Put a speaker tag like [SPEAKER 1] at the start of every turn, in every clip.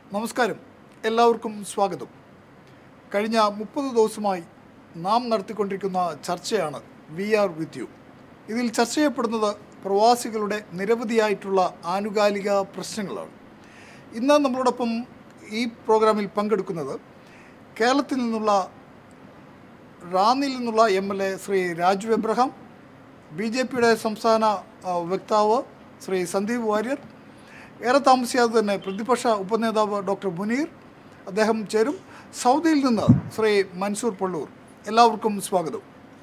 [SPEAKER 1] നമസ്കാരം എല്ലാവർക്കും സ്വാഗതം കഴിഞ്ഞ മുപ്പത് ദിവസമായി നാം നടത്തിക്കൊണ്ടിരിക്കുന്ന ചർച്ചയാണ് വി ആർ വിത്ത് യു ഇതിൽ ചർച്ച ചെയ്യപ്പെടുന്നത് പ്രവാസികളുടെ നിരവധിയായിട്ടുള്ള ആനുകാലിക പ്രശ്നങ്ങളാണ് ഇന്ന് നമ്മളോടൊപ്പം ഈ പ്രോഗ്രാമിൽ പങ്കെടുക്കുന്നത് കേരളത്തിൽ നിന്നുള്ള റാന്നിയിൽ നിന്നുള്ള M L A Shri Raju Abraham B J പിയുടെ സംസ്ഥാന ആ, വക്താവ് ശ്രീ സന്ദീപ് വാര്യർ ഏറെ താമസിയാതെ തന്നെ പ്രതിപക്ഷ ഉപനേതാവ് ഡോക്ടർ മുനീർ അദ്ദേഹം ചേരും സൗദിയിൽ നിന്ന് ശ്രീ മൻസൂർ പള്ളൂർ എല്ലാവർക്കും സ്വാഗതം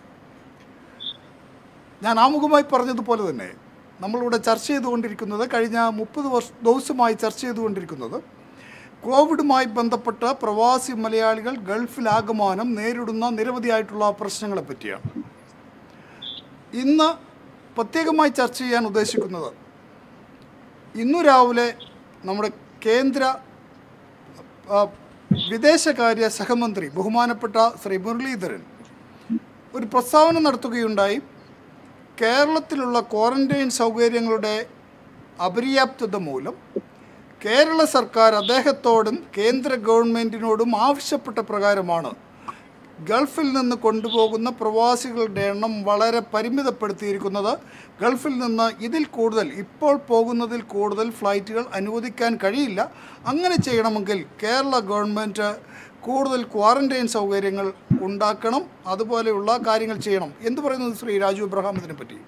[SPEAKER 1] ഞാൻ ആമുഖമായി പറഞ്ഞതുപോലെ തന്നെ നമ്മളിവിടെ ചർച്ച ചെയ്തുകൊണ്ടിരിക്കുന്നത് കഴിഞ്ഞ മുപ്പത് വർഷ ദിവസമായി ചർച്ച ചെയ്തുകൊണ്ടിരിക്കുന്നത് കോവിഡുമായി ബന്ധപ്പെട്ട പ്രവാസി മലയാളികൾ ഗൾഫിലാകമാനം നേരിടുന്ന നിരവധിയായിട്ടുള്ള പ്രശ്നങ്ങളെ പറ്റിയാണ് ഇന്ന് പ്രത്യേകമായി ചർച്ച ചെയ്യാൻ ഉദ്ദേശിക്കുന്നത് ഇന്നു രാവിലെ നമ്മുടെ കേന്ദ്ര ആ, വിദേശകാര്യ സഹമന്ത്രി ബഹുമാനപ്പെട്ട ശ്രീ മുരളീധരൻ ഒരു പ്രസ്താവന നടത്തുകയുണ്ടായി കേരളത്തിലുള്ള ക്വാറന്റൈൻ സൗകര്യങ്ങളുടെ അപര്യാപ്തത മൂലം കേരള സർക്കാർ അദ്ദേഹത്തോടും കേന്ദ്ര ഗവൺമെൻറ്റിനോടും ആവശ്യപ്പെട്ട പ്രകാരമാണ് ഗൾഫിൽ നിന്ന് കൊണ്ടുപോകുന്ന പ്രവാസികളുടെ എണ്ണം വളരെ പരിമിതപ്പെടുത്തിയിരിക്കുന്നത് ഗൾഫിൽ നിന്ന് ഇതിൽ കൂടുതൽ ഇപ്പോൾ പോകുന്നതിൽ കൂടുതൽ ഫ്ലൈറ്റുകൾ അനുവദിക്കാൻ കഴിയില്ല അങ്ങനെ ചെയ്യണമെങ്കിൽ കേരള ഗവൺമെൻറ് കൂടുതൽ ക്വാറന്റൈൻ സൗകര്യങ്ങൾ ഉണ്ടാക്കണം അതുപോലെയുള്ള കാര്യങ്ങൾ ചെയ്യണം എന്ത് പറയുന്നത് ശ്രീ രാജു ഇബ്രഹാം ഇതിനെ പറ്റി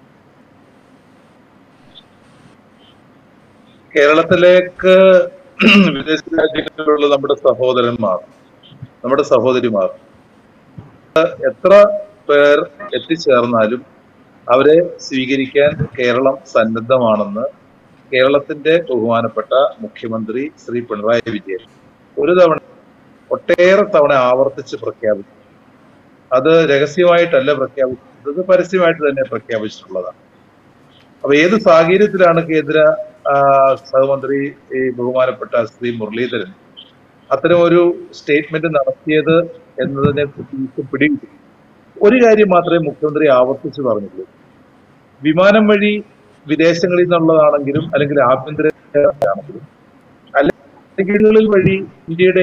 [SPEAKER 2] കേരളത്തിലേക്ക് വിദേശ രാജ്യങ്ങളിലുള്ള നമ്മുടെ സഹോദരന്മാർ നമ്മുടെ സഹോദരിമാർ എത്ര പേർ എത്തിച്ചേർന്നാലും അവരെ സ്വീകരിക്കാൻ കേരളം സന്നദ്ധമാണെന്ന് കേരളത്തിന്റെ ബഹുമാനപ്പെട്ട മുഖ്യമന്ത്രി ശ്രീ പിണറായി വിജയൻ ഒരു തവണ ഒട്ടേറെ തവണ ആവർത്തിച്ച് പ്രഖ്യാപിച്ചു അത് രഹസ്യമായിട്ടല്ല പ്രഖ്യാപിച്ചത് ഇത് പരസ്യമായിട്ട് തന്നെ പ്രഖ്യാപിച്ചിട്ടുള്ളതാണ് അപ്പൊ ഏത് സാഹചര്യത്തിലാണ് കേന്ദ്ര ആ, സഹമന്ത്രി ഈ ബഹുമാനപ്പെട്ട ശ്രീ മുരളീധരൻ അത്തരം ഒരു സ്റ്റേറ്റ്മെന്റ് നടത്തിയത് എന്നതിനെ കുറിച്ച് പിടികിട്ടി ഒരു കാര്യം മാത്രമേ മുഖ്യമന്ത്രി ആവർത്തിച്ച് പറഞ്ഞുള്ളൂ വിമാനം വഴി വിദേശങ്ങളിൽ നിന്നുള്ളതാണെങ്കിലും അല്ലെങ്കിൽ ആഭ്യന്തര ആണെങ്കിലും അല്ലെങ്കിൽ വഴി ഇന്ത്യയുടെ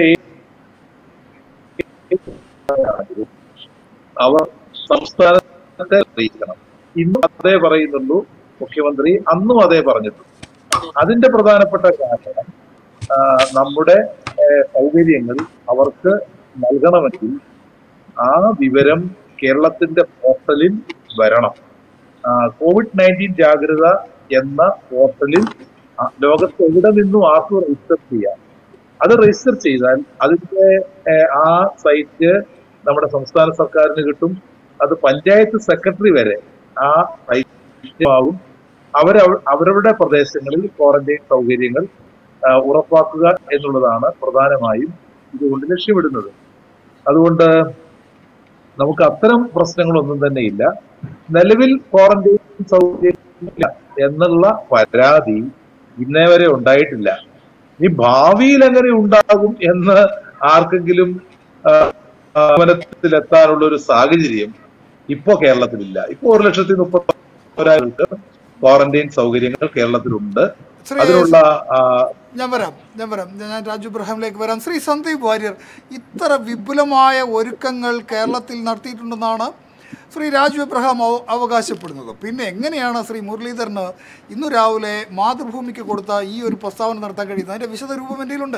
[SPEAKER 2] ആണെങ്കിലും അവർ സംസ്ഥാനത്തെ അറിയിക്കണം ഇന്നും അതേ പറയുന്നുള്ളൂ മുഖ്യമന്ത്രി അന്നും അതേ പറഞ്ഞിട്ടുണ്ട് അതിന്റെ പ്രധാനപ്പെട്ട കാരണം ആ, നമ്മുടെ ഏ, സൗകര്യങ്ങൾ അവർക്ക് നൽകണമെങ്കിൽ ആ വിവരം കേരളത്തിന്റെ പോർട്ടലിൽ വരണം ആ, കോവിഡ് നയൻറ്റീൻ ജാഗ്രത എന്ന പോർട്ടലിൽ ആ, ലോകത്ത് എവിടെ നിന്നും ആർക്കും രജിസ്റ്റർ ചെയ്യാം അത് രജിസ്റ്റർ ചെയ്താൽ അതിന്റെ ഏ, ആ സൈറ്റ് നമ്മുടെ സംസ്ഥാന സർക്കാരിന് കിട്ടും അത് പഞ്ചായത്ത് സെക്രട്ടറി വരെ ആ സൈറ്റ് ആകും അവർ അവരവരുടെ പ്രദേശങ്ങളിൽ ക്വാറന്റൈൻ സൗകര്യങ്ങൾ ആ, ഉറപ്പാക്കുക എന്നുള്ളതാണ് പ്രധാനമായും ഇതുകൊണ്ട് ലക്ഷ്യമിടുന്നത് അതുകൊണ്ട് നമുക്ക് അത്തരം പ്രശ്നങ്ങളൊന്നും തന്നെ ഇല്ല നിലവിൽ ക്വാറന്റൈൻ സൗകര്യമില്ല എന്നുള്ള പരാതി ഇന്നേ വരെ ഉണ്ടായിട്ടില്ല ഇനി ഭാവിയിൽ എങ്ങനെ ഉണ്ടാകും എന്ന് ആർക്കെങ്കിലും ആ, ആ, ഗമനത്തിലെത്താനുള്ള ഒരു സാഹചര്യം ഇപ്പോ കേരളത്തിലില്ല ഇപ്പോ ഒരു ലക്ഷത്തി മുപ്പത്തി ഒരാൾക്ക് ക്വാറന്റൈൻ സൗകര്യങ്ങൾ കേരളത്തിലുണ്ട്
[SPEAKER 1] ശ്രീ
[SPEAKER 2] അതിനുള്ള ആ,
[SPEAKER 1] ഞാൻ വരാം ഞാൻ വരാം ഞാൻ രാജു ഇബ്രഹാമിലേക്ക് വരാം ശ്രീ സന്ദീപ് വാര്യർ ഇത്ര വിപുലമായ ഒരുക്കങ്ങൾ കേരളത്തിൽ നടത്തിയിട്ടുണ്ടെന്നാണ് ശ്രീ രാജു ഇബ്രഹാം അവ- അവകാശപ്പെടുന്നത് പിന്നെ എങ്ങനെയാണ് ശ്രീ മുരളീധരന് ഇന്നു രാവിലെ മാതൃഭൂമിക്ക് കൊടുത്ത ഈ ഒരു പ്രസ്താവന നടത്താൻ കഴിയുന്നത് അതിൻ്റെ വിശദരൂപം എന്തെങ്കിലുണ്ട്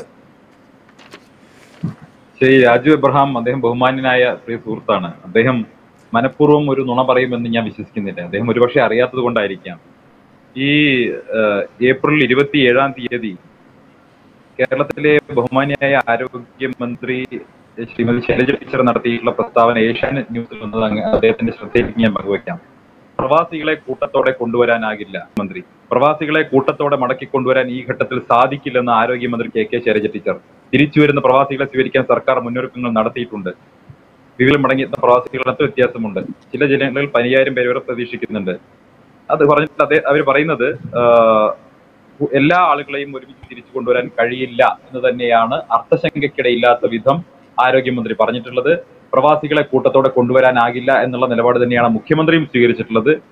[SPEAKER 3] ശ്രീ രാജു എബ്രഹാം അദ്ദേഹം ബഹുമാന്യനായ പ്രിയ സുഹൃത്താണ് അദ്ദേഹം മനഃപൂർവ്വം ഒരു നുണ പറയുമെന്ന് ഞാൻ വിശ്വസിക്കുന്നില്ല അദ്ദേഹം ഒരുപക്ഷെ അറിയാത്തത് കൊണ്ടായിരിക്കാം ഈ ഏഹ്, ഏപ്രിൽ ഇരുപത്തി ഏഴാം തീയതി കേരളത്തിലെ ബഹുമാന്യായ ആരോഗ്യമന്ത്രി ശ്രീമതി ശൈലജ ടീച്ചർ നടത്തിയിട്ടുള്ള പ്രസ്താവന ഏഷ്യാനെറ്റ് ന്യൂസിൽ വന്നത് അങ്ങ് അദ്ദേഹത്തിന്റെ ശ്രദ്ധയിലേക്ക് ഞാൻ പങ്കുവയ്ക്കാം പ്രവാസികളെ കൂട്ടത്തോടെ കൊണ്ടുവരാനാകില്ല മന്ത്രി പ്രവാസികളെ കൂട്ടത്തോടെ മടക്കി കൊണ്ടുവരാൻ ഈ ഘട്ടത്തിൽ സാധിക്കില്ലെന്ന് ആരോഗ്യമന്ത്രി കെ കെ ശൈലജ ടീച്ചർ തിരിച്ചു വരുന്ന പ്രവാസികളെ സ്വീകരിക്കാൻ സർക്കാർ മുന്നൊരുക്കങ്ങൾ നടത്തിയിട്ടുണ്ട് വീട്ടിൽ മടങ്ങിയെത്തുന്ന പ്രവാസികളത്ത് വ്യത്യാസമുണ്ട് ചില ജില്ലകളിൽ പതിനായിരം പേര് വരെ പ്രതീക്ഷിക്കുന്നുണ്ട് അത് പറഞ്ഞിട്ട് അതേ അവർ പറയുന്നത് ആഹ്, എല്ലാ ആളുകളെയും ഒരുമിച്ച് തിരിച്ചു കൊണ്ടുവരാൻ കഴിയില്ല എന്ന് തന്നെയാണ് അർത്ഥശങ്കയ്ക്കിടയില്ലാത്ത വിധം ആരോഗ്യമന്ത്രി പറഞ്ഞിട്ടുള്ളത് പ്രവാസികളെ കൂട്ടത്തോടെ കൊണ്ടുവരാനാകില്ല എന്നുള്ള നിലപാട് തന്നെയാണ് മുഖ്യമന്ത്രിയും സ്വീകരിച്ചിട്ടുള്ളത്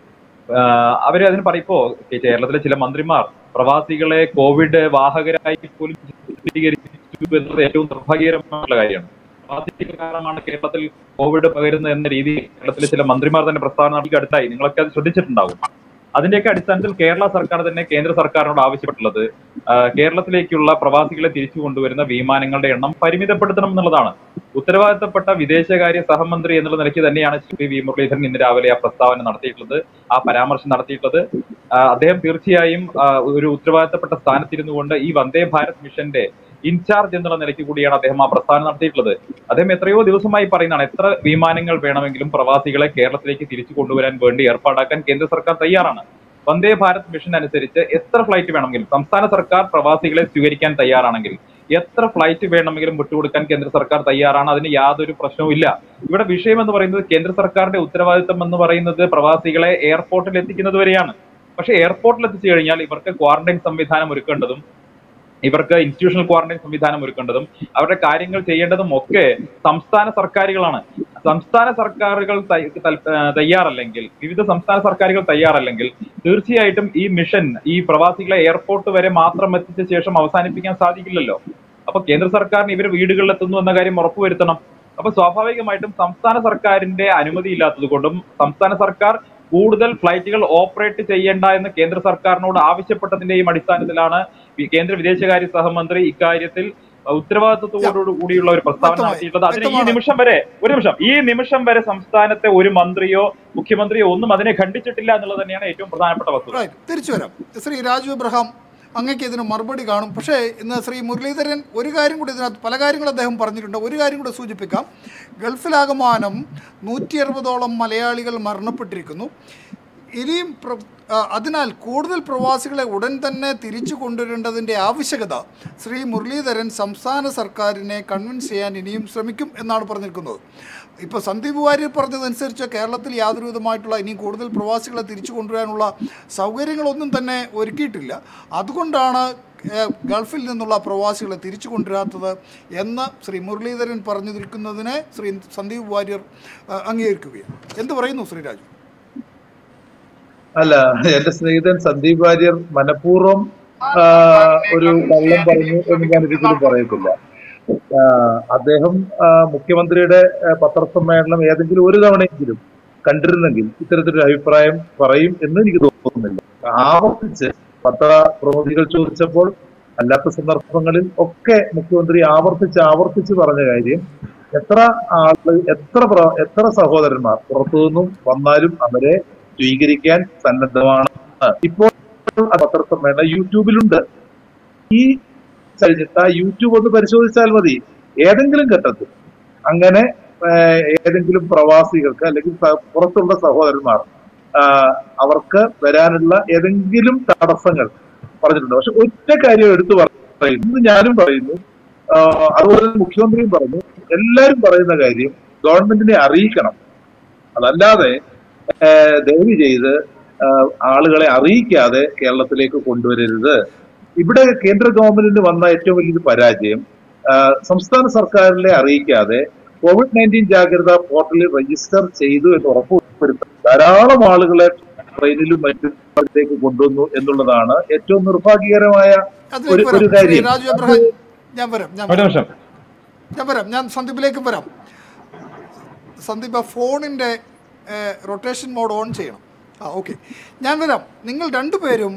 [SPEAKER 3] ആഹ് അവര് അതിന് പറയിപ്പോ കേരളത്തിലെ ചില മന്ത്രിമാർ പ്രവാസികളെ കോവിഡ് വാഹകരായി പോലും ചിത്രീകരിച്ചു എന്നത് ഏറ്റവും നിർഭാഗ്യകരമായിട്ടുള്ള കാര്യമാണ് പ്രവാസികൾ കാരണമാണ് കേരളത്തിൽ കോവിഡ് പകരുന്നത് എന്ന രീതിയിൽ കേരളത്തിലെ ചില മന്ത്രിമാർ തന്നെ പ്രസ്താവന നടത്തി അടുത്തായി നിങ്ങളൊക്കെ അത് ശ്രദ്ധിച്ചിട്ടുണ്ടാവും അതിന്റെയൊക്കെ അടിസ്ഥാനത്തിൽ കേരള സർക്കാർ തന്നെ കേന്ദ്ര സർക്കാരിനോട് ആവശ്യപ്പെട്ടുള്ളത് ആഹ് കേരളത്തിലേക്കുള്ള പ്രവാസികളെ തിരിച്ചു കൊണ്ടുവരുന്ന വിമാനങ്ങളുടെ എണ്ണം പരിമിതപ്പെടുത്തണം എന്നുള്ളതാണ് ഉത്തരവാദിത്തപ്പെട്ട വിദേശകാര്യ സഹമന്ത്രി എന്നുള്ള നിലയ്ക്ക് തന്നെയാണ് ശ്രീ വി മുരളീധരൻ ഇന്ന് രാവിലെ ആ പ്രസ്താവന നടത്തിയിട്ടുള്ളത് ആ പരാമർശം നടത്തിയിട്ടുള്ളത് ആഹ് അദ്ദേഹം തീർച്ചയായും ആഹ് ഒരു ഉത്തരവാദിത്തപ്പെട്ട സ്ഥാനത്തിരുന്നു കൊണ്ട് ഈ വന്ദേ ഭാരത് മിഷന്റെ ഇൻചാർജ് എന്നുള്ള നിലയ്ക്ക് കൂടിയാണ് അദ്ദേഹം ആ പ്രസ്താവന നടത്തിയിട്ടുള്ളത് അദ്ദേഹം എത്രയോ ദിവസമായി പറയുന്നതാണ് എത്ര വിമാനങ്ങൾ വേണമെങ്കിലും പ്രവാസികളെ കേരളത്തിലേക്ക് തിരിച്ചു കൊണ്ടുവരാൻ വേണ്ടി ഏർപ്പാടാക്കാൻ കേന്ദ്ര സർക്കാർ തയ്യാറാണ് വന്ദേ ഭാരത് മിഷൻ അനുസരിച്ച് എത്ര ഫ്ലൈറ്റ് വേണമെങ്കിലും സംസ്ഥാന സർക്കാർ പ്രവാസികളെ സ്വീകരിക്കാൻ തയ്യാറാണെങ്കിൽ എത്ര ഫ്ലൈറ്റ് വേണമെങ്കിലും വിട്ടുകൊടുക്കാൻ കേന്ദ്ര സർക്കാർ തയ്യാറാണ് അതിന് യാതൊരു പ്രശ്നവും ഇല്ല ഇവിടെ വിഷയം എന്ന് പറയുന്നത് കേന്ദ്ര സർക്കാരിന്റെ ഉത്തരവാദിത്തം എന്ന് പറയുന്നത് പ്രവാസികളെ എയർപോർട്ടിൽ എത്തിക്കുന്നത് വരെയാണ് പക്ഷേ എയർപോർട്ടിൽ എത്തിച്ചു കഴിഞ്ഞാൽ ഇവർക്ക് ക്വാറന്റൈൻ സംവിധാനം ഒരുക്കേണ്ടതും ഇവർക്ക് ഇൻസ്റ്റിറ്റ്യൂഷണൽ ക്വാറന്റൈൻ സംവിധാനം ഒരുക്കേണ്ടതും അവരുടെ കാര്യങ്ങൾ ചെയ്യേണ്ടതും ഒക്കെ സംസ്ഥാന സർക്കാരുകളാണ് സംസ്ഥാന സർക്കാരുകൾ തയ്യ- തൽ- ആ, തയ്യാറല്ലെങ്കിൽ വിവിധ സംസ്ഥാന സർക്കാരുകൾ തയ്യാറല്ലെങ്കിൽ തീർച്ചയായിട്ടും ഈ മിഷൻ ഈ പ്രവാസികളെ എയർപോർട്ട് വരെ മാത്രം എത്തിച്ച ശേഷം അവസാനിപ്പിക്കാൻ സാധിക്കില്ലല്ലോ അപ്പൊ കേന്ദ്ര സർക്കാരിന് ഇവർ വീടുകളിൽ എത്തുന്നു എന്ന കാര്യം ഉറപ്പുവരുത്തണം അപ്പൊ സ്വാഭാവികമായിട്ടും സംസ്ഥാന സർക്കാരിന്റെ അനുമതി ഇല്ലാത്തത് കൊണ്ടും സംസ്ഥാന സർക്കാർ കൂടുതൽ ഫ്ലൈറ്റുകൾ ഓപ്പറേറ്റ് ചെയ്യേണ്ട എന്ന് കേന്ദ്ര സർക്കാരിനോട് ആവശ്യപ്പെട്ടതിന്റെയും അടിസ്ഥാനത്തിലാണ് ഈ കേന്ദ്ര വിദേശകാര്യ സഹമന്ത്രി ഇക്കാര്യത്തിൽ ഉത്തരവാദിത്വത്തോടു കൂടിയുള്ള ഒരു പ്രസ്താവന
[SPEAKER 1] വ്യക്തമായി.
[SPEAKER 3] നടത്തിയിട്ടുള്ളത് അതിന് ഈ
[SPEAKER 1] വ്യക്തമാണ്.
[SPEAKER 3] നിമിഷം വരെ ഒരു നിമിഷം ഈ നിമിഷം വരെ സംസ്ഥാനത്തെ ഒരു മന്ത്രിയോ മുഖ്യമന്ത്രിയോ ഒന്നും അതിനെ ഖണ്ഡിച്ചിട്ടില്ല എന്നുള്ളത് തന്നെയാണ് ഏറ്റവും പ്രധാനപ്പെട്ട വസ്തുത
[SPEAKER 1] റൈറ്റ് തിരിച്ചു വരാം ശ്രീ രാജു എബ്രഹാം അങ്ങക്ക് ഇതിന് മറുപടി കാണും പക്ഷേ ഇന്ന് ശ്രീ മുരളീധരൻ ഒരു കാര്യം കൂടി ഇതിനകത്ത് പല കാര്യങ്ങളും അദ്ദേഹം പറഞ്ഞിട്ടുണ്ട് ഒരു കാര്യം കൂടി സൂചിപ്പിക്കാം ഗൾഫിലാകമാനം നൂറ്റി അറുപതോളം മലയാളികൾ മരണപ്പെട്ടിരിക്കുന്നു ഇനിയും പ്ര- ആ, അതിനാൽ കൂടുതൽ പ്രവാസികളെ ഉടൻ തന്നെ തിരിച്ചു കൊണ്ടുവരേണ്ടതിൻ്റെ ആവശ്യകത ശ്രീ മുരളീധരൻ സംസ്ഥാന സർക്കാരിനെ കൺവിൻസ് ചെയ്യാൻ ഇനിയും ശ്രമിക്കും എന്നാണ് പറഞ്ഞിരിക്കുന്നത് ഇപ്പോൾ സന്ദീപ് വാര്യർ പറഞ്ഞതനുസരിച്ച് കേരളത്തിൽ യാതൊരു വിധമായിട്ടുള്ള ഇനിയും കൂടുതൽ പ്രവാസികളെ തിരിച്ചു കൊണ്ടുവരാനുള്ള സൗകര്യങ്ങളൊന്നും തന്നെ ഒരുക്കിയിട്ടില്ല അതുകൊണ്ടാണ് ഏഹ്, ഗൾഫിൽ നിന്നുള്ള പ്രവാസികളെ തിരിച്ചു കൊണ്ടുവരാത്തത് എന്ന് ശ്രീ മുരളീധരൻ പറഞ്ഞിരിക്കുന്നതിനെ ശ്രീ സന്ദീപ് വാര്യർ ആ, അംഗീകരിക്കുകയാണ് എന്ത് പറയുന്നു ശ്രീ രാജു
[SPEAKER 2] അല്ല എന്റെ സ്നേഹിതൻ സന്ദീപ് വാര്യർ മനഃപൂർവ്വം ആ, ഒരു കള്ളം പറഞ്ഞു എന്ന് ഞാൻ ഒരിക്കലും പറയത്തില്ല ആ, അദ്ദേഹം ആ, മുഖ്യമന്ത്രിയുടെ ആ, പത്രസമ്മേളനം ഏതെങ്കിലും ഒരു തവണയെങ്കിലും കണ്ടിരുന്നെങ്കിൽ ഇത്തരത്തിലൊരു അഭിപ്രായം പറയും എന്ന് എനിക്ക് തോന്നുന്നില്ല ആവർത്തിച്ച് പത്ര പ്രമുഖികൾ ചോദിച്ചപ്പോൾ അല്ലാത്ത സന്ദർഭങ്ങളിൽ ഒക്കെ മുഖ്യമന്ത്രി ആവർത്തിച്ച് ആവർത്തിച്ച് പറഞ്ഞ കാര്യം എത്ര ആള് എത്ര പ്ര- എത്ര സഹോദരന്മാർ പുറത്തുനിന്നും വന്നാലും അവരെ സ്വീകരിക്കാൻ സന്നദ്ധമാണ് ഇപ്പോൾ ആ പത്രസമ്മേളനം യൂട്യൂബിലുണ്ട് ഈ കഴിഞ്ഞിട്ട് ആ യൂട്യൂബ് ഒന്ന് പരിശോധിച്ചാൽ മതി ഏതെങ്കിലും ഘട്ടത്തിൽ അങ്ങനെ ഏഹ്, ഏതെങ്കിലും പ്രവാസികൾക്ക് അല്ലെങ്കിൽ സ- പുറത്തുള്ള സഹോദരന്മാർ ആഹ്, അവർക്ക് വരാനുള്ള ഏതെങ്കിലും തടസ്സങ്ങൾ പറഞ്ഞിട്ടുണ്ട് പക്ഷെ ഒറ്റ കാര്യം എടുത്തു പറയുന്നു ഇന്ന് ഞാനും പറയുന്നു ആഹ്, അതുപോലെ തന്നെ മുഖ്യമന്ത്രിയും പറഞ്ഞു എല്ലാവരും പറയുന്ന കാര്യം ഗവൺമെന്റിനെ അറിയിക്കണം അതല്ലാതെ ഏഹ്, ദയവ് ചെയ്ത് ആഹ്, ആളുകളെ അറിയിക്കാതെ കേരളത്തിലേക്ക് കൊണ്ടുവരരുത് ഇവിടെ കേന്ദ്ര ഗവൺമെന്റിന് വന്ന ഏറ്റവും വലിയൊരു പരാജയം ആഹ്, സംസ്ഥാന സർക്കാരിനെ അറിയിക്കാതെ കോവിഡ് നയൻറ്റീൻ ജാഗ്രതാ പോർട്ടലിൽ രജിസ്റ്റർ ചെയ്തു എന്ന് ഉറപ്പുവരുത്തും ധാരാളം ആളുകളെ ട്രെയിനിലും മറ്റും സ്ഥലത്തേക്ക് കൊണ്ടുവന്നു എന്നുള്ളതാണ് ഏറ്റവും നിർഭാഗ്യകരമായ ഒരു
[SPEAKER 1] അതിലേക്ക്
[SPEAKER 2] ഒരു
[SPEAKER 1] വരാം ശ്രീ
[SPEAKER 2] കാര്യം
[SPEAKER 1] രാജു എബ്രഹാം ഞാൻ വരാം ഞാൻ
[SPEAKER 3] ഒരു
[SPEAKER 1] വരാം
[SPEAKER 3] നിമിഷം
[SPEAKER 1] ഞാൻ വരാം ഞാൻ സന്ദീപിലേക്ക് വരാം സന്ദീപ് ആ ഫോണിൻ്റെ റൊട്ടേഷൻ മോഡ് ഓൺ ചെയ്യണം ആ ഓക്കെ ഞാൻ വരാം നിങ്ങൾ രണ്ടുപേരും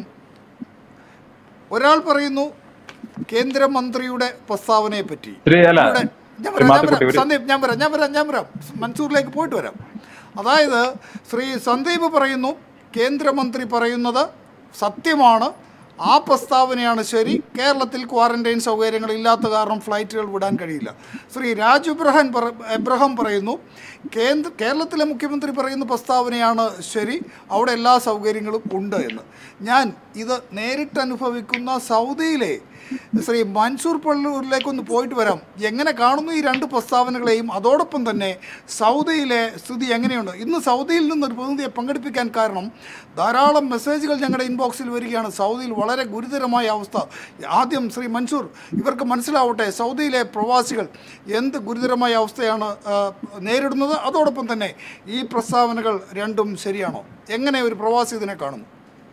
[SPEAKER 1] ഒരാൾ പറയുന്നു കേന്ദ്രമന്ത്രിയുടെ പ്രസ്താവനയെ പറ്റി
[SPEAKER 3] ശ്രീ അല്ല
[SPEAKER 1] ഇവിടെ ഞാൻ
[SPEAKER 3] ശ്രീ
[SPEAKER 1] വരാം ഞാൻ
[SPEAKER 3] മാത്തുക്കുട്ടി
[SPEAKER 1] വരാം
[SPEAKER 3] ഒരു
[SPEAKER 1] സന്ദീപ് ഞാൻ വരാം ഞാൻ വരാം ഞാൻ വരാം മൻസൂറിലേക്ക് പോയിട്ട് വരാം അതായത് ശ്രീ സന്ദീപ് പറയുന്നു കേന്ദ്രമന്ത്രി പറയുന്നത് സത്യമാണ് ആ പ്രസ്താവനയാണ് ശരി കേരളത്തിൽ ക്വാറന്റൈൻ സൗകര്യങ്ങൾ ഇല്ലാത്ത കാരണം ഫ്ലൈറ്റുകൾ വിടാൻ കഴിയില്ല ശ്രീ രാജു എബ്രഹാൻ പറ എബ്രഹാം പറയുന്നു കേന്ദ്ര കേരളത്തിലെ മുഖ്യമന്ത്രി പറയുന്ന പ്രസ്താവനയാണ് ശരി അവിടെ എല്ലാ സൗകര്യങ്ങളും ഉണ്ട് എന്ന് ഞാൻ ഇത് നേരിട്ട് അനുഭവിക്കുന്ന സൗദിയിലെ ശ്രീ മൻസൂർ പള്ളൂരിലേക്ക് ഒന്ന് പോയിട്ട് വരാം എങ്ങനെ കാണുന്നു ഈ രണ്ട് പ്രസ്താവനകളെയും അതോടൊപ്പം തന്നെ സൗദിയിലെ സ്ഥിതി എങ്ങനെയുണ്ട് ഇന്ന് സൗദിയിൽ നിന്ന് ഒരു പ്രതിനിധിയെ പങ്കെടുപ്പിക്കാൻ കാരണം ധാരാളം മെസ്സേജുകൾ ഞങ്ങളുടെ ഇൻബോക്സിൽ വരികയാണ് സൗദിയിൽ വളരെ ഗുരുതരമായ അവസ്ഥ ആദ്യം ശ്രീ മൻസൂർ ഇവർക്ക് മനസ്സിലാവട്ടെ സൗദിയിലെ പ്രവാസികൾ എന്ത് ഗുരുതരമായ അവസ്ഥയാണ് ആ, നേരിടുന്നത് അതോടൊപ്പം തന്നെ ഈ പ്രസ്താവനകൾ രണ്ടും ശരിയാണോ എങ്ങനെ ഒരു പ്രവാസി ഇതിനെ കാണുന്നു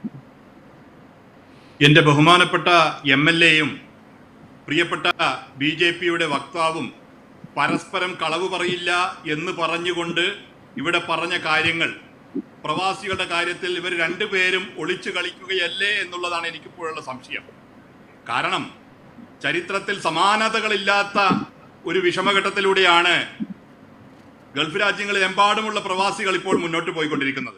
[SPEAKER 4] എന്റെ ബഹുമാനപ്പെട്ട എം എൽ എയും പ്രിയപ്പെട്ട ബി ജെ പിയുടെ വക്താവും പരസ്പരം കളവ് പറയില്ല എന്ന് പറഞ്ഞുകൊണ്ട് ഇവിടെ പറഞ്ഞ കാര്യങ്ങൾ പ്രവാസികളുടെ കാര്യത്തിൽ ഇവർ രണ്ടുപേരും ഒളിച്ചു കളിക്കുകയല്ലേ എന്നുള്ളതാണ് എനിക്കിപ്പോഴുള്ള സംശയം കാരണം ചരിത്രത്തിൽ സമാനതകളില്ലാത്ത ഒരു വിഷമഘട്ടത്തിലൂടെയാണ് ഗൾഫ് രാജ്യങ്ങളിലെമ്പാടുമുള്ള പ്രവാസികൾ ഇപ്പോൾ മുന്നോട്ട് പോയിക്കൊണ്ടിരിക്കുന്നത്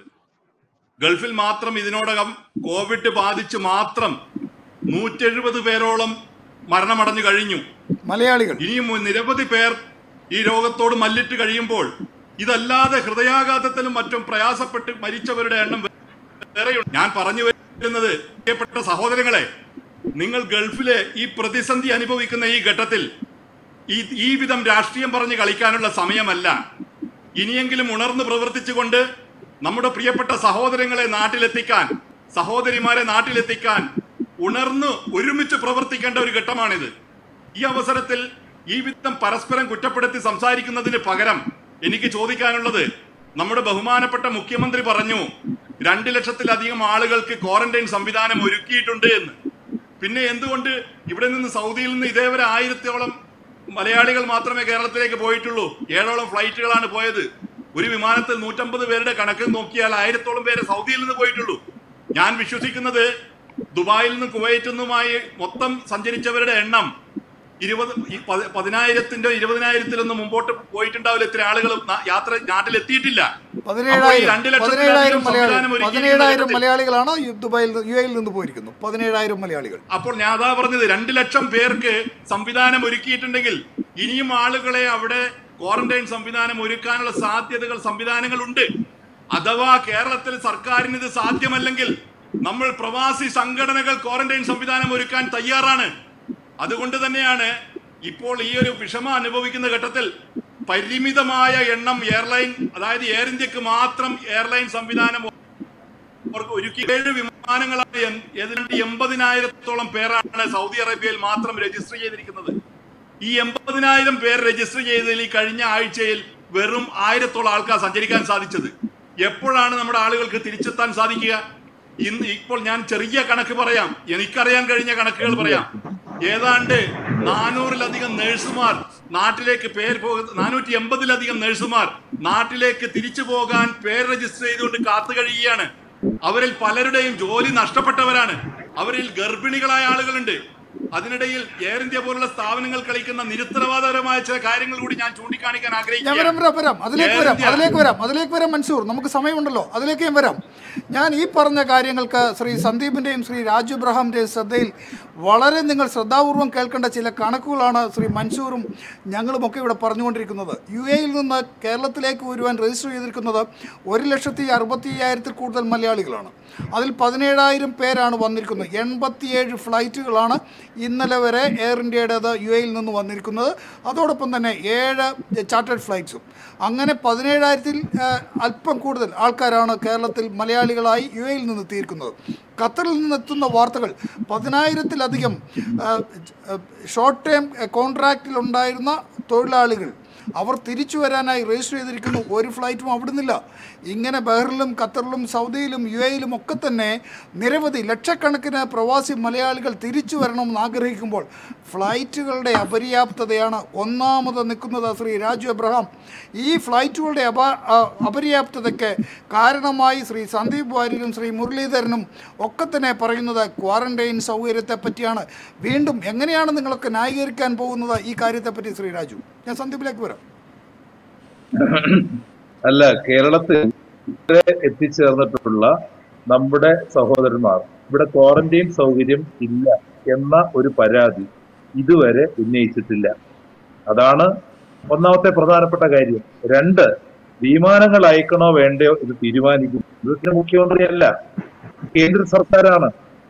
[SPEAKER 4] ഗൾഫിൽ മാത്രം ഇതിനോടകം കോവിഡ് ബാധിച്ച് മാത്രം നൂറ്റെഴുപത് പേരോളം മരണമടഞ്ഞു കഴിഞ്ഞു
[SPEAKER 1] മലയാളികൾ
[SPEAKER 4] ഇനിയും നിരവധി പേർ ഈ രോഗത്തോട് മല്ലിട്ട് കഴിയുമ്പോൾ ഇതല്ലാതെ ഹൃദയാഘാതത്തിലും മറ്റും പ്രയാസപ്പെട്ട് മരിച്ചവരുടെ എണ്ണം വേറെയുണ്ട് ഞാൻ പറഞ്ഞു വരുന്നത് പ്രിയപ്പെട്ട സഹോദരങ്ങളെ നിങ്ങൾ ഗൾഫിലെ ഈ പ്രതിസന്ധി അനുഭവിക്കുന്ന ഈ ഘട്ടത്തിൽ ഈ ഈ വിധം രാഷ്ട്രീയം പറഞ്ഞ് കളിക്കാനുള്ള സമയമല്ല ഇനിയെങ്കിലും ഉണർന്ന് പ്രവർത്തിച്ചുകൊണ്ട് നമ്മുടെ പ്രിയപ്പെട്ട സഹോദരങ്ങളെ നാട്ടിലെത്തിക്കാൻ സഹോദരിമാരെ നാട്ടിലെത്തിക്കാൻ ഉണർന്ന് ഒരുമിച്ച് പ്രവർത്തിക്കേണ്ട ഒരു ഘട്ടമാണിത് ഈ അവസരത്തിൽ ഈ വിധം പരസ്പരം കുറ്റപ്പെടുത്തി സംസാരിക്കുന്നതിന് പകരം എനിക്ക് ചോദിക്കാനുള്ളത് നമ്മുടെ ബഹുമാനപ്പെട്ട മുഖ്യമന്ത്രി പറഞ്ഞു രണ്ട് ലക്ഷത്തിലധികം ആളുകൾക്ക് ക്വാറന്റൈൻ സംവിധാനം ഒരുക്കിയിട്ടുണ്ട് എന്ന് പിന്നെ എന്തുകൊണ്ട് ഇവിടെ നിന്ന് സൗദിയിൽ നിന്ന് ഇതേവരെ ആയിരത്തോളം മലയാളികൾ മാത്രമേ കേരളത്തിലേക്ക് പോയിട്ടുള്ളൂ ഏഴോളം ഫ്ലൈറ്റുകളാണ് പോയത് ഒരു വിമാനത്തിൽ നൂറ്റമ്പത് പേരുടെ കണക്ക് നോക്കിയാൽ ആയിരത്തോളം പേരെ സൗദിയിൽ നിന്ന് പോയിട്ടുള്ളൂ ഞാൻ വിശ്വസിക്കുന്നത് ദുബായിൽ നിന്നും കുവൈറ്റിൽ നിന്നുമായി മൊത്തം സഞ്ചരിച്ചവരുടെ എണ്ണം ഇരുപത് ഈ പതി- പതിനായിരത്തിന്റെ ഇരുപതിനായിരത്തിലൊന്നും മുമ്പോട്ട് പോയിട്ടുണ്ടാവില്ല ഇത്ര ആളുകൾ നാ- യാത്ര നാട്ടിലെത്തിയിട്ടില്ല അപ്പോൾ ഈ
[SPEAKER 1] പതിനേഴായിരം
[SPEAKER 4] രണ്ട് ലക്ഷത്തിലധികം
[SPEAKER 1] പതിനേഴായിരം മലയാളികൾ
[SPEAKER 4] സംവിധാനം ഒരുക്കിയിരിക്കുന്ന
[SPEAKER 1] പതിനേഴായിരം
[SPEAKER 4] ഘട്ടത്തിൽ
[SPEAKER 1] മലയാളികളാണ് യു- ദുബായിൽ നിന്ന്- യു എയിൽ നിന്ന് പോയിരിക്കുന്നു പതിനേഴായിരം മലയാളികൾ
[SPEAKER 4] അപ്പോൾ ഞാൻ അതാ പറഞ്ഞത് രണ്ട് ലക്ഷം പേർക്ക് സംവിധാനം ഒരുക്കിയിട്ടുണ്ടെങ്കിൽ ഇനിയും ആളുകളെ അവിടെ ക്വാറന്റൈൻ സംവിധാനം ഒരുക്കാനുള്ള സാധ്യതകൾ സംവിധാനങ്ങളുണ്ട് അഥവാ കേരളത്തിൽ സർക്കാരിന് ഇത് സാധ്യമല്ലെങ്കിൽ നമ്മൾ പ്രവാസി സംഘടനകൾ ക്വാറന്റൈൻ സംവിധാനം ഒരുക്കാൻ തയ്യാറാണ് അതുകൊണ്ട് തന്നെയാണ് ഇപ്പോൾ ഈ ഒരു വിഷമം അനുഭവിക്കുന്ന ഘട്ടത്തിൽ പരിമിതമായ എണ്ണം എയർലൈൻ അതായത് എയർ ഇന്ത്യക്ക് മാത്രം എയർലൈൻ സംവിധാനം അവർക്ക് ഒരുക്കി ഏഴ് വിമാനങ്ങളാണ് എം- ഏതാണ്ട് എൺപതിനായിരത്തോളം പേരാണ് സൗദി അറേബ്യയിൽ മാത്രം രജിസ്റ്റർ ചെയ്തിരിക്കുന്നത് ഈ എൺപതിനായിരം പേർ രജിസ്റ്റർ ചെയ്തതിൽ ഈ കഴിഞ്ഞ ആഴ്ചയിൽ വെറും ആയിരത്തോളം ആൾക്കാർ സഞ്ചരിക്കാൻ സാധിച്ചത് എപ്പോഴാണ് നമ്മുടെ ആളുകൾക്ക് തിരിച്ചെത്താൻ സാധിക്കുക ഇന്ന് ഇപ്പോൾ ഞാൻ ചെറിയ കണക്ക് പറയാം എനിക്കറിയാൻ കഴിഞ്ഞ കണക്കുകൾ പറയാം ഏതാണ്ട് നാനൂറിലധികം നഴ്സുമാർ നാട്ടിലേക്ക് പേര് പോകുന്ന നാനൂറ്റി എൺപതിലധികം നഴ്സുമാർ നാട്ടിലേക്ക് തിരിച്ചു പോകാൻ പേര് രജിസ്റ്റർ ചെയ്തുകൊണ്ട് കാത്തു കഴിയുകയാണ് അവരിൽ പലരുടെയും ജോലി നഷ്ടപ്പെട്ടവരാണ് അവരിൽ ഗർഭിണികളായ ആളുകളുണ്ട് അതിനിടയിൽ എയർ ഇന്ത്യ പോലുള്ള സ്ഥാപനങ്ങൾ കളിക്കുന്ന നിരുത്തരവാദപരമായ ചില കാര്യങ്ങൾ കൂടി ഞാൻ ചൂണ്ടിക്കാണിക്കാൻ
[SPEAKER 1] ഞാൻ വരാം
[SPEAKER 4] ആഗ്രഹിക്കുകയാണ്
[SPEAKER 1] വരാം വരാം അതിലേക്ക്
[SPEAKER 4] Air
[SPEAKER 1] വരാം
[SPEAKER 4] India-
[SPEAKER 1] അതിലേക്ക് വരാം അതിലേക്ക് വരാം മൻസൂർ നമുക്ക് സമയമുണ്ടല്ലോ അതിലേക്ക് ഞാൻ വരാം ഞാൻ ഈ പറഞ്ഞ കാര്യങ്ങൾക്ക് ശ്രീ സന്ദീപിൻ്റെയും ശ്രീ രാജു ഇബ്രഹാമിൻ്റെയും ശ്രദ്ധയിൽ വളരെ നിങ്ങൾ ശ്രദ്ധാപൂർവം കേൾക്കേണ്ട ചില കണക്കുകളാണ് ശ്രീ മൻസൂറും ഞങ്ങളുമൊക്കെ ഇവിടെ പറഞ്ഞുകൊണ്ടിരിക്കുന്നത് യു എയിൽ നിന്ന് കേരളത്തിലേക്ക് വരുവാൻ രജിസ്റ്റർ ചെയ്തിരിക്കുന്നത് ഒരു ലക്ഷത്തി അറുപത്തി അയ്യായിരത്തിൽ കൂടുതൽ മലയാളികളാണ് അതിൽ പതിനേഴായിരം പേരാണ് വന്നിരിക്കുന്നത് എൺപത്തിയേഴ് ഫ്ലൈറ്റുകളാണ് ഇന്നലെ വരെ എയർ ഇന്ത്യയുടേത് യു എയിൽ നിന്ന് വന്നിരിക്കുന്നത് അതോടൊപ്പം തന്നെ ഏഴ് ചാർട്ടേഡ് ഫ്ലൈറ്റ്സും അങ്ങനെ പതിനേഴായിരത്തിൽ ആ, അല്പം കൂടുതൽ ആൾക്കാരാണ് കേരളത്തിൽ മലയാളികളായി യു എയിൽ നിന്ന് എത്തിയിരിക്കുന്നത് ഖത്തറിൽ നിന്നെത്തുന്ന വാർത്തകൾ പതിനായിരത്തിലധികം ഷോർട്ട് ടൈം കോൺട്രാക്റ്റിലുണ്ടായിരുന്ന തൊഴിലാളികൾ അവർ തിരിച്ചു വരാനായി രജിസ്റ്റർ ചെയ്തിരിക്കുന്നു ഒരു ഫ്ലൈറ്റും അവിടുന്നില്ല ഇങ്ങനെ ബഹ്റിലും ഖത്തറിലും സൗദിയിലും യു എയിലും ഒക്കെ തന്നെ നിരവധി ലക്ഷക്കണക്കിന് പ്രവാസി മലയാളികൾ തിരിച്ചു വരണമെന്ന് ആഗ്രഹിക്കുമ്പോൾ ഫ്ലൈറ്റുകളുടെ അപര്യാപ്തതയാണ് ഒന്നാമത് നിൽക്കുന്നത് ശ്രീ രാജു എബ്രഹാം ഈ ഫ്ലൈറ്റുകളുടെ അപ ആ, അപര്യാപ്തതയ്ക്ക് കാരണമായി ശ്രീ സന്ദീപ് വാര്യരും ശ്രീ മുരളീധരനും ഒക്കെ തന്നെ പറയുന്നത് ക്വാറന്റൈൻ സൗകര്യത്തെ പറ്റിയാണ് വീണ്ടും എങ്ങനെയാണ് നിങ്ങളൊക്കെ ന്യായീകരിക്കാൻ പോകുന്നത് ഈ കാര്യത്തെപ്പറ്റി ശ്രീ രാജു ഞാൻ സന്ദീപിലേക്ക് വരാം
[SPEAKER 2] അല്ല കേരളത്തിൽ ഇതുവരെ എത്തിച്ചേർന്നിട്ടുള്ള നമ്മുടെ സഹോദരന്മാർ ഇവിടെ ക്വാറന്റൈൻ സൗകര്യം ഇല്ല എന്ന ഒരു പരാതി ഇതുവരെ ഉന്നയിച്ചിട്ടില്ല അതാണ് ഒന്നാമത്തെ പ്രധാനപ്പെട്ട കാര്യം രണ്ട് വിമാനങ്ങൾ അയക്കണോ വേണ്ടയോ ഇത് തീരുമാനിക്കും ഇത് മുഖ്യമന്ത്രിയല്ല കേന്ദ്ര സർക്കാരാണ്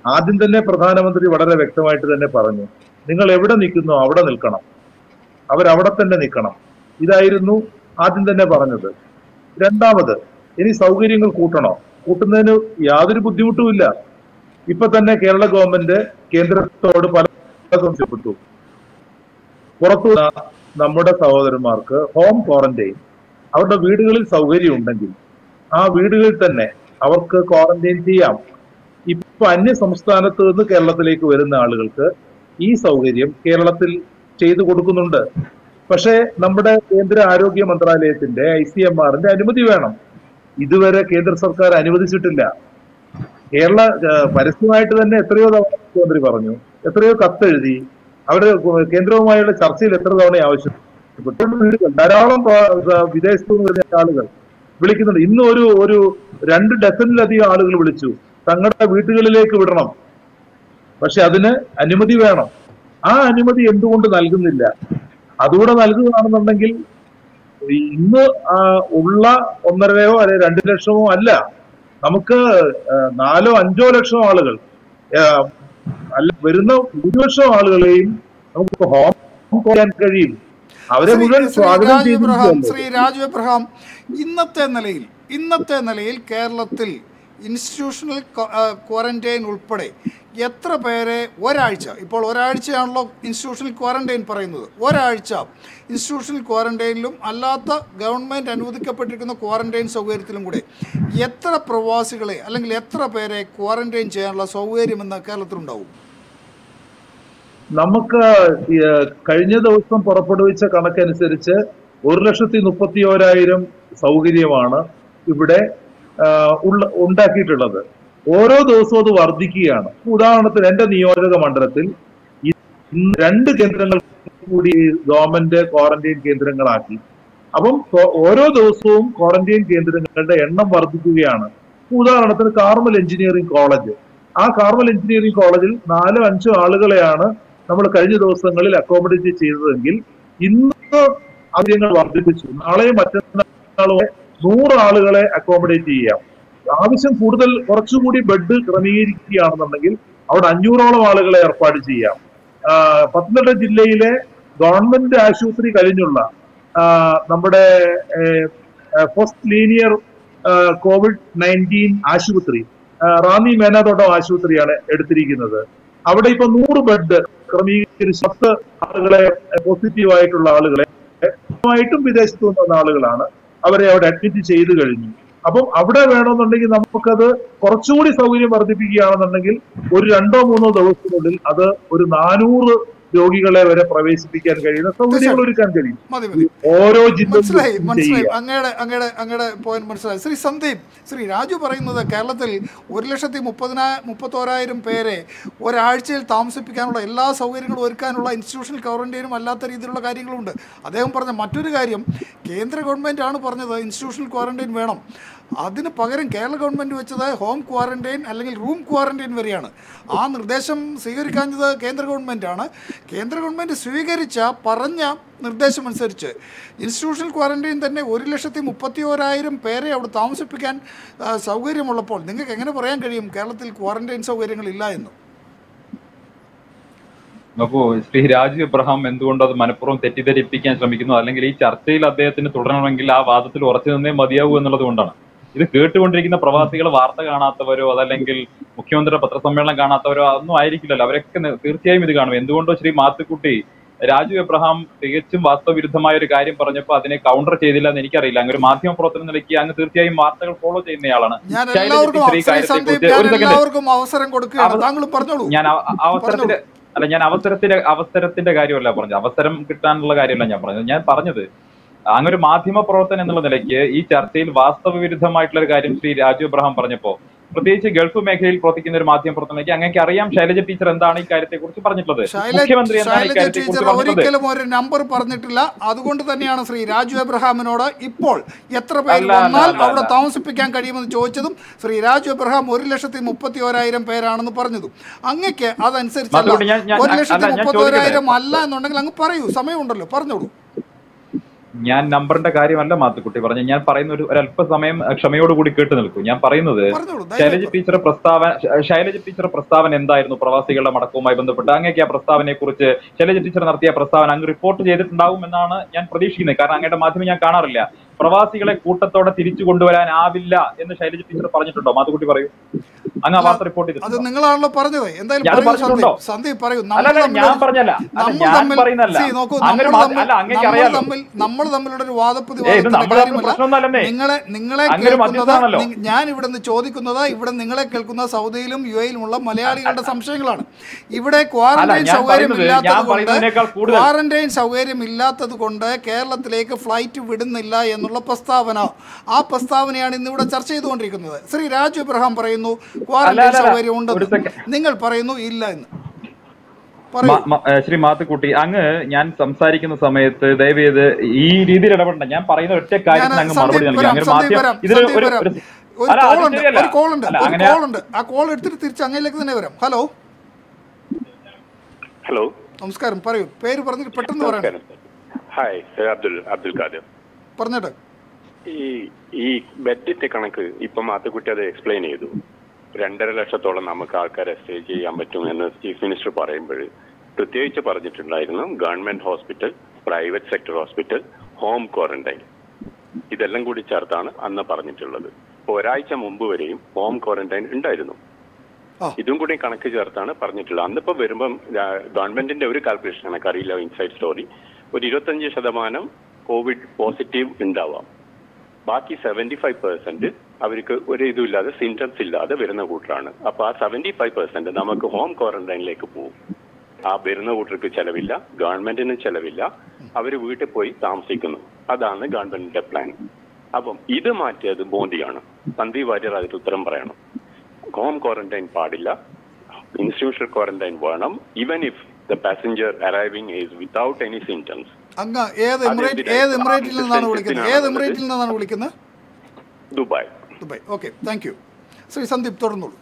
[SPEAKER 2] ആദ്യം തന്നെ പ്രധാനമന്ത്രി വളരെ വ്യക്തമായിട്ട് തന്നെ പറഞ്ഞു നിങ്ങൾ എവിടെ നിൽക്കുന്നോ അവിടെ നിൽക്കണം അവരവിടെ തന്നെ നിൽക്കണം ഇതായിരുന്നു ആദ്യം തന്നെ പറഞ്ഞത് രണ്ടാമത് ഇനി സൗകര്യങ്ങൾ കൂട്ടണോ കൂട്ടുന്നതിന് യാതൊരു ബുദ്ധിമുട്ടുമില്ല ഇപ്പൊ തന്നെ കേരള ഗവൺമെന്റ് കേന്ദ്രത്തോട് പല ആവശ്യപ്പെട്ടു പുറത്തു നമ്മുടെ സഹോദരന്മാർക്ക് ഹോം ക്വാറന്റൈൻ അവരുടെ വീടുകളിൽ സൗകര്യം ഉണ്ടെങ്കിൽ ആ വീടുകളിൽ തന്നെ അവർക്ക് ക്വാറന്റൈൻ ചെയ്യാം ഇപ്പൊ അന്യ സംസ്ഥാനത്ത് നിന്ന് കേരളത്തിലേക്ക് വരുന്ന ആളുകൾക്ക് ഈ സൗകര്യം കേരളത്തിൽ ചെയ്തു കൊടുക്കുന്നുണ്ട് പക്ഷേ നമ്മുടെ കേന്ദ്ര ആരോഗ്യ മന്ത്രാലയത്തിന്റെ ഐ സി എം ആറിന്റെ അനുമതി വേണം ഇതുവരെ കേന്ദ്ര സർക്കാർ അനുവദിച്ചിട്ടില്ല കേരള ഏഹ്, പരസ്യമായിട്ട് തന്നെ എത്രയോ തവണ മുഖ്യമന്ത്രി പറഞ്ഞു എത്രയോ കത്തെഴുതി അവര് കേന്ദ്രവുമായുള്ള ചർച്ചയിൽ എത്ര തവണ ആവശ്യപ്പെട്ടു വീടുകൾ ധാരാളം പ്ര- വിദേശത്തു നിന്ന് വരുന്ന ആളുകൾ വിളിക്കുന്നുണ്ട് ഇന്ന് ഒരു ഒരു രണ്ട് ഡസനിലധികം ആളുകൾ വിളിച്ചു തങ്ങളുടെ വീട്ടുകളിലേക്ക് വിടണം പക്ഷെ അതിന് അനുമതി വേണം ആ അനുമതി എന്തുകൊണ്ട് നൽകുന്നില്ല അതുകൂടെ നൽകുകയാണെന്നുണ്ടെങ്കിൽ ഇന്ന് ആ, ഉള്ള ഒന്നരയോ അല്ലെ രണ്ട് ലക്ഷമോ അല്ല നമുക്ക് ആ, നാലോ അഞ്ചോ ലക്ഷം ആളുകൾ ആ, അല്ല വരുന്ന ഭൂരിപക്ഷം ആളുകളെയും നമുക്ക് ഹോം ചെയ്യാൻ കഴിയും അവരെ
[SPEAKER 1] ശ്രീ-
[SPEAKER 2] മുഴുവൻ
[SPEAKER 1] ശ്രീ
[SPEAKER 2] സ്വാഗതം
[SPEAKER 1] രാജു എബ്രഹാം
[SPEAKER 2] ചെയ്തിരിക്കുകയല്ലേ
[SPEAKER 1] ശ്രീ രാജു എബ്രഹാം ഇന്നത്തെ നിലയിൽ ഇന്നത്തെ നിലയിൽ കേരളത്തിൽ ഇൻസ്റ്റിറ്റ്യൂഷണൽ ക്വാറന്റൈൻ ഉൾപ്പെടെ എത്ര പേരെ ഒരാഴ്ച ഇപ്പോൾ ഒരാഴ്ചയാണല്ലോ ഇൻസ്റ്റിറ്റ്യൂഷണൽ ക്വാറന്റൈൻ പറയുന്നത് ഒരാഴ്ച ഇൻസ്റ്റിറ്റ്യൂഷണൽ ക്വാറന്റൈനിലും അല്ലാത്ത ഗവൺമെൻറ് അനുവദിക്കപ്പെട്ടിരിക്കുന്ന ക്വാറന്റൈൻ സൗകര്യത്തിലും കൂടെ എത്ര പ്രവാസികളെ അല്ലെങ്കിൽ എത്ര പേരെ ക്വാറന്റൈൻ ചെയ്യാനുള്ള സൗകര്യം ഇന്ന് കേരളത്തിലുണ്ടാവും
[SPEAKER 2] നമുക്ക് ഈ, കഴിഞ്ഞ ദിവസം പുറപ്പെടുവിച്ച കണക്കനുസരിച്ച് ഒരു ലക്ഷത്തി മുപ്പത്തി ഓരായിരം സൗകര്യമാണ് ഇവിടെ ആ, ഉള്ള ഉണ്ടാക്കിയിട്ടുള്ളത് ഓരോ ദിവസവും അത് വർദ്ധിക്കുകയാണ് ഉദാഹരണത്തിന് എന്റെ നിയോജക മണ്ഡലത്തിൽ ഇന്ന് രണ്ട് കേന്ദ്രങ്ങൾ കൂടി ഗവൺമെന്റ് ക്വാറന്റൈൻ കേന്ദ്രങ്ങളാക്കി അപ്പം കൊ- ഓരോ ദിവസവും ക്വാറന്റൈൻ കേന്ദ്രങ്ങളുടെ എണ്ണം വർദ്ധിക്കുകയാണ് ഉദാഹരണത്തിന് കാർമൽ എഞ്ചിനീയറിംഗ് കോളേജ് ആ കാർമൽ എഞ്ചിനീയറിംഗ് കോളേജിൽ നാലോ അഞ്ചോ ആളുകളെയാണ് നമ്മൾ കഴിഞ്ഞ ദിവസങ്ങളിൽ അക്കോമഡേറ്റ് ചെയ്തതെങ്കിൽ ഇന്ന് ആദ്യങ്ങൾ വർദ്ധിപ്പിച്ചു നാളെയും മറ്റന്നാളും നൂറ് ആളുകളെ അക്കോമഡേറ്റ് ചെയ്യാം ആവശ്യം കൂടുതൽ കുറച്ചുകൂടി ബെഡ് ക്രമീകരിക്കുകയാണെന്നുണ്ടെങ്കിൽ അവിടെ അഞ്ഞൂറോളം ആളുകളെ ഏർപ്പാട് ചെയ്യാം ആ, പത്തനംതിട്ട ജില്ലയിലെ ഗവൺമെന്റ് ആശുപത്രി കഴിഞ്ഞുള്ള ആ, നമ്മുടെ ഫസ്റ്റ് ലീനിയർ കോവിഡ് നയൻറ്റീൻ ആശുപത്രി ആ, റാന്നി മേനാതോട്ടം ആശുപത്രിയാണ് എടുത്തിരിക്കുന്നത് അവിടെ ഇപ്പൊ നൂറ് ബെഡ് ക്രമീകരിച്ച് പത്ത് ആളുകളെ പോസിറ്റീവ് ആയിട്ടുള്ള ആളുകളെ ആയിട്ടും വിദേശത്ത് നിന്ന് വന്ന ആളുകളാണ് അവരെ അവിടെ അഡ്മിറ്റ് ചെയ്ത് കഴിഞ്ഞു അപ്പം അവിടെ വേണമെന്നുണ്ടെങ്കിൽ നമുക്കത് കുറച്ചുകൂടി സൗകര്യം വർദ്ധിപ്പിക്കുകയാണെന്നുണ്ടെങ്കിൽ ഒരു രണ്ടോ മൂന്നോ ദിവസത്തിനുള്ളിൽ അത് ഒരു നാനൂറ് രോഗികളെ വരെ പ്രവേശിപ്പിക്കാൻ കഴിയുന്ന സൗകര്യങ്ങൾ ഒരുക്കാൻ കഴിയും
[SPEAKER 1] മതി മതി
[SPEAKER 2] ഓരോ
[SPEAKER 1] മനസ്സിലായി
[SPEAKER 2] ജില്ലയിലും
[SPEAKER 1] മനസ്സിലായി
[SPEAKER 2] ചെയ്യുക
[SPEAKER 1] അങ്ങയുടെ അങ്ങയുടെ അങ്ങയുടെ പോയിന്റ് മനസ്സിലായി ശ്രീ സന്ദീപ് ശ്രീ രാജു പറയുന്നത് കേരളത്തിൽ ഒരു ലക്ഷത്തി മുപ്പതിനാ മുപ്പത്തോരായിരം പേരെ ഒരാഴ്ചയിൽ താമസിപ്പിക്കാനുള്ള എല്ലാ സൗകര്യങ്ങളും ഒരുക്കാനുള്ള ഇൻസ്റ്റിറ്റ്യൂഷണൽ ക്വാറന്റൈനും അല്ലാത്ത രീതിയിലുള്ള കാര്യങ്ങളുണ്ട് അദ്ദേഹം പറഞ്ഞ മറ്റൊരു കാര്യം കേന്ദ്ര ഗവൺമെൻറ് ആണ് പറഞ്ഞത് ഇൻസ്റ്റിറ്റ്യൂഷണൽ ക്വാറന്റൈൻ വേണം അതിന് പകരം കേരള ഗവൺമെൻറ് വെച്ചത് ഹോം ക്വാറന്റൈൻ അല്ലെങ്കിൽ റൂം ക്വാറന്റൈൻ വരെയാണ് ആ നിർദ്ദേശം സ്വീകരിക്കാഞ്ഞത് കേന്ദ്ര ഗവൺമെൻറ്റാണ് കേന്ദ്ര ഗവൺമെൻറ് സ്വീകരിച്ച പറഞ്ഞ നിർദ്ദേശം അനുസരിച്ച് ഇൻസ്റ്റിറ്റ്യൂഷണൽ ക്വാറന്റൈൻ തന്നെ ഒരു ലക്ഷത്തി മുപ്പത്തി ഓരായിരം പേരെ അവിടെ താമസിപ്പിക്കാൻ ആ, സൗകര്യമുള്ളപ്പോൾ നിങ്ങൾക്ക് എങ്ങനെ പറയാൻ കഴിയും കേരളത്തിൽ ക്വാറന്റൈൻ സൗകര്യങ്ങളില്ല എന്ന്
[SPEAKER 3] അപ്പോ ശ്രീ രാജു എബ്രഹാം എന്തുകൊണ്ട് അത് മനഃപൂർവ്വം തെറ്റിദ്ധരിപ്പിക്കാൻ ശ്രമിക്കുന്നു അല്ലെങ്കിൽ ഈ ചർച്ചയിൽ അദ്ദേഹത്തിന് തുടരണമെങ്കിൽ ആ വാദത്തിൽ ഉറച്ചു നിന്നേ മതിയാവൂ എന്നുള്ളത് കൊണ്ടാണ് ഇത് കേട്ടുകൊണ്ടിരിക്കുന്ന പ്രവാസികൾ വാർത്ത കാണാത്തവരോ അതല്ലെങ്കിൽ മുഖ്യമന്ത്രിയുടെ പത്രസമ്മേളനം കാണാത്തവരോ അതൊന്നും ആയിരിക്കില്ലല്ലോ അവരൊക്കെ നി- തീർച്ചയായും ഇത് കാണും എന്തുകൊണ്ടോ ശ്രീ മാത്തുക്കുട്ടി രാജു എബ്രഹാം തികച്ചും വാസ്തവവിരുദ്ധമായ ഒരു കാര്യം പറഞ്ഞപ്പോൾ അതിനെ കൗണ്ടർ ചെയ്തില്ല എന്ന് എനിക്കറിയില്ല അങ്ങ് ഒരു മാധ്യമ പ്രവർത്തനം നിലയ്ക്ക് അങ്ങ് തീർച്ചയായും വാർത്തകൾ ഫോളോ ചെയ്യുന്നയാളാണ്
[SPEAKER 1] ഞാൻ
[SPEAKER 3] ശൈലജ
[SPEAKER 1] എല്ലാവർക്കും
[SPEAKER 3] ടീച്ചർ ഈ
[SPEAKER 1] ശ്രീ
[SPEAKER 3] കാര്യത്തെ
[SPEAKER 1] സന്ദീപ്
[SPEAKER 3] കുറിച്ച്
[SPEAKER 1] ഞാൻ
[SPEAKER 3] ഒരു സെക്കൻഡ്
[SPEAKER 1] എല്ലാവർക്കും അവസരം കൊടുക്കുകയാണ്
[SPEAKER 3] അവ-
[SPEAKER 1] താങ്കൾ പറഞ്ഞോളൂ
[SPEAKER 3] ഞാൻ അവ- അ- അവസരത്തിന്റെ അല്ല ഞാൻ അവസരത്തിന്റെ അവസരത്തിന്റെ കാര്യമല്ല പറഞ്ഞത് അവസരം കിട്ടാനുള്ള കാര്യമല്ല ഞാൻ പറഞ്ഞത് ഞാൻ പറഞ്ഞത് അങ്ങ് ഒരു മാധ്യമ പ്രവർത്തനം എന്നുള്ള നിലയ്ക്ക് ഈ ചർച്ചയിൽ വാസ്തവ വിരുദ്ധമായിട്ടുള്ള ഒരു കാര്യം ശ്രീ രാജു എബ്രഹാം പറഞ്ഞപ്പോ പ്രത്യേകിച്ച് ഗൾഫ് മേഖലയിൽ പ്രവർത്തിക്കുന്ന ഒരു മാധ്യമ പ്രവർത്തനയ്ക്ക് അങ്ങേക്ക് അറിയാം ശൈലജ ടീച്ചർ എന്താണ് ഈ കാര്യത്തെ കുറിച്ച് പറഞ്ഞിട്ടുള്ളത്
[SPEAKER 1] ശൈലജ
[SPEAKER 3] മുഖ്യമന്ത്രി എന്താണ് ഈ
[SPEAKER 1] ശൈലജ
[SPEAKER 3] കാര്യത്തെ
[SPEAKER 1] ടീച്ചർ
[SPEAKER 3] കുറിച്ച് പറഞ്ഞിട്ടുള്ളത്
[SPEAKER 1] ഒരിക്കലും ഒരു നമ്പർ പറഞ്ഞിട്ടില്ല അതുകൊണ്ട് തന്നെയാണ് ശ്രീ രാജു എബ്രഹാമിനോട് ഇപ്പോൾ എത്ര പേര്
[SPEAKER 3] അല്ല, അല്ല,
[SPEAKER 1] വന്നാൽ
[SPEAKER 3] അല്ല,
[SPEAKER 1] അവിടെ
[SPEAKER 3] അല്ല.
[SPEAKER 1] താമസിപ്പിക്കാൻ കഴിയുമെന്ന് ചോദിച്ചതും ശ്രീ രാജു എബ്രഹാം ഒരു ലക്ഷത്തി മുപ്പത്തി ഓരായിരം പേരാണെന്ന് പറഞ്ഞതും അങ്ങക്ക് അതനുസരിച്ചല്ല
[SPEAKER 3] അതുകൊണ്ട് ഞാൻ- ഞാൻ-
[SPEAKER 1] ഒരു ലക്ഷത്തി
[SPEAKER 3] അല്ല, ഞാൻ
[SPEAKER 1] മുപ്പത്തി ഓരായിരം
[SPEAKER 3] ചോദിക്കട്ടെ?
[SPEAKER 1] അല്ല എന്നുണ്ടെങ്കിൽ അങ്ങ് പറയൂ സമയമുണ്ടല്ലോ പറഞ്ഞോളൂ
[SPEAKER 3] ഞാൻ നമ്പറിന്റെ കാര്യമല്ല മാത്തുക്കുട്ടി പറഞ്ഞു ഞാൻ പറയുന്ന ഒരു ഒരല്പസമയം അഹ്, ക്ഷമയോടുകൂടി കേട്ട് നിൽക്കും ഞാൻ പറയുന്നത്
[SPEAKER 1] പറഞ്ഞോളൂ
[SPEAKER 3] ശൈലജ
[SPEAKER 1] ധൈര്യമായിട്ട്
[SPEAKER 3] ടീച്ചറെ പ്രസ്താവന ശ- ശൈലജ ടീച്ചറെ പ്രസ്താവന എന്തായിരുന്നു പ്രവാസികളുടെ മടക്കവുമായി ബന്ധപ്പെട്ട് അങ്ങേക്ക് ആ പ്രസ്താവനയെ കുറിച്ച് ശൈലജ ടീച്ചർ നടത്തിയ പ്രസ്താവന അങ്ങ് റിപ്പോർട്ട് ചെയ്തിട്ടുണ്ടാവും എന്നാണ് ഞാൻ പ്രതീക്ഷിക്കുന്നത് കാരണം അങ്ങയുടെ മാധ്യമം ഞാൻ കാണാറില്ല പ്രവാസികളെ കൂട്ടത്തോടെ തിരിച്ചു കൊണ്ടുവരാനാവില്ല എന്ന് ശൈലജ ടീച്ചർ പറഞ്ഞിട്ടുണ്ടോ മാത്തുക്കുട്ടി പറയൂ അങ്ങ് ആ വാർത്ത റിപ്പോർട്ട്
[SPEAKER 1] അത്
[SPEAKER 3] ചെയ്തിട്ടുണ്ടോ
[SPEAKER 1] നിങ്ങളാണല്ലോ പറഞ്ഞത് എന്തായാലും
[SPEAKER 3] ഞാൻ
[SPEAKER 1] പറയൂ
[SPEAKER 3] പറഞ്ഞിട്ടുണ്ടോ?
[SPEAKER 1] സന്ദീപ് സന്ദീപ് പറയൂ
[SPEAKER 3] അല്ല
[SPEAKER 1] നമ്മൾ
[SPEAKER 3] അല്ല
[SPEAKER 1] തമ്മിൽ
[SPEAKER 3] ഞാൻ പറഞ്ഞല്ല അല്ല
[SPEAKER 1] നമ്മൾ
[SPEAKER 3] ഞാൻ
[SPEAKER 1] തമ്മിൽ
[SPEAKER 3] പറയുന്നല്ല
[SPEAKER 1] see, നോക്കൂ
[SPEAKER 3] അങ്ങനെ
[SPEAKER 1] നമ്മൾ
[SPEAKER 3] മാ-
[SPEAKER 1] തമ്മിൽ
[SPEAKER 3] അല്ല അങ്ങേക്ക്
[SPEAKER 1] നമ്മൾ
[SPEAKER 3] അറിയാലോ
[SPEAKER 1] തമ്മിൽ നമ്മൾ തമ്മിലുള്ള ഒരു വാദപ്രതി
[SPEAKER 3] ഏയ് ഇത് നമ്മൾ തമ്മിൽ പ്രശ്നമൊന്നുമല്ലെന്നേ
[SPEAKER 1] നിങ്ങളെ നിങ്ങളെ
[SPEAKER 3] അങ്ങനെ ഒരു
[SPEAKER 1] കേൾക്കുന്നത്
[SPEAKER 3] മധ്യസ്ഥനാണല്ലോ.
[SPEAKER 1] നി- ഞാൻ ഇവിടെ നിന്ന് ചോദിക്കുന്നത് ഇവിടെ നിങ്ങളെ കേൾക്കുന്ന സൗദിയിലും യു എയിലുമുള്ള മലയാളികളുടെ സംശയങ്ങളാണ് ഇവിടെ ക്വാറന്റൈൻ
[SPEAKER 3] ഞാൻ
[SPEAKER 1] സൗകര്യം
[SPEAKER 3] പറയുന്നത് ഞാൻ
[SPEAKER 1] ഇല്ലാത്തത് കൊണ്ട്
[SPEAKER 3] പറയുന്നതിനേക്കാൾ കൂടുതൽ
[SPEAKER 1] ക്വാറന്റൈൻ സൗകര്യം ഇല്ലാത്തത് കൊണ്ട് കേരളത്തിലേക്ക് ഫ്ലൈറ്റ് വിടുന്നില്ല എന്നുള്ള പ്രസ്താവന ആ പ്രസ്താവനയാണ് ഇന്നിവിടെ ചർച്ച ചെയ്തുകൊണ്ടിരിക്കുന്നത് ശ്രീ രാജു ഇബ്രഹാം പറയുന്നു ക്വാറന്റൈൻ
[SPEAKER 3] അല്ല, അല്ല.
[SPEAKER 1] സൗകര്യം
[SPEAKER 3] ഒരു
[SPEAKER 1] ഉണ്ടെന്ന്
[SPEAKER 3] second.
[SPEAKER 1] നിങ്ങൾ പറയുന്നു ഇല്ല എന്ന് പറയൂ
[SPEAKER 3] മ- മ- ഏഹ് ശ്രീ മാത്തുക്കുട്ടി അങ്ങ് ഞാൻ സംസാരിക്കുന്ന സമയത്ത് ദയവേത് ഈ രീതിയിൽ ഇടപെടണ്ട ഞാൻ പറയുന്ന ഒറ്റ കാര്യത്തിന് അങ്ങ്
[SPEAKER 1] ഞാൻ
[SPEAKER 3] മറുപടി
[SPEAKER 1] സന്ദീപ്
[SPEAKER 3] നൽകി
[SPEAKER 1] വരാം,
[SPEAKER 3] അങ്ങനെ
[SPEAKER 1] സന്ദീപ്
[SPEAKER 3] മാധ്യമം
[SPEAKER 1] വരാം,
[SPEAKER 3] ഇതിൽ
[SPEAKER 1] സന്ദീപ്
[SPEAKER 3] ഒരു
[SPEAKER 1] വരാം.
[SPEAKER 3] ഒരു-
[SPEAKER 1] ഒരു
[SPEAKER 3] അല്ല, അത്
[SPEAKER 1] കോളുണ്ട്
[SPEAKER 3] ശരിയല്ല.
[SPEAKER 1] ഒരു കോളുണ്ട്
[SPEAKER 3] അല്ല,
[SPEAKER 1] ഒരു
[SPEAKER 3] അങ്ങനെ
[SPEAKER 1] കോളുണ്ട് ആ കോൾ എടുത്തിട്ട് തിരിച്ച് അങ്ങയിലേക്ക് തന്നെ വരാം ഹലോ
[SPEAKER 5] ഹലോ
[SPEAKER 1] നമസ്കാരം പറയൂ പേര് പറഞ്ഞിട്ട് പെട്ടെന്ന് പറയണം
[SPEAKER 5] നമസ്കാരം ഹായ് സർ അബ്ദുൽ അബ്ദുൽ ഖാദർ
[SPEAKER 1] പറഞ്ഞിട്ട്
[SPEAKER 5] ഈ ഈ ബെഡിന്റെ കണക്ക് ഇപ്പം മാത്തുക്കുട്ടി അത് എക്സ്പ്ലെയിൻ ചെയ്തു രണ്ടര ലക്ഷത്തോളം നമുക്ക് ആൾക്കാരെ സ്റ്റേ ചെയ്യാൻ പറ്റും എന്ന് ചീഫ് മിനിസ്റ്റർ പറയുമ്പോൾ പ്രത്യേകിച്ച് പറഞ്ഞിട്ടുണ്ടായിരുന്നു government hospital private sector hospital home quarantine ഇതെല്ലാം കൂടി ചേർത്താണ് അന്ന് പറഞ്ഞിട്ടുള്ളത് ഇപ്പൊ ഒരാഴ്ച മുമ്പ് വരെയും ഹോം ക്വാറന്റൈൻ ഉണ്ടായിരുന്നു
[SPEAKER 1] ആ.
[SPEAKER 5] ഇതും കൂടി കണക്ക് ചേർത്താണ് പറഞ്ഞിട്ടുള്ളത് അന്നിപ്പോ വരുമ്പം ആ, ഗവൺമെന്റിന്റെ ഒരു കാൽക്കുലേഷൻ എനിക്കറിയില്ല ഇൻസൈഡ് സ്റ്റോറി ഒരു ഇരുപത്തഞ്ച് ശതമാനം കോവിഡ് പോസിറ്റീവ് ഉണ്ടാവാം ബാക്കി സെവന്റി ഫൈവ് പെർസെന്റ് അവർക്ക് ഒരു ഇതുമില്ലാതെ സിംറ്റംസ് ഇല്ലാതെ വരുന്ന കൂട്ടരാണ് അപ്പൊ ആ സെവന്റി ഫൈവ് പെർസെന്റ് നമുക്ക് ഹോം ക്വാറന്റൈനിലേക്ക് പോകും ആ വരുന്ന കൂട്ടർക്ക് ചെലവില്ല ഗവൺമെന്റിന് ചെലവില്ല അവർ വീട്ടിൽ പോയി താമസിക്കുന്നു അതാണ് ഗവൺമെന്റിന്റെ പ്ലാൻ അപ്പം ഇത് മാറ്റിയത് മോദിയാണ് സന്ദീപ് വാര്യർ അതിന് ഉത്തരം പറയണം ഹോം ക്വാറന്റൈൻ പാടില്ല ഇൻസ്റ്റിറ്റ്യൂഷണൽ ക്വാറന്റൈൻ വേണം even if the passenger arriving is without any symptoms
[SPEAKER 1] അങ്ങ് ഏത് എമിറേറ്റ്
[SPEAKER 5] അതെന്തിനാ?
[SPEAKER 1] ഏത് എമിറേറ്റിൽ നിന്നാണ് വിളിക്കുന്നത്
[SPEAKER 5] എന്തിനാണ്
[SPEAKER 1] ഏത്
[SPEAKER 5] അത്?
[SPEAKER 1] എമിറേറ്റിൽ നിന്നാണ് വിളിക്കുന്നത്
[SPEAKER 5] Dubai
[SPEAKER 1] Dubai okay thank you Shri Sandeep തുടർന്നോളൂ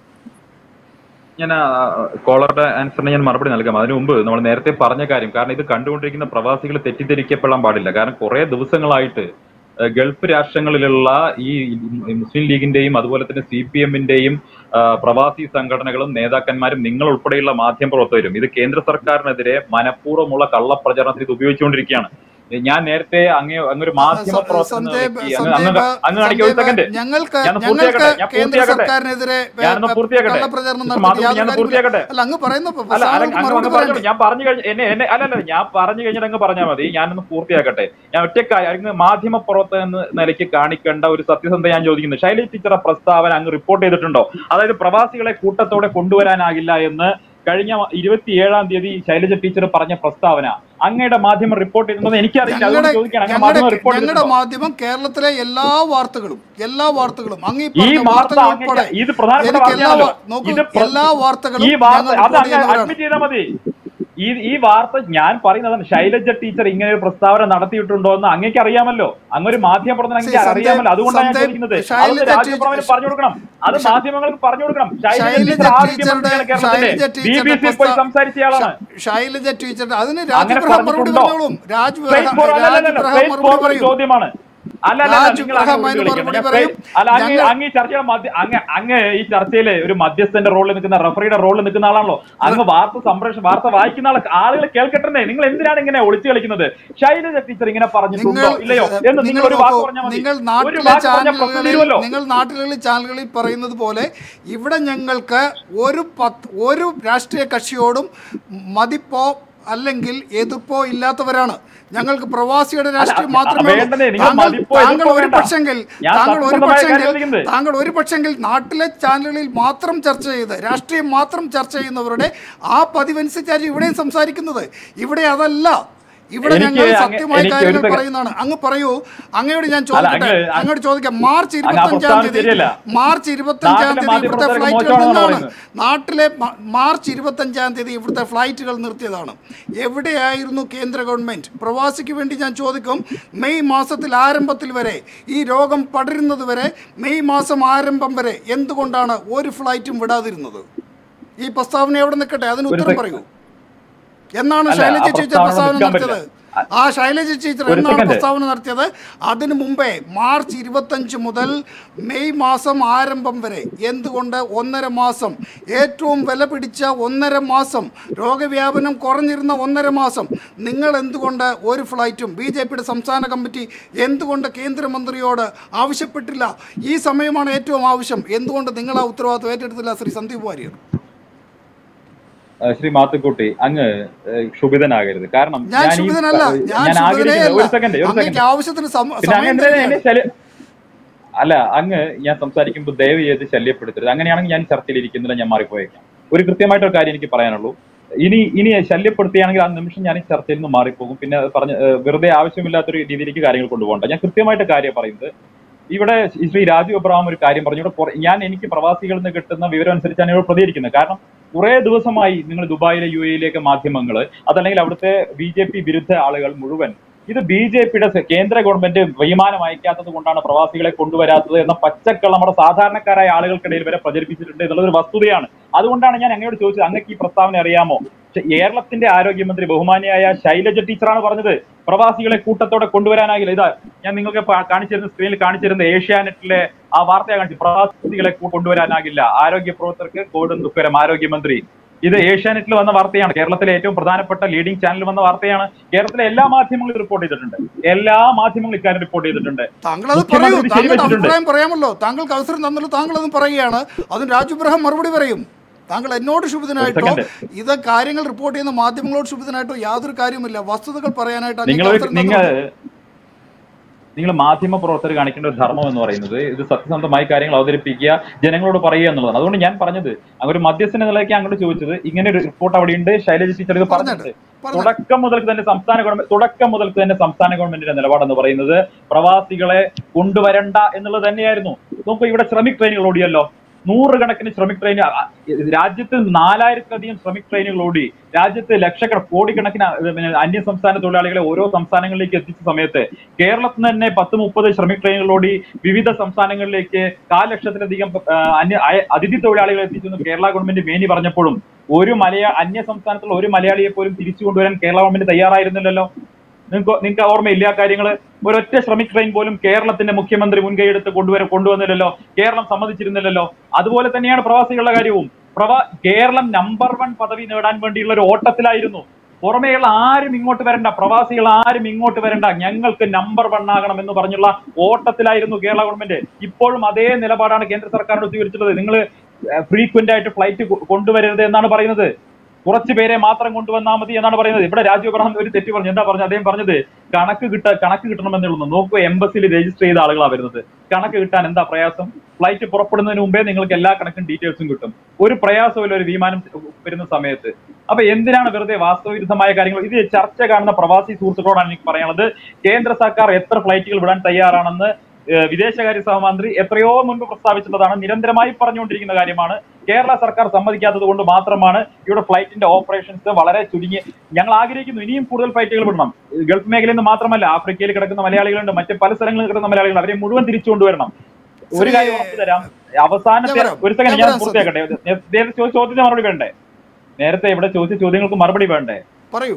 [SPEAKER 3] ഞാൻ ആ, കോളറുടെ ആൻസറിന് ഞാൻ മറുപടി നൽകാം അതിനു മുമ്പ് നമ്മൾ നേരത്തെ പറഞ്ഞ കാര്യം കാരണം ഇത് കണ്ടുകൊണ്ടിരിക്കുന്ന പ്രവാസികൾ തെറ്റിദ്ധരിക്കപ്പെടാൻ പാടില്ല കാരണം കുറെ ദിവസങ്ങളായിട്ട് ഏഹ്, ഗൾഫ് രാഷ്ട്രങ്ങളിലുള്ള ഈ മുസ്ലിം ലീഗിന്റെയും അതുപോലെ തന്നെ സി പി എമ്മിന്റെയും പ്രവാസി സംഘടനകളും നേതാക്കന്മാരും നിങ്ങൾ ഉൾപ്പെടെയുള്ള മാധ്യമ പ്രവർത്തകരും ഇത് കേന്ദ്ര സർക്കാരിനെതിരെ മനഃപൂർവ്വമുള്ള കള്ളപ്രചരണത്തിൽ ഇത് ഉപയോഗിച്ചുകൊണ്ടിരിക്കുകയാണ് ഞാൻ നേരത്തെ അങ്ങ് അങ്ങൊരു മാധ്യമ
[SPEAKER 1] സ-
[SPEAKER 3] പ്രവർത്തകൻ എന്ന
[SPEAKER 1] സന്ദീപ്
[SPEAKER 3] വ്യക്തി, അങ്ങ് അങ്ങ്
[SPEAKER 1] സന്ദീപ്
[SPEAKER 3] അങ്ങ് കാണിക്കുക ഒരു
[SPEAKER 1] സന്ദീപ്
[SPEAKER 3] സെക്കൻഡ്
[SPEAKER 1] ഞങ്ങൾക്ക്
[SPEAKER 3] ഞാനൊന്ന്
[SPEAKER 1] ഞങ്ങൾക്ക്
[SPEAKER 3] പൂർത്തിയാക്കട്ടെ ഞാൻ
[SPEAKER 1] കേന്ദ്ര
[SPEAKER 3] പൂർത്തിയാക്കട്ടെ
[SPEAKER 1] സർക്കാരിനെതിരെ ഏ,
[SPEAKER 3] ഞാനൊന്ന്
[SPEAKER 1] ഏ,
[SPEAKER 3] പൂർത്തിയാക്കട്ടെ
[SPEAKER 1] കള്ളപ്രചരണം
[SPEAKER 3] മിസ്റ്റർ
[SPEAKER 1] നടത്തിയിട്ട്
[SPEAKER 3] മാധവൻ,
[SPEAKER 1] യാതൊരു
[SPEAKER 3] ഞാനൊന്ന്
[SPEAKER 1] കാര്യമില്ല.
[SPEAKER 3] പൂർത്തിയാക്കട്ടെ
[SPEAKER 1] അല്ല അങ്ങ് പറയുന്ന
[SPEAKER 3] അല്ല അല്ല അങ്ങ്
[SPEAKER 1] മറുപടി
[SPEAKER 3] അങ്ങ് പറഞ്ഞോളൂ
[SPEAKER 1] പറയണ്ടേ
[SPEAKER 3] ഞാൻ പറഞ്ഞു കഴിഞ്ഞ എന്നെ എന്നെ അല്ല അല്ല ഞാൻ പറഞ്ഞു കഴിഞ്ഞിട്ട് അങ്ങ് പറഞ്ഞാൽ മതി ഞാനൊന്ന് പൂർത്തിയാക്കട്ടെ ഞാൻ ഒറ്റക്കാര്യം അങ്ങ് മാധ്യമ പ്രവർത്തകൻ എന്ന നിലയ്ക്ക് കാണിക്കേണ്ട ഒരു സത്യസന്ധത ഞാൻ ചോദിക്കുന്നു ശൈലജ ടീച്ചറെ പ്രസ്താവന അങ്ങ് റിപ്പോർട്ട് ചെയ്തിട്ടുണ്ടോ അതായത് പ്രവാസികളെ കൂട്ടത്തോടെ കൊണ്ടുവരാനാകില്ല എന്ന് കഴിഞ്ഞ ഇരുപത്തിയേഴാം തീയതി ശൈലജ ടീച്ചർ പറഞ്ഞ പ്രസ്താവന അങ്ങയുടെ മാധ്യമം റിപ്പോർട്ട് ചെയ്തിട്ടുണ്ടോ എനിക്കറിയില്ല അതുകൊണ്ട്
[SPEAKER 1] ഞങ്ങളുടെ
[SPEAKER 3] ചോദിക്കണം അങ്ങ്
[SPEAKER 1] ഞങ്ങളുടെ
[SPEAKER 3] മാധ്യമം റിപ്പോർട്ട്
[SPEAKER 1] ഞങ്ങളുടെ
[SPEAKER 3] ചെയ്തിട്ടുണ്ടോ
[SPEAKER 1] മാധ്യമം കേരളത്തിലെ എല്ലാ വാർത്തകളും എല്ലാ വാർത്തകളും അങ്ങ് ഈ
[SPEAKER 3] ഈ
[SPEAKER 1] പറഞ്ഞ
[SPEAKER 3] വാർത്ത
[SPEAKER 1] വാർത്തകൾ
[SPEAKER 3] അങ്ങ്
[SPEAKER 1] ഉൾപ്പെടെ
[SPEAKER 3] ഇത് പ്രധാനപ്പെട്ട
[SPEAKER 1] എനിക്ക് എല്ലാ
[SPEAKER 3] വാർത്തയാണല്ലോ
[SPEAKER 1] വാ- നോക്കൂ
[SPEAKER 3] ഇത് പ്ര-
[SPEAKER 1] എല്ലാ വാർത്തകളും
[SPEAKER 3] ഈ വാർത്ത
[SPEAKER 1] ഞങ്ങൾ
[SPEAKER 3] അത്
[SPEAKER 1] report
[SPEAKER 3] അങ്ങ്
[SPEAKER 1] ചെയ്യുന്നവരാണ്.
[SPEAKER 3] അഡ്മിറ്റ് ചെയ്താൽ മതി ഈ ഈ വാർത്ത ഞാൻ പറയുന്നതാണ് ശൈലജ ടീച്ചർ ഇങ്ങനെ ഒരു പ്രസ്താവന നടത്തിയിട്ടുണ്ടോ എന്ന് അങ്ങേക്ക് അറിയാമല്ലോ അങ്ങൊരു മാധ്യമ പ്രവർത്തനം
[SPEAKER 1] ശരി,
[SPEAKER 3] അങ്ങേക്ക്
[SPEAKER 1] സന്ദീപ്-
[SPEAKER 3] അറിയാമല്ലോ അതുകൊണ്ടാണ് ഞാൻ
[SPEAKER 1] സന്ദീപ്
[SPEAKER 3] ചോദിക്കുന്നത്
[SPEAKER 1] ശൈലജ
[SPEAKER 3] അതൊന്ന് രാജ്യപ്രവന്
[SPEAKER 1] ടീച്ചർ-
[SPEAKER 3] പറഞ്ഞു കൊടുക്കണം അത് മാധ്യമങ്ങൾക്ക് പറഞ്ഞു കൊടുക്കണം ശൈലജ
[SPEAKER 1] ശൈലജ
[SPEAKER 3] ടീച്ചർ ആരോഗ്യമന്ത്രിയാണ്
[SPEAKER 1] ടീച്ചറുടെ
[SPEAKER 3] കേരളത്തിന്റെ
[SPEAKER 1] ശൈലജ
[SPEAKER 3] ബി ബി
[SPEAKER 1] ടീച്ചറുടെ
[SPEAKER 3] സിയിൽ പോയി സംസാരിച്ചയാളാണ്
[SPEAKER 1] ശ- ശൈലജ ടീച്ചറുടെ അതിന്
[SPEAKER 3] അങ്ങനെ
[SPEAKER 1] രാജ്യപ്രഹം മറുപടി
[SPEAKER 3] പറഞ്ഞിട്ടുണ്ടോ
[SPEAKER 1] പറഞ്ഞോളും രാജ്യപ്രഹം
[SPEAKER 3] Straight forward- അല്ല, അല്ല, അല്ല,
[SPEAKER 1] രാജ്യപ്രഹം
[SPEAKER 3] straight
[SPEAKER 1] മറുപടി
[SPEAKER 3] forward
[SPEAKER 1] പറയും
[SPEAKER 3] ചോദ്യമാണ് അല്ല അല്ല, അല്ല
[SPEAKER 1] രാജു
[SPEAKER 3] നിങ്ങൾ അങ്ങ്
[SPEAKER 1] ഇബ്രാഹിം
[SPEAKER 3] ഉള്ളിൽ
[SPEAKER 1] അതിന്
[SPEAKER 3] കളിക്കണം.
[SPEAKER 1] മറുപടി
[SPEAKER 3] ഞാൻ
[SPEAKER 1] പറയും.
[SPEAKER 3] straight- അല്ല അങ്ങ്
[SPEAKER 1] ഞങ്ങൾ-
[SPEAKER 3] അങ്ങ് ഈ ചർച്ചയുടെ മധ്യ അങ്ങ് അങ്ങ് ഈ ചർച്ചയിലെ ഒരു മധ്യസ്ഥന്റെ റോളിൽ നിൽക്കുന്ന റഫറിയുടെ റോളിൽ നിൽക്കുന്ന ആളാണല്ലോ അങ്ങ് വാർത്ത സംപ്രേഷണം വാർത്ത വായിക്കുന്ന ആൾ ആളുകൾ കേൾക്കട്ടെ നിങ്ങൾ എന്തിനാണ് ഇങ്ങനെ ഒളിച്ചു കളിക്കുന്നത് ശൈലജ ടീച്ചർ ഇങ്ങനെ പറഞ്ഞിട്ടുണ്ടോ
[SPEAKER 1] നിങ്ങൾ
[SPEAKER 3] ഇല്ലയോ എന്ന് നിങ്ങൾ ഒരു വാക്ക്
[SPEAKER 1] നോക്കൂ,
[SPEAKER 3] പറഞ്ഞാൽ മതി
[SPEAKER 1] നിങ്ങൾ
[SPEAKER 3] ഒരു
[SPEAKER 1] നാട്ടിലെ
[SPEAKER 3] വാക്ക് പറഞ്ഞാൽ പ്രശ്നം
[SPEAKER 1] ചാനലുകളിൽ
[SPEAKER 3] തീരുമല്ലോ
[SPEAKER 1] നിങ്ങൾ നാട്ടിലെ ചാനലുകളിൽ പറയുന്നത് പോലെ ഇവിടെ ഞങ്ങൾക്ക് ഒരു പത്ത് ഒരു രാഷ്ട്രീയ കക്ഷിയോടും മതിപ്പോ അല്ലെങ്കിൽ എതിർപ്പോ ഇല്ലാത്തവരാണ് ഞങ്ങൾക്ക് പ്രവാസിയുടെ രാഷ്ട്രീയം
[SPEAKER 3] അല്ല,
[SPEAKER 1] മാത്രമേ ഉള്ളൂ.
[SPEAKER 3] വേണ്ടതേ, നിങ്ങൾ
[SPEAKER 1] താങ്കൾ
[SPEAKER 3] മതിപ്പോ
[SPEAKER 1] താങ്കൾ
[SPEAKER 3] എതിർപ്പോ
[SPEAKER 1] ഒരു
[SPEAKER 3] വേണ്ട.
[SPEAKER 1] പക്ഷെങ്കിൽ
[SPEAKER 3] ഞാൻ
[SPEAKER 1] താങ്കൾ ഒരു
[SPEAKER 3] സത്യസന്ധമായ കാര്യം
[SPEAKER 1] പക്ഷെങ്കിൽ
[SPEAKER 3] ചോദിക്കുന്നത്.
[SPEAKER 1] താങ്കൾ ഒരു പക്ഷെങ്കിൽ നാട്ടിലെ ചാനലുകളിൽ മാത്രം ചർച്ച ചെയ്ത് രാഷ്ട്രീയം മാത്രം ചർച്ച ചെയ്യുന്നവരുടെ ആ പതിവനുസരിച്ചായിരിക്കും ഇവിടെയും സംസാരിക്കുന്നത് ഇവിടെ അതല്ല ഇവിടെ
[SPEAKER 3] എനിക്ക്
[SPEAKER 1] ഞങ്ങൾ
[SPEAKER 3] അങ്ങ്
[SPEAKER 1] സത്യമായ
[SPEAKER 3] എനിക്ക് ഒരു
[SPEAKER 1] കാര്യങ്ങൾ
[SPEAKER 3] second-
[SPEAKER 1] പറയുന്നതാണ് അങ്ങ് പറയൂ അങ്ങയോട് ഞാൻ ചോദിക്കട്ടെ
[SPEAKER 3] അങ്ങ് അങ്ങ്
[SPEAKER 1] അങ്ങോട്ട് ചോദിക്കാം മാർച്ച്
[SPEAKER 3] അങ്ങ് ആ
[SPEAKER 1] ഇരുപത്തഞ്ചാം
[SPEAKER 3] പ്രസ്താവന
[SPEAKER 1] തീയതി
[SPEAKER 3] ശരിയല്ല.
[SPEAKER 1] മാർച്ച് ഇരുപത്തഞ്ചാം
[SPEAKER 3] നാട്ടിലെ
[SPEAKER 1] തീയതി ഇവിടുത്തെ
[SPEAKER 3] മാധ്യമപ്രവർത്തകർക്ക്
[SPEAKER 1] ഫ്ലൈറ്റുകൾ
[SPEAKER 3] മോശമാണെന്നാണ്
[SPEAKER 1] നിന്നാണ് നാട്ടിലെ മ- മാർച്ച് ഇരുപത്തഞ്ചാം തീയതി ഇവിടുത്തെ ഫ്ലൈറ്റുകൾ നിർത്തിയതാണ് എവിടെയായിരുന്നു കേന്ദ്ര ഗവൺമെന്റ് പ്രവാസിക്ക് വേണ്ടി ഞാൻ ചോദിക്കും മെയ് മാസത്തിൽ ആരംഭത്തിൽ വരെ ഈ രോഗം പടരുന്നത് വരെ മെയ് മാസം ആരംഭം വരെ എന്തുകൊണ്ടാണ് ഒരു ഫ്ലൈറ്റും വിടാതിരുന്നത് ഈ പ്രസ്താവന എവിടെ നിൽക്കട്ടെ അതിന്
[SPEAKER 3] ഒരു
[SPEAKER 1] ഉത്തരം
[SPEAKER 3] sec-
[SPEAKER 1] പറയൂ എന്നാണ്
[SPEAKER 3] അല്ല,
[SPEAKER 1] ശൈലജ
[SPEAKER 3] ആ
[SPEAKER 1] ടീച്ചർ
[SPEAKER 3] പ്രസ്താവന
[SPEAKER 1] പ്രസ്താവന
[SPEAKER 3] നിൽക്കാൻ
[SPEAKER 1] നടത്തിയത്
[SPEAKER 3] പറ്റില്ല.
[SPEAKER 1] ആ ശൈലജ ടീച്ചർ
[SPEAKER 3] ഒരു
[SPEAKER 1] എന്നാണ്
[SPEAKER 3] second.
[SPEAKER 1] പ്രസ്താവന നടത്തിയത് അതിനു മുമ്പേ മാർച്ച് ഇരുപത്തഞ്ച് മുതൽ മെയ് മാസം ആരംഭം വരെ എന്തുകൊണ്ട് ഒന്നര മാസം ഏറ്റവും വില പിടിച്ച ഒന്നര മാസം രോഗവ്യാപനം കുറഞ്ഞിരുന്ന ഒന്നര മാസം നിങ്ങൾ എന്തുകൊണ്ട് ഒരു ഫ്ലൈറ്റും ബി ജെ പിയുടെ സംസ്ഥാന കമ്മിറ്റി എന്തുകൊണ്ട് കേന്ദ്രമന്ത്രിയോട് ആവശ്യപ്പെട്ടില്ല ഈ സമയമാണ് ഏറ്റവും ആവശ്യം എന്തുകൊണ്ട് നിങ്ങൾ ആ ഉത്തരവാദിത്വം ഏറ്റെടുത്തില്ല ശ്രീ സന്ദീപ് വാര്യർ
[SPEAKER 3] ഏഹ് ശ്രീ മാത്തുക്കുട്ടി അങ്ങ് ഏഹ് ക്ഷുഭിതനാകരുത് കാരണം
[SPEAKER 1] ഞാൻ
[SPEAKER 3] ഈ-
[SPEAKER 1] ക്ഷുഭിതനല്ല ഞാൻ
[SPEAKER 3] ഞാൻ ആഗ്രഹിക്കുന്നത്
[SPEAKER 1] ക്ഷുഭിതനേ
[SPEAKER 3] ഒരു സെക്കൻഡ് ഒരു
[SPEAKER 1] അങ്ങേക്ക്
[SPEAKER 3] സെക്കൻഡ്
[SPEAKER 1] ആവശ്യത്തിന് സമ-
[SPEAKER 3] പിന്നെ അങ്ങ്
[SPEAKER 1] സമയം
[SPEAKER 3] എന്തിനാ
[SPEAKER 1] തരികയാണ്.
[SPEAKER 3] എന്നെ ശല്യ അല്ല അങ്ങ് ഞാൻ സംസാരിക്കുമ്പോൾ ദയവ് ചെയ്ത് ശല്യപ്പെടുത്തരുത് അങ്ങനെയാണെങ്കിൽ ഞാൻ ചർച്ചയിൽ ഇരിക്കുന്നില്ല ഞാൻ മാറിപ്പോയേക്കാം ഒരു കൃത്യമായിട്ടൊരു കാര്യം എനിക്ക് പറയാനുള്ളൂ ഇനി ഇനി ശല്യപ്പെടുത്തുകയാണെങ്കിൽ ആ നിമിഷം ഞാൻ ഈ ചർച്ചയിൽ നിന്ന് മാറിപ്പോകും പിന്നെ അത് പറഞ്ഞ് ഏഹ് വെറുതെ ആവശ്യമില്ലാത്തൊരു രീതിയിലേക്ക് കാര്യങ്ങൾ കൊണ്ടുപോകണ്ട ഞാൻ കൃത്യമായിട്ട് കാര്യം പറയുന്നത് ഇവിടെ ശ്രീ രാജു അബ്രഹാം ഒരു കാര്യം പറഞ്ഞു ഇവിടെ കുറെ- ഞാൻ എനിക്ക് പ്രവാസികളിൽ നിന്ന് കിട്ടുന്ന വിവരം അനുസരിച്ചാണ് ഇവിടെ പ്രതികരിക്കുന്നത് കാരണം കുറെ ദിവസമായി നിങ്ങൾ ദുബായിലെ യു എയിലേക്ക് മാധ്യമങ്ങൾ അതല്ലെങ്കിൽ അവിടുത്തെ ബി ജെ പി വിരുദ്ധ ആളുകൾ മുഴുവൻ ഇത് ബി ജെ പിയുടെ കേന്ദ്ര ഗവൺമെന്റ് വിമാനം അയക്കാത്തത് കൊണ്ടാണ് പ്രവാസികളെ കൊണ്ടുവരാത്തത് എന്ന പച്ചക്കള്ള നമ്മുടെ സാധാരണക്കാരായ ആളുകൾക്കിടയിൽ വരെ പ്രചരിപ്പിച്ചിട്ടുണ്ട് എന്നുള്ളത് ഒരു വസ്തുതയാണ് അതുകൊണ്ടാണ് ഞാൻ അങ്ങയോട് ചോദിച്ചത് അങ്ങക്ക് ഈ പ്രസ്താവന അറിയാമോ പക്ഷെ കേരളത്തിന്റെ ആരോഗ്യമന്ത്രി ബഹുമാനിയായ ശൈലജ ടീച്ചറാണ് പറഞ്ഞത് പ്രവാസികളെ കൂട്ടത്തോടെ കൊണ്ടുവരാനാകില്ല ഇതാ ഞാൻ നിങ്ങൾക്ക് പ- കാണിച്ചിരുന്ന സ്ക്രീനിൽ കാണിച്ചിരുന്ന ഏഷ്യാനെറ്റിലെ ആ വാർത്തയെ കാണിച്ചു പ്രവാസികളെ കൂ- കൊണ്ടുവരാനാകില്ല ആരോഗ്യ പ്രവർത്തകർക്ക് കോവിഡ് ദുഃഖരം ആരോഗ്യമന്ത്രി ഇത് ഏഷ്യാനെറ്റിൽ വന്ന വാർത്തയാണ് കേരളത്തിലെ ഏറ്റവും പ്രധാനപ്പെട്ട ലീഡിംഗ് ചാനൽ വന്ന വാർത്തയാണ് കേരളത്തിലെ എല്ലാ മാധ്യമങ്ങളും റിപ്പോർട്ട് ചെയ്തിട്ടുണ്ട് എല്ലാ മാധ്യമങ്ങളും ഇക്കാര്യം റിപ്പോർട്ട് ചെയ്തിട്ടുണ്ട്
[SPEAKER 1] താങ്കൾ അത്
[SPEAKER 3] മുഖ്യമന്ത്രി
[SPEAKER 1] പറയൂ
[SPEAKER 3] ഇത്
[SPEAKER 1] താങ്കളുടെ
[SPEAKER 3] ശരിവെച്ചിട്ടുണ്ട്.
[SPEAKER 1] അഭിപ്രായം പറയാമല്ലോ താങ്കൾക്ക് അവസരം തന്നല്ലോ താങ്കൾ അതും പറയുകയാണ് അതിന് രാജു ഇബ്രഹാം മറുപടി പറയും താങ്കൾ എന്നോട് ശുഭിതനായിട്ടോ
[SPEAKER 3] second.
[SPEAKER 1] ഇത് കാര്യങ്ങൾ റിപ്പോർട്ട് ചെയ്യുന്ന മാധ്യമങ്ങളോട് ശുഭിതനായിട്ടോ യാതൊരു കാര്യമില്ല വസ്തുതകൾ പറയാനായിട്ട് അങ്ങേക്ക്
[SPEAKER 3] നിങ്ങൾ
[SPEAKER 1] അവസരം
[SPEAKER 3] നിങ്ങൾ
[SPEAKER 1] തന്നല്ലോ.
[SPEAKER 3] നിങ്ങൾ മാധ്യമ പ്രവർത്തകർ കാണിക്കേണ്ട ഒരു ധർമ്മം എന്ന് പറയുന്നത് ഇത് സത്യസന്ധമായി കാര്യങ്ങൾ അവതരിപ്പിക്കുക ജനങ്ങളോട് പറയുക എന്നുള്ളതാണ് അതുകൊണ്ട് ഞാൻ പറഞ്ഞത് അങ്ങനെ ഒരു മധ്യസ്ഥന നിലയ്ക്ക് അങ്ങോട്ട് ചോദിച്ചത് ഇങ്ങനെ ഒരു റിപ്പോർട്ട് അവിടെ ഉണ്ട് ശൈലജ ടീച്ചർ ഇത് പറഞ്ഞിട്ടുണ്ട്
[SPEAKER 1] പറഞ്ഞിട്ട്.
[SPEAKER 3] തുടക്കം മുതൽ തന്നെ സംസ്ഥാന ഗവൺമെന്റ് തുടക്കം മുതൽ തന്നെ സംസ്ഥാന ഗവൺമെന്റിന്റെ നിലപാടെന്ന് പറയുന്നത് പ്രവാസികളെ കൊണ്ടുവരണ്ട എന്നുള്ളത് തന്നെയായിരുന്നു നോക്കൂ ഇവിടെ ശ്രമിക് ട്രെയിനുകൾ ഓടിയല്ലോ നൂറുകണക്കിന് ശ്രമിക് ട്രെയിൻ രാജ്യത്ത് നാലായിരത്തിലധികം ശ്രമിക് ട്രെയിനുകൾ ഓടി രാജ്യത്ത് ലക്ഷക്കണ കോടിക്കണക്കിന് അഹ് പിന്നെ അന്യ സംസ്ഥാന തൊഴിലാളികളെ ഓരോ സംസ്ഥാനങ്ങളിലേക്ക് എത്തിച്ച സമയത്ത് കേരളത്തിൽ നിന്ന് തന്നെ പത്ത് മുപ്പത് ശ്രമിക് ട്രെയിനുകൾ ഓടി വിവിധ സംസ്ഥാനങ്ങളിലേക്ക് കാൽ ലക്ഷത്തിലധികം ആ, അന്യ അയ- അതിഥി തൊഴിലാളികളെ എത്തിച്ചെന്ന് കേരള ഗവൺമെന്റ് മേനി പറഞ്ഞപ്പോഴും ഒരു മലയാ അന്യ സംസ്ഥാനത്തുള്ള ഒരു മലയാളിയെ പോലും തിരിച്ചു കൊണ്ടുവരാൻ കേരള ഗവൺമെന്റ് തയ്യാറായിരുന്നില്ലല്ലോ നിങ്ങൾക്ക് നിങ്ങൾക്ക് ഓർമ്മയില്ല ആ കാര്യങ്ങള് ഒരൊറ്റ ശ്രമിക് ട്രെയിൻ പോലും കേരളത്തിന്റെ മുഖ്യമന്ത്രി മുൻകൈയെടുത്ത് കൊണ്ടുവര കൊണ്ടുവന്നില്ലല്ലോ കേരളം സമ്മതിച്ചിരുന്നില്ലല്ലോ അതുപോലെ തന്നെയാണ് പ്രവാസികളുടെ കാര്യവും പ്രവാ കേരളം നമ്പർ വൺ പദവി നേടാൻ വേണ്ടിയുള്ള ഒരു ഓട്ടത്തിലായിരുന്നു പുറമേയുള്ള ആരും ഇങ്ങോട്ട് വരണ്ട പ്രവാസികൾ ആരും ഇങ്ങോട്ട് വരണ്ട ഞങ്ങൾക്ക് നമ്പർ വൺ ആകണം എന്ന് പറഞ്ഞുള്ള ഓട്ടത്തിലായിരുന്നു കേരള ഗവൺമെന്റ് ഇപ്പോഴും അതേ നിലപാടാണ് കേന്ദ്ര സർക്കാരിനോട് സ്വീകരിച്ചിട്ടുള്ളത് നിങ്ങൾ ഫ്രീക്വന്റ് ആയിട്ട് ഫ്ലൈറ്റ് കൊണ്ടുവരരുത് എന്നാണ് പറയുന്നത് കുറച്ച് പേരെ മാത്രം കൊണ്ടുവന്നാൽ മതി എന്നാണ് പറയുന്നത് ഇവിടെ രാജീവ് അബ്രഹാം ഒരു തെറ്റ് പറഞ്ഞു എന്താ പറഞ്ഞത് അദ്ദേഹം പറഞ്ഞത് കണക്ക് കിട്ട കണക്ക് കിട്ടണമെന്നുള്ളൂ നോക്കൂ എംബസിയിൽ രജിസ്റ്റർ ചെയ്ത ആളുകളാണ് വരുന്നത് കണക്ക് കിട്ടാൻ എന്താ പ്രയാസം ഫ്ലൈറ്റ് പുറപ്പെടുന്നതിന് മുമ്പേ നിങ്ങൾക്ക് എല്ലാ കണക്കും ഡീറ്റെയിൽസും കിട്ടും ഒരു പ്രയാസമില്ല ഒരു വിമാനം വരുന്ന സമയത്ത് അപ്പൊ എന്തിനാണ് വെറുതെ വാസ്തവവിരുദ്ധമായ കാര്യങ്ങൾ ഇത് ചർച്ച കാണുന്ന പ്രവാസി സുഹൃത്തുക്കളോടാണ് എനിക്ക് പറയാനുള്ളത് കേന്ദ്ര സർക്കാർ എത്ര ഫ്ലൈറ്റുകൾ വിടാൻ തയ്യാറാണെന്ന് ഏഹ് വിദേശകാര്യ സഹമന്ത്രി എത്രയോ മുൻപ് പ്രസ്താവിച്ചിട്ടുള്ളതാണ് നിരന്തരമായി പറഞ്ഞുകൊണ്ടിരിക്കുന്ന കാര്യമാണ് കേരള സർക്കാർ സമ്മതിക്കാത്തത് കൊണ്ട് മാത്രമാണ് ഇവിടെ ഫ്ലൈറ്റിന്റെ ഓപ്പറേഷൻസ് വളരെ ചുരുങ്ങി ഞങ്ങൾ ആഗ്രഹിക്കുന്നു ഇനിയും കൂടുതൽ ഫ്ലൈറ്റുകൾ വിടണം ഗൾഫ് മേഖലയിൽ നിന്ന് മാത്രമല്ല ആഫ്രിക്കയിൽ കിടക്കുന്ന മലയാളികളുണ്ട് മറ്റ് പല സ്ഥലങ്ങളിൽ കിടക്കുന്ന മലയാളികൾ അവരെ മുഴുവൻ തിരിച്ചു കൊണ്ടുവരണം ഒരു കാര്യം ഉറപ്പു തരാം അവസാനത്തെ
[SPEAKER 1] ഞാൻ വരാം.
[SPEAKER 3] ഒരു സെക്കൻഡ്
[SPEAKER 1] ഞാൻ
[SPEAKER 3] ഞാൻ
[SPEAKER 1] വരാം,
[SPEAKER 3] പൂർത്തിയാക്കട്ടെ നേരത്തെ ചോദിച്ച ചോദ്യത്തിന് മറുപടി വേണ്ടേ നേരത്തെ ഇവിടെ ചോദിച്ച ചോദ്യങ്ങൾക്ക് മറുപടി വേണ്ടേ
[SPEAKER 1] പറയൂ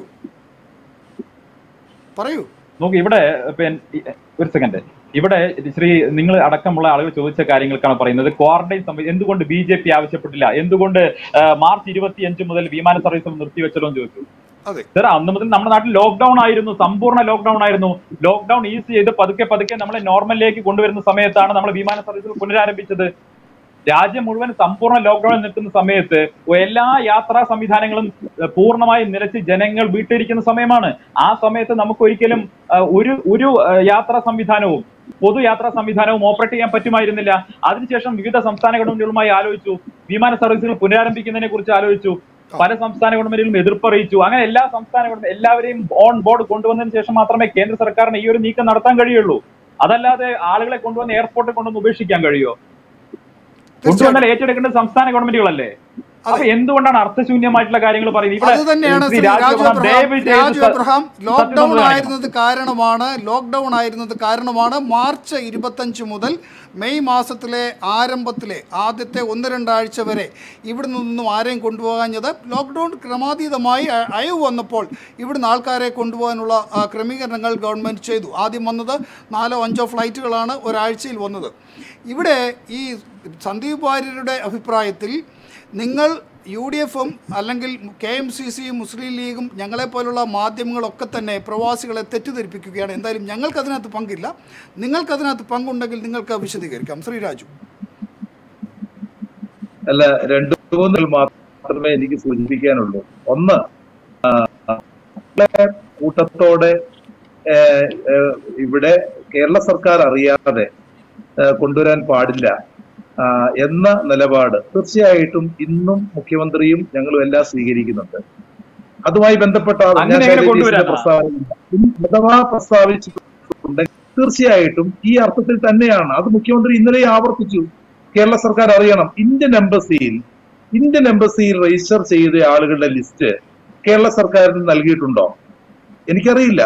[SPEAKER 1] പറയൂ
[SPEAKER 3] നോക്ക് ഇവിടെ പിന്നെ ഒരു സെക്കൻഡ് ഇവിടെ ശ്രീ നിങ്ങൾ അടക്കമുള്ള ആളുകൾ ചോദിച്ച കാര്യങ്ങൾക്കാണ് പറയുന്നത് ക്വാറന്റൈൻ സംബന്ധിച്ച് എന്തുകൊണ്ട് ബി ജെ പി ആവശ്യപ്പെട്ടില്ല എന്തുകൊണ്ട് ആ, മാർച്ച് ഇരുപത്തിയഞ്ച് മുതൽ വിമാന സർവീസ് നിർത്തിവെച്ചല്ലോ എന്ന് ചോദിച്ചു
[SPEAKER 1] അതെ
[SPEAKER 3] സർ അന്ന് മുതൽ നമ്മുടെ നാട്ടിൽ ലോക്ക്ഡൌൺ ആയിരുന്നു സമ്പൂർണ്ണ ലോക്ക്ഡൌൺ ആയിരുന്നു ലോക്ക്ഡൌൺ ഈസി ചെയ്ത് പതുക്കെ പതുക്കെ നമ്മളെ നോർമലിലേക്ക് കൊണ്ടുവരുന്ന സമയത്താണ് നമ്മൾ വിമാന സർവീസുകൾ പുനരാരംഭിച്ചത് രാജ്യം മുഴുവൻ സമ്പൂർണ്ണ ലോക്ക്ഡൌണിൽ നിൽക്കുന്ന സമയത്ത് എല്ലാ യാത്രാ സംവിധാനങ്ങളും ഏഹ്, പൂർണ്ണമായും നിലച്ച് ജനങ്ങൾ വീട്ടിലിരിക്കുന്ന സമയമാണ് ആ സമയത്ത് നമുക്ക് ഒരിക്കലും ഏഹ്, ഒരു ഒരു ഏഹ്, യാത്രാ സംവിധാനവും പൊതുയാത്രാ സംവിധാനവും ഓപ്പറേറ്റ് ചെയ്യാൻ പറ്റുമായിരുന്നില്ല അതിനുശേഷം വിവിധ സംസ്ഥാന ഗവൺമെന്റുകളുമായി ആലോചിച്ചു വിമാന സർവീസുകൾ പുനരാരംഭിക്കുന്നതിനെ കുറിച്ച് ആലോചിച്ചു പല സംസ്ഥാന ഗവൺമെന്റുകളും എതിർപ്പ് അറിയിച്ചു അങ്ങനെ എല്ലാ സംസ്ഥാന ഗവൺമെന്റ് എല്ലാവരെയും ഓൺ ബോർഡ് കൊണ്ടുവന്നതിന് ശേഷം മാത്രമേ കേന്ദ്ര സർക്കാരിന് ഈ ഒരു നീക്കം നടത്താൻ കഴിയുള്ളൂ അതല്ലാതെ ആളുകളെ കൊണ്ടുവന്ന് എയർപോർട്ടിൽ കൊണ്ടുവന്ന് ഉപേക്ഷിക്കാൻ കഴിയുമോ കൊണ്ടുവന്നാൽ ഏറ്റെടുക്കേണ്ടത് സംസ്ഥാന ഗവൺമെന്റുകളല്ലേ അപ്പൊ എന്തുകൊണ്ടാണ് അർത്ഥശൂന്യമായിട്ടുള്ള കാര്യങ്ങൾ പറയുന്നത്
[SPEAKER 1] അത് തന്നെയാണ്
[SPEAKER 3] ശ്രീ
[SPEAKER 1] ശ്രീ രാജു
[SPEAKER 3] രാജു എബ്രഹാം
[SPEAKER 1] എബ്രഹാം
[SPEAKER 3] ദയവ് ചെയ്ത്
[SPEAKER 1] രാജു
[SPEAKER 3] സ-
[SPEAKER 1] എബ്രഹാം
[SPEAKER 3] സത്യസന്ധത
[SPEAKER 1] ലോക്ക്ഡൌൺ
[SPEAKER 3] കാണിക്കണം.
[SPEAKER 1] ആയിരുന്നത് കാരണമാണ് ലോക്ക്ഡൌൺ ആയിരുന്നത് കാരണമാണ് മാർച്ച് ഇരുപത്തഞ്ച് മുതൽ മെയ് മാസത്തിലെ ആരംഭത്തിലെ ആദ്യത്തെ ഒന്ന് രണ്ടാഴ്ച വരെ ഇവിടെ നിന്നും ആരെയും കൊണ്ടുപോകാഞ്ഞത് ലോക്ക്ഡൌൺ ക്രമാതീതമായി അ- അയവ് വന്നപ്പോൾ ഇവിടുന്ന് ആൾക്കാരെ കൊണ്ടുപോകാനുള്ള ആ, ക്രമീകരണങ്ങൾ ഗവൺമെൻറ് ചെയ്തു ആദ്യം വന്നത് നാലോ അഞ്ചോ ഫ്ലൈറ്റുകളാണ് ഒരാഴ്ചയിൽ വന്നത് ഇവിടെ ഈ സന്ദീപ് വാര്യരുടെ അഭിപ്രായത്തിൽ നിങ്ങൾ യു ഡി എഫും അല്ലെങ്കിൽ കെ എം സി സിയും മുസ്ലിം ലീഗും ഞങ്ങളെപ്പോലുള്ള മാധ്യമങ്ങളൊക്കെ തന്നെ പ്രവാസികളെ തെറ്റിദ്ധരിപ്പിക്കുകയാണ് എന്തായാലും ഞങ്ങൾക്കതിനകത്ത് പങ്കില്ല നിങ്ങൾക്കതിനകത്ത് പങ്കുണ്ടെങ്കിൽ നിങ്ങൾക്ക് വിശദീകരിക്കാം ശ്രീരാജു
[SPEAKER 2] അല്ല രണ്ടു മൂന്ന് മാത്രമേ എനിക്ക് സൂചിപ്പിക്കാനുള്ളൂ ഒന്ന് ആ, നമ്മളെ കൂട്ടത്തോടെ ഏ, ഏ, ഇവിടെ കേരള സർക്കാർ അറിയാതെ ഏ, കൊണ്ടുവരാൻ പാടില്ല ആ, എന്ന നിലപാട് തീർച്ചയായിട്ടും ഇന്നും മുഖ്യമന്ത്രിയും ഞങ്ങളും എല്ലാം സ്വീകരിക്കുന്നുണ്ട് അതുമായി ബന്ധപ്പെട്ട ഞാൻ
[SPEAKER 3] അങ്ങനെ എങ്ങനെ
[SPEAKER 2] ശൈലജ
[SPEAKER 3] കൊണ്ടുവരാനാ?
[SPEAKER 2] പ്രസ്താവന അഥവാ പ്രസ്താവിച്ചിട്ടുണ്ടെങ്കിൽ തീർച്ചയായിട്ടും ഈ അർത്ഥത്തിൽ തന്നെയാണ് അത് മുഖ്യമന്ത്രി ഇന്നലെ ആവർത്തിച്ചു കേരള സർക്കാർ അറിയണം ഇന്ത്യൻ എംബസിയിൽ ഇന്ത്യൻ എംബസിയിൽ രജിസ്റ്റർ ചെയ്ത ആളുകളുടെ ലിസ്റ്റ് കേരള സർക്കാരിന് നൽകിയിട്ടുണ്ടോ എനിക്കറിയില്ല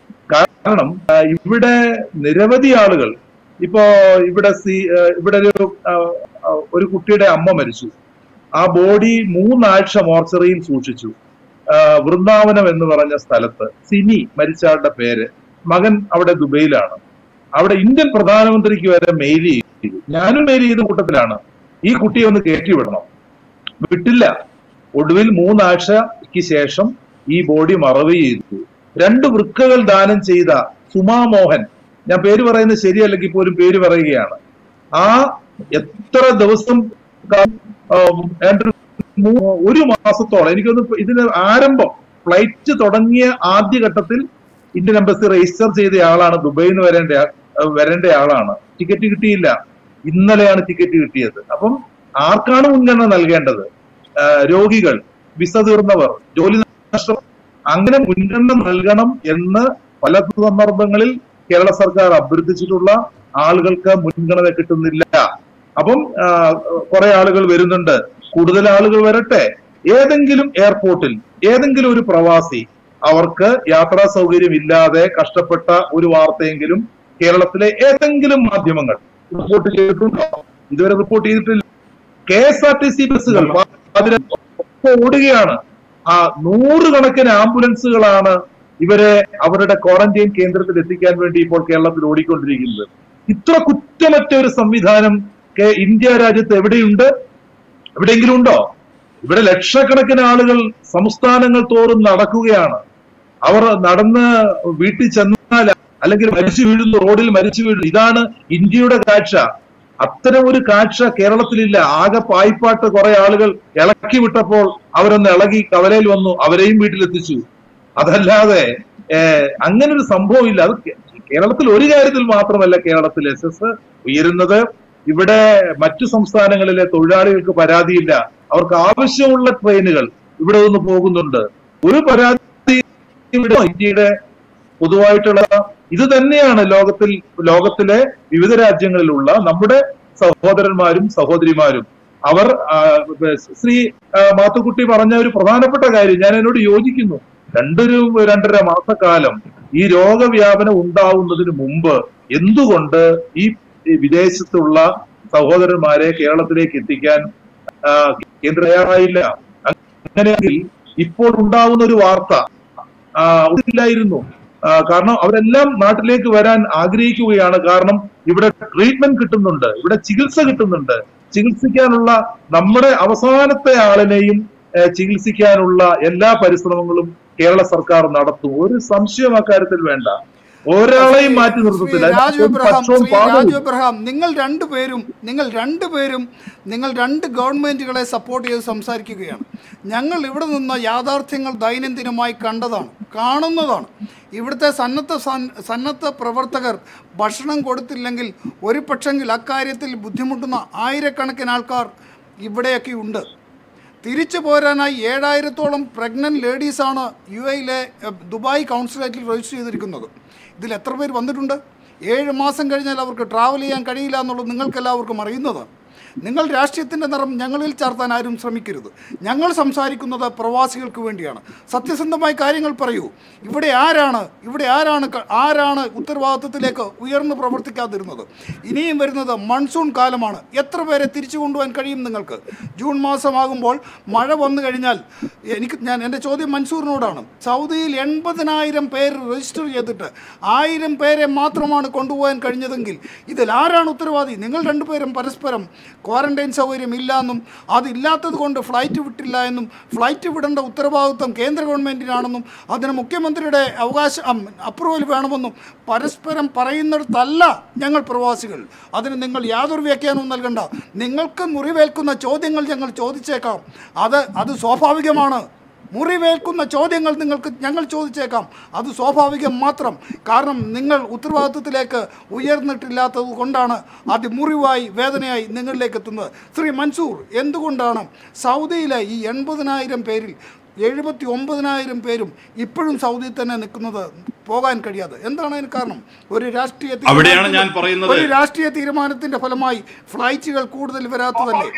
[SPEAKER 2] കാരണം ആ, ഇവിടെ നിരവധി ആളുകൾ ഇപ്പോ ഇവിടെ സി ആ, ഇവിടെ ഒരു ആ, ആ, ഒരു കുട്ടിയുടെ അമ്മ മരിച്ചു ആ ബോഡി മൂന്നാഴ്ച മോർച്ചറിയിൽ സൂക്ഷിച്ചു ആ, വൃന്ദാവനം എന്ന് പറഞ്ഞ സ്ഥലത്ത് സിനി മരിച്ചയാളുടെ പേര് മകൻ അവിടെ ദുബൈയിലാണ് അവിടെ ഇന്ത്യൻ പ്രധാനമന്ത്രിക്ക് വരെ മെയിൽ ചെയ്തു ഞാനും മെയിൽ ചെയ്ത കൂട്ടത്തിലാണ് ഈ കുട്ടിയെ ഒന്ന് കയറ്റി വിടണം വിട്ടില്ല ഒടുവിൽ മൂന്നാഴ്ചയ്ക്ക് ശേഷം ഈ ബോഡി മറവ് ചെയ്തു രണ്ട് വൃക്കകൾ ദാനം ചെയ്ത സുമാ മോഹൻ ഞാൻ പേര് പറയുന്നത് ശരിയല്ലെങ്കിൽ പോലും പേര് പറയുകയാണ് ആ എത്ര ദിവസം ക- ആം, ഏതാണ്ട് മൂ- ഒരു മാസത്തോളം എനിക്കൊന്ന് ഇതിന് ആരംഭം ഫ്ലൈറ്റ് തുടങ്ങിയ ആദ്യഘട്ടത്തിൽ ഇന്ത്യൻ എംബസി രജിസ്റ്റർ ചെയ്ത ആളാണ് ദുബൈയിൽ നിന്ന് വരേണ്ട ആ- വരേണ്ട ആളാണ് ടിക്കറ്റ് കിട്ടിയില്ല ഇന്നലെയാണ് ടിക്കറ്റ് കിട്ടിയത് അപ്പം ആർക്കാണ് മുൻഗണന നൽകേണ്ടത് ആ, രോഗികൾ വിസ തീർന്നവർ ജോലി നഷ്ടം അങ്ങനെ മുൻഗണന നൽകണം എന്ന് പല സന്ദർഭങ്ങളിൽ കേരള സർക്കാർ അഭ്യർത്ഥിച്ചിട്ടുള്ള ആളുകൾക്ക് മുൻഗണന കിട്ടുന്നില്ല അപ്പം ആ, കുറെ ആളുകൾ വരുന്നുണ്ട് കൂടുതൽ ആളുകൾ വരട്ടെ ഏതെങ്കിലും എയർപോർട്ടിൽ ഏതെങ്കിലും ഒരു പ്രവാസി അവർക്ക് യാത്രാ സൗകര്യം ഇല്ലാതെ കഷ്ടപ്പെട്ട ഒരു വാർത്തയെങ്കിലും കേരളത്തിലെ ഏതെങ്കിലും മാധ്യമങ്ങൾ റിപ്പോർട്ട് ചെയ്തിട്ടുണ്ടോ ഇതുവരെ റിപ്പോർട്ട് ചെയ്തിട്ടില്ല K S R T C ബസ്സുകൾ അതിന് ഒപ്പം ഓടുകയാണ് ആ നൂറുകണക്കിന് ആംബുലൻസുകളാണ് ഇവരെ അവരുടെ ക്വാറന്റൈൻ കേന്ദ്രത്തിൽ എത്തിക്കാൻ വേണ്ടി ഇപ്പോൾ കേരളത്തിൽ ഓടിക്കൊണ്ടിരിക്കുന്നത് ഇത്ര കുറ്റമറ്റ ഒരു സംവിധാനം കെ- ഇന്ത്യ രാജ്യത്ത് എവിടെയുണ്ട് എവിടെയെങ്കിലും ഉണ്ടോ ഇവിടെ ലക്ഷക്കണക്കിന് ആളുകൾ സംസ്ഥാനങ്ങൾ തോറും നടക്കുകയാണ് അവർ നടന്ന് വീട്ടിൽ ചെന്നാൽ അല്ലെങ്കിൽ മരിച്ചു വീഴുന്നു റോഡിൽ മരിച്ചു വീഴുന്നു ഇതാണ് ഇന്ത്യയുടെ കാഴ്ച അത്തരം ഒരു കാഴ്ച കേരളത്തിലില്ല ആകെ പായിപ്പാട്ട് കുറെ ആളുകൾ ഇളക്കി വിട്ടപ്പോൾ അവരൊന്ന് ഇളകി കവലയിൽ വന്നു അവരെയും വീട്ടിലെത്തിച്ചു അതല്ലാതെ ഏഹ്, അങ്ങനെ ഒരു സംഭവം ഇല്ല അത് കേ- കേരളത്തിൽ ഒരു കാര്യത്തിൽ മാത്രമല്ല കേരളത്തിൽ എസ് എസ് ഉയരുന്നത് ഇവിടെ മറ്റു സംസ്ഥാനങ്ങളിലെ തൊഴിലാളികൾക്ക് പരാതിയില്ല അവർക്ക് ആവശ്യമുള്ള ട്രെയിനുകൾ ഇവിടെ നിന്ന് പോകുന്നുണ്ട് ഒരു പരാതി ഇവിടെ ഇന്ത്യയുടെ പൊതുവായിട്ടുള്ള ഇത് തന്നെയാണ് ലോകത്തിൽ ലോകത്തിലെ വിവിധ രാജ്യങ്ങളിലുള്ള നമ്മുടെ സഹോദരന്മാരും സഹോദരിമാരും അവർ ആ, ശ്രീ ആ, മാത്തുക്കുട്ടി പറഞ്ഞ ഒരു പ്രധാനപ്പെട്ട കാര്യം ഞാൻ എന്നോട് യോജിക്കുന്നു രണ്ടൊരു രണ്ടര മാസക്കാലം ഈ രോഗവ്യാപനം ഉണ്ടാവുന്നതിന് മുമ്പ് എന്തുകൊണ്ട് ഈ വിദേശത്തുള്ള സഹോദരന്മാരെ കേരളത്തിലേക്ക് എത്തിക്കാൻ ആ, കേന്ദ്ര തയ്യാറായില്ല അങ്ങനെയെങ്കിൽ ഇപ്പോൾ ഉണ്ടാവുന്ന ഒരു വാർത്ത ആ, ഇല്ലായിരുന്നു ആ, കാരണം അവരെല്ലാം നാട്ടിലേക്ക് വരാൻ ആഗ്രഹിക്കുകയാണ് കാരണം ഇവിടെ ട്രീറ്റ്മെന്റ് കിട്ടുന്നുണ്ട് ഇവിടെ ചികിത്സ കിട്ടുന്നുണ്ട് ചികിത്സിക്കാനുള്ള നമ്മുടെ അവസാനത്തെ ആളിനെയും ഏ, ചികിത്സിക്കാനുള്ള എല്ലാ പരിശ്രമങ്ങളും കേരള സർക്കാർ നടത്തും ഒരു സംശയം അക്കാര്യത്തിൽ വേണ്ട ഒരാളെയും മാറ്റി നിർത്തത്തില്ല
[SPEAKER 1] ശ്രീ രാജു
[SPEAKER 2] ഒരു
[SPEAKER 1] എബ്രഹാം
[SPEAKER 2] പക്ഷവും
[SPEAKER 1] ശ്രീ
[SPEAKER 2] പാകവും
[SPEAKER 1] രാജു എബ്രഹാം നിങ്ങൾ രണ്ടുപേരും നിങ്ങൾ രണ്ടുപേരും നിങ്ങൾ രണ്ട് ഗവൺമെന്റുകളെ സപ്പോർട്ട് ചെയ്ത് സംസാരിക്കുകയാണ് ഞങ്ങൾ ഇവിടെ നിന്ന് യാഥാർത്ഥ്യങ്ങൾ ദൈനംദിനമായി കണ്ടതാണ് കാണുന്നതാണ് ഇവിടുത്തെ സന്നദ്ധ സൻ- സന്നദ്ധ പ്രവർത്തകർ ഭക്ഷണം കൊടുത്തില്ലെങ്കിൽ ഒരു പക്ഷെങ്കിൽ അക്കാര്യത്തിൽ ബുദ്ധിമുട്ടുന്ന ആയിരക്കണക്കിന് ആൾക്കാർ ഇവിടെയൊക്കെ ഉണ്ട് തിരിച്ചു പോരാനായി ഏഴായിരത്തോളം പ്രഗ്നന്റ് ലേഡീസാണ് യു എയിലെ എഹ്, ദുബായ് കൗൺസിലേറ്റിൽ രജിസ്റ്റർ ചെയ്തിരിക്കുന്നത് ഇതിൽ എത്ര പേര് വന്നിട്ടുണ്ട് ഏഴ് മാസം കഴിഞ്ഞാൽ അവർക്ക് ട്രാവൽ ചെയ്യാൻ കഴിയില്ല എന്നുള്ളത് നിങ്ങൾക്ക് എല്ലാവർക്കും അറിയുന്നതാണ് നിങ്ങൾ രാഷ്ട്രീയത്തിൻ്റെ നിറം ഞങ്ങളിൽ ചാർത്താൻ ആരും ശ്രമിക്കരുത് ഞങ്ങൾ സംസാരിക്കുന്നത് പ്രവാസികൾക്ക് വേണ്ടിയാണ് സത്യസന്ധമായ കാര്യങ്ങൾ പറയൂ ഇവിടെ ആരാണ് ഇവിടെ ആരാണ് ക- ആരാണ് ഉത്തരവാദിത്വത്തിലേക്ക് ഉയർന്നു പ്രവർത്തിക്കാതിരുന്നത് ഇനിയും വരുന്നത് മൺസൂൺ കാലമാണ് എത്ര പേരെ തിരിച്ചു കൊണ്ടുപോകാൻ കഴിയും നിങ്ങൾക്ക് ജൂൺ മാസമാകുമ്പോൾ മഴ വന്നു കഴിഞ്ഞാൽ എനിക്ക് ഞാൻ എൻ്റെ ചോദ്യം മൻസൂറിനോടാണ് സൗദിയിൽ എൺപതിനായിരം പേര് രജിസ്റ്റർ ചെയ്തിട്ട് ആയിരം പേരെ മാത്രമാണ് കൊണ്ടുപോകാൻ കഴിഞ്ഞതെങ്കിൽ ഇതിൽ ആരാണ് ഉത്തരവാദി നിങ്ങൾ രണ്ടുപേരും പരസ്പരം ക്വാറന്റൈൻ സൗകര്യം ഇല്ല എന്നും അതില്ലാത്തത് കൊണ്ട് ഫ്ലൈറ്റ് വിട്ടില്ല എന്നും ഫ്ലൈറ്റ് വിടേണ്ട ഉത്തരവാദിത്വം കേന്ദ്ര ഗവൺമെൻറ്റിനാണെന്നും അതിന് മുഖ്യമന്ത്രിയുടെ അവകാശം അപ്രൂവൽ വേണമെന്നും പരസ്പരം പറയുന്നിടത്തല്ല ഞങ്ങൾ പ്രവാസികൾ അതിന് നിങ്ങൾ യാതൊരു വ്യാഖ്യാനവും നൽകണ്ട നിങ്ങൾക്ക് മുറിവേൽക്കുന്ന ചോദ്യങ്ങൾ ഞങ്ങൾ ചോദിച്ചേക്കാം അത് അത് സ്വാഭാവികമാണ് മുറിവേൽക്കുന്ന ചോദ്യങ്ങൾ നിങ്ങൾക്ക് ഞങ്ങൾ ചോദിച്ചേക്കാം അത് സ്വാഭാവികം മാത്രം കാരണം നിങ്ങൾ ഉത്തരവാദിത്വത്തിലേക്ക് ഉയർന്നിട്ടില്ലാത്തത് കൊണ്ടാണ് അത് മുറിവായി വേദനയായി നിങ്ങളിലേക്ക് എത്തുന്നത് ശ്രീ മൻസൂർ എന്തുകൊണ്ടാണ് സൗദിയിലെ ഈ എൺപതിനായിരം പേരിൽ എഴുപത്തി ഒമ്പതിനായിരം പേരും ഇപ്പോഴും സൗദിയിൽ തന്നെ നിൽക്കുന്നത് പോകാൻ കഴിയാതെ എന്താണ് അതിന് കാരണം ഒരു രാഷ്ട്രീയ
[SPEAKER 4] അവിടെയാണ് ഞാൻ
[SPEAKER 1] തീരുമാനത്തിന്റെ-
[SPEAKER 4] പറയുന്നത്.
[SPEAKER 1] ഒരു രാഷ്ട്രീയ തീരുമാനത്തിന്റെ ഫലമായി ഫ്ലൈറ്റുകൾ കൂടുതൽ വരാത്തതല്ലേ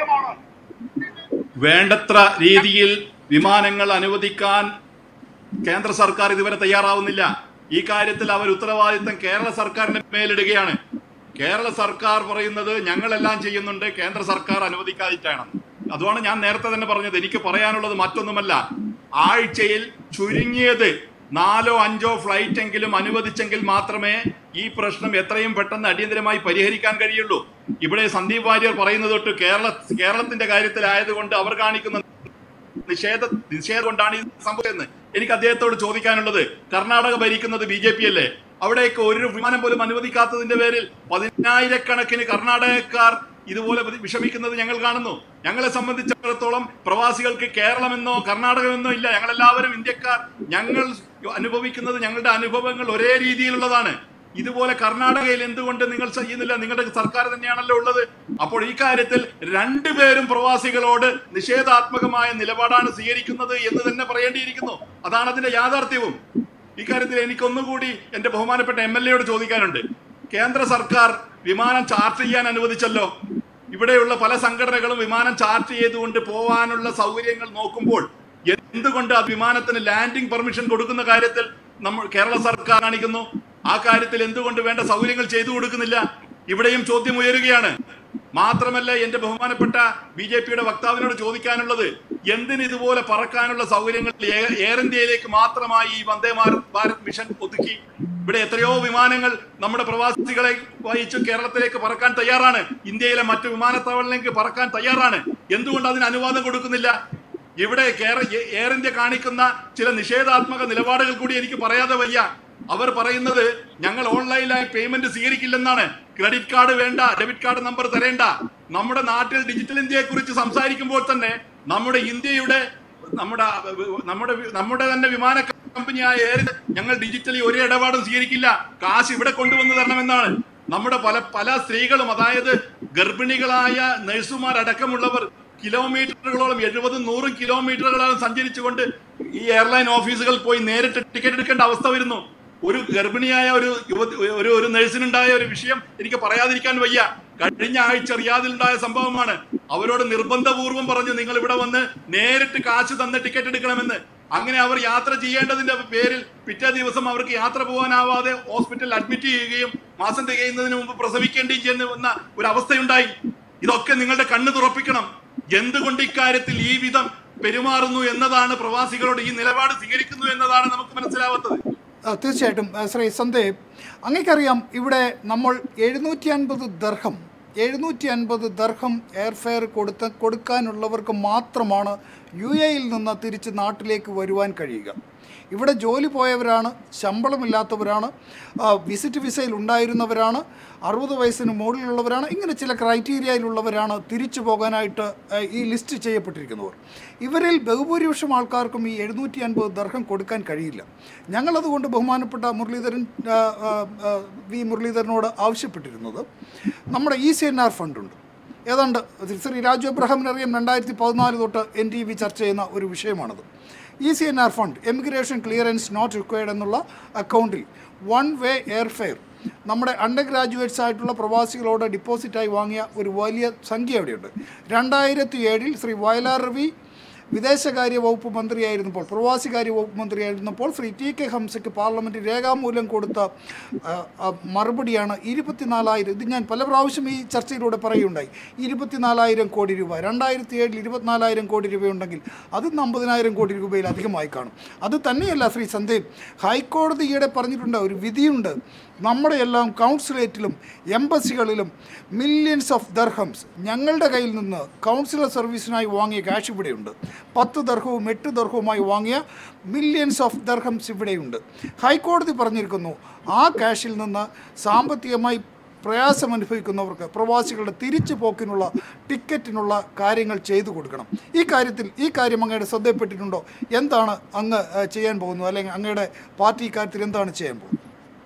[SPEAKER 4] വേണ്ടത്ര രീതിയിൽ വിമാനങ്ങൾ അനുവദിക്കാൻ കേന്ദ്ര സർക്കാർ ഇതുവരെ തയ്യാറാവുന്നില്ല ഈ കാര്യത്തിൽ അവർ ഉത്തരവാദിത്തം കേരള സർക്കാരിന്റെ മേലിടുകയാണ് കേരള സർക്കാർ പറയുന്നത് ഞങ്ങളെല്ലാം ചെയ്യുന്നുണ്ട് കേന്ദ്ര സർക്കാർ അനുവദിക്കാതിട്ടാണ് അതുമാണ് ഞാൻ നേരത്തെ തന്നെ പറഞ്ഞത് എനിക്ക് പറയാനുള്ളത് മറ്റൊന്നുമല്ല ആഴ്ചയിൽ ചുരുങ്ങിയത് നാലോ അഞ്ചോ ഫ്ലൈറ്റ് എങ്കിലും അനുവദിച്ചെങ്കിൽ മാത്രമേ ഈ പ്രശ്നം എത്രയും പെട്ടെന്ന് അടിയന്തരമായി പരിഹരിക്കാൻ കഴിയുള്ളൂ ഇവിടെ സന്ദീപ് വാര്യർ പറയുന്നത് തൊട്ട് കേരള കേരളത്തിന്റെ കാര്യത്തിലായതുകൊണ്ട് അവർ കാണിക്കുന്ന നിഷേധ നിഷേധം കൊണ്ടാണ് ഇത് സംഭവിച്ചതെന്ന് എനിക്ക് അദ്ദേഹത്തോട് ചോദിക്കാനുള്ളത് കർണാടക ഭരിക്കുന്നത് ബി ജെ പി അല്ലേ അവിടേക്ക് ഒരു വിമാനം പോലും അനുവദിക്കാത്തതിന്റെ പേരിൽ പതിനായിരക്കണക്കിന് കർണാടകക്കാർ ഇതുപോലെ വി- വിഷമിക്കുന്നത് ഞങ്ങൾ കാണുന്നു ഞങ്ങളെ സംബന്ധിച്ചിടത്തോളം പ്രവാസികൾക്ക് കേരളമെന്നോ കർണാടകമെന്നോ ഇല്ല ഞങ്ങളെല്ലാവരും ഇന്ത്യക്കാർ ഞങ്ങൾ അനുഭവിക്കുന്നത് ഞങ്ങളുടെ അനുഭവങ്ങൾ ഒരേ രീതിയിലുള്ളതാണ് ഇതുപോലെ കർണാടകയിൽ എന്തുകൊണ്ട് നിങ്ങൾ ചെയ്യുന്നില്ല നിങ്ങളുടെ സർക്കാർ തന്നെയാണല്ലോ ഉള്ളത് അപ്പോൾ ഈ കാര്യത്തിൽ രണ്ടുപേരും പ്രവാസികളോട് നിഷേധാത്മകമായ നിലപാടാണ് സ്വീകരിക്കുന്നത് എന്ന് തന്നെ പറയേണ്ടിയിരിക്കുന്നു അതാണ് അതിന്റെ യാഥാർത്ഥ്യവും ഇക്കാര്യത്തിൽ എനിക്കൊന്നുകൂടി എന്റെ ബഹുമാനപ്പെട്ട എം എൽ എയോട് ചോദിക്കാനുണ്ട് കേന്ദ്ര സർക്കാർ വിമാനം ചാർട്ട് ചെയ്യാൻ അനുവദിച്ചല്ലോ ഇവിടെയുള്ള പല സംഘടനകളും വിമാനം ചാർട്ട് ചെയ്തുകൊണ്ട് പോവാനുള്ള സൗകര്യങ്ങൾ നോക്കുമ്പോൾ എന്തുകൊണ്ട് ആ വിമാനത്തിന് ലാൻഡിംഗ് പെർമിഷൻ കൊടുക്കുന്ന കാര്യത്തിൽ നമ്മൾ കേരള സർക്കാർ കാണിക്കുന്നു ആ കാര്യത്തിൽ എന്തുകൊണ്ട് വേണ്ട സൗകര്യങ്ങൾ ചെയ്തു കൊടുക്കുന്നില്ല ഇവിടെയും ചോദ്യം ഉയരുകയാണ് മാത്രമല്ല എന്റെ ബഹുമാനപ്പെട്ട ബി ജെ പിയുടെ വക്താവിനോട് ചോദിക്കാനുള്ളത് എന്തിന് ഇതുപോലെ പറക്കാനുള്ള സൗകര്യങ്ങൾ എയർ എയർ ഇന്ത്യയിലേക്ക് മാത്രമായി ഈ വന്ദേ ഭാരത് ഭാരത് മിഷൻ ഒതുക്കി ഇവിടെ എത്രയോ വിമാനങ്ങൾ നമ്മുടെ പ്രവാസികളെ വഹിച്ച് കേരളത്തിലേക്ക് പറക്കാൻ തയ്യാറാണ് ഇന്ത്യയിലെ മറ്റു വിമാനത്താവളങ്ങളിലേക്ക് പറക്കാൻ തയ്യാറാണ് എന്തുകൊണ്ട് അതിന് അനുവാദം കൊടുക്കുന്നില്ല ഇവിടെ കേര- എ- എയർ ഇന്ത്യ കാണിക്കുന്ന ചില നിഷേധാത്മക നിലപാടുകൾ കൂടി എനിക്ക് പറയാതെ വയ്യ അവർ പറയുന്നത് ഞങ്ങൾ ഓൺലൈനായി പേയ്മെന്റ് സ്വീകരിക്കില്ലെന്നാണ് ക്രെഡിറ്റ് കാർഡ് വേണ്ട ഡെബിറ്റ് കാർഡ് നമ്പർ തരേണ്ട നമ്മുടെ നാട്ടിൽ ഡിജിറ്റൽ ഇന്ത്യയെ കുറിച്ച് സംസാരിക്കുമ്പോൾ തന്നെ നമ്മുടെ ഇന്ത്യയുടെ നമ്മുടെ നമ്മുടെ നമ്മുടെ തന്നെ വിമാന കമ്പനിയായ എയർ ഇന്ത്യ ഞങ്ങൾ ഡിജിറ്റലി ഒരു ഇടപാടും സ്വീകരിക്കില്ല കാശ് ഇവിടെ കൊണ്ടുവന്ന് തരണമെന്നാണ് നമ്മുടെ പല പല സ്ത്രീകളും അതായത് ഗർഭിണികളായ നഴ്സുമാർ അടക്കമുള്ളവർ കിലോമീറ്ററുകളോളം എഴുപതും നൂറും കിലോമീറ്ററുകളോളം സഞ്ചരിച്ചുകൊണ്ട് ഈ എയർലൈൻ ഓഫീസുകൾ പോയി നേരിട്ട് ടിക്കറ്റ് എടുക്കേണ്ട അവസ്ഥ വരുന്നു ഒരു ഗർഭിണിയായ ഒരു യുവതി ഒരു ഒരു നഴ്സിനുണ്ടായ ഒരു വിഷയം എനിക്ക് പറയാതിരിക്കാൻ വയ്യ കഴിഞ്ഞ ആഴ്ച റിയാദിലുണ്ടായ സംഭവമാണ് അവരോട് നിർബന്ധപൂർവ്വം പറഞ്ഞു നിങ്ങൾ ഇവിടെ വന്ന് നേരിട്ട് കാശ് തന്ന് ടിക്കറ്റ് എടുക്കണമെന്ന് അങ്ങനെ അവർ യാത്ര ചെയ്യേണ്ടതിന്റെ പേരിൽ പിറ്റേ ദിവസം അവർക്ക് യാത്ര പോകാനാവാതെ ഹോസ്പിറ്റലിൽ അഡ്മിറ്റ് ചെയ്യുകയും മാസം തികയുന്നതിന് മുമ്പ് പ്രസവിക്കേണ്ടിയും ചെയ്യുന്ന വന്ന ഒരു അവസ്ഥയുണ്ടായി ഇതൊക്കെ നിങ്ങളുടെ കണ്ണ് തുറപ്പിക്കണം എന്തുകൊണ്ട് ഇക്കാര്യത്തിൽ ഈ വിധം പെരുമാറുന്നു എന്നതാണ് പ്രവാസികളോട് ഈ നിലപാട് സ്വീകരിക്കുന്നു എന്നതാണ് നമുക്ക് മനസ്സിലാവാത്തത്
[SPEAKER 1] ആ, തീർച്ചയായിട്ടും ആ, ശ്രീ സന്ദീപ് അങ്ങേക്കറിയാം ഇവിടെ നമ്മൾ എഴുന്നൂറ്റി അൻപത് ദർഹം എഴുന്നൂറ്റി അൻപത് ദർഹം എയർഫെയർ കൊടുത്ത കൊടുക്കാനുള്ളവർക്ക് മാത്രമാണ് യു എയിൽ നിന്ന് തിരിച്ച് നാട്ടിലേക്ക് വരുവാൻ കഴിയുക ഇവിടെ ജോലി പോയവരാണ് ശമ്പളമില്ലാത്തവരാണ് ആ, വിസിറ്റ് വിസയിൽ ഉണ്ടായിരുന്നവരാണ് അറുപത് വയസ്സിന് മുകളിലുള്ളവരാണ് ഇങ്ങനെ ചില ക്രൈറ്റീരിയയിലുള്ളവരാണ് തിരിച്ചു പോകാനായിട്ട് ആ, ഈ ലിസ്റ്റ് ചെയ്യപ്പെട്ടിരിക്കുന്നവർ ഇവരിൽ ബഹുഭൂരിപക്ഷം ആൾക്കാർക്കും ഈ എഴുന്നൂറ്റി അൻപത് ദർഹം കൊടുക്കാൻ കഴിയില്ല ഞങ്ങളതുകൊണ്ട് ബഹുമാനപ്പെട്ട മുരളീധരൻ ആ, ആ, ആ, വി മുരളീധരനോട് ആവശ്യപ്പെട്ടിരുന്നത് നമ്മുടെ ഇ സി എൻ ആർ ഫണ്ടുണ്ട് ഏതാണ്ട് ശ്രീ രാജു എബ്രഹാമിനറിയാം രണ്ടായിരത്തി പതിനാല് തൊട്ട് എൻ ടി വി ചർച്ച ചെയ്യുന്ന ഒരു വിഷയമാണത് E C N R fund emigration clearance not required എന്നുള്ള അക്കൗണ്ടിൽ വൺ വേ എയർഫെയർ നമ്മുടെ അണ്ടർ ഗ്രാജുവേറ്റ്സ് ആയിട്ടുള്ള പ്രവാസികളോട് ഡിപ്പോസിറ്റായി വാങ്ങിയ ഒരു വലിയ സംഖ്യ അവിടെയുണ്ട് രണ്ടായിരത്തി ഏഴിൽ ശ്രീ വയലാർ രവി വിദേശകാര്യ വകുപ്പ് മന്ത്രിയായിരുന്നപ്പോൾ പ്രവാസികാര്യ വകുപ്പ് മന്ത്രിയായിരുന്നപ്പോൾ ശ്രീ ടി കെ ഹംസയ്ക്ക് പാർലമെൻറ്റ് രേഖാമൂലം കൊടുത്ത ആ, ആ, മറുപടിയാണ് ഇരുപത്തിനാലായിരം ഇത് ഞാൻ പല പ്രാവശ്യം ഈ ചർച്ചയിലൂടെ പറയുകയുണ്ടായി ഇരുപത്തിനാലായിരം കോടി രൂപ രണ്ടായിരത്തി ഏഴിൽ ഇരുപത്തിനാലായിരം കോടി രൂപയുണ്ടെങ്കിൽ അത് അമ്പതിനായിരം കോടി രൂപയിൽ അധികമായി കാണും അത് തന്നെയല്ല ശ്രീ സന്ദീപ് ഹൈക്കോടതി ഈയിടെ പറഞ്ഞിട്ടുണ്ട് ഒരു വിധിയുണ്ട് നമ്മുടെ എല്ലാം കൗൺസിലേറ്റിലും എംബസികളിലും മില്യൺസ് ഓഫ് ദർഹംസ് ഞങ്ങളുടെ കയ്യിൽ നിന്ന് കൗൺസിലർ സർവീസിനായി വാങ്ങിയ ക്യാഷ് ഇവിടെയുണ്ട് പത്ത് ദർഹവും എട്ട് ദർഹവുമായി വാങ്ങിയ മില്യൺസ് ഓഫ് ദർഹംസ് ഇവിടെയുണ്ട് ഹൈക്കോടതി പറഞ്ഞിരിക്കുന്നു ആ ക്യാഷിൽ നിന്ന് സാമ്പത്തികമായി പ്രയാസം അനുഭവിക്കുന്നവർക്ക് പ്രവാസികളുടെ തിരിച്ചു പോക്കിനുള്ള ടിക്കറ്റിനുള്ള കാര്യങ്ങൾ ചെയ്തു കൊടുക്കണം ഈ കാര്യത്തിൽ ഈ കാര്യം അങ്ങയുടെ ശ്രദ്ധയിൽപ്പെട്ടിട്ടുണ്ടോ എന്താണ് അങ്ങ് ഏഹ്, ചെയ്യാൻ പോകുന്നത് അല്ലെങ്കിൽ അങ്ങയുടെ പാർട്ടി ഇക്കാര്യത്തിൽ എന്താണ് ചെയ്യാൻ പോകുന്നത്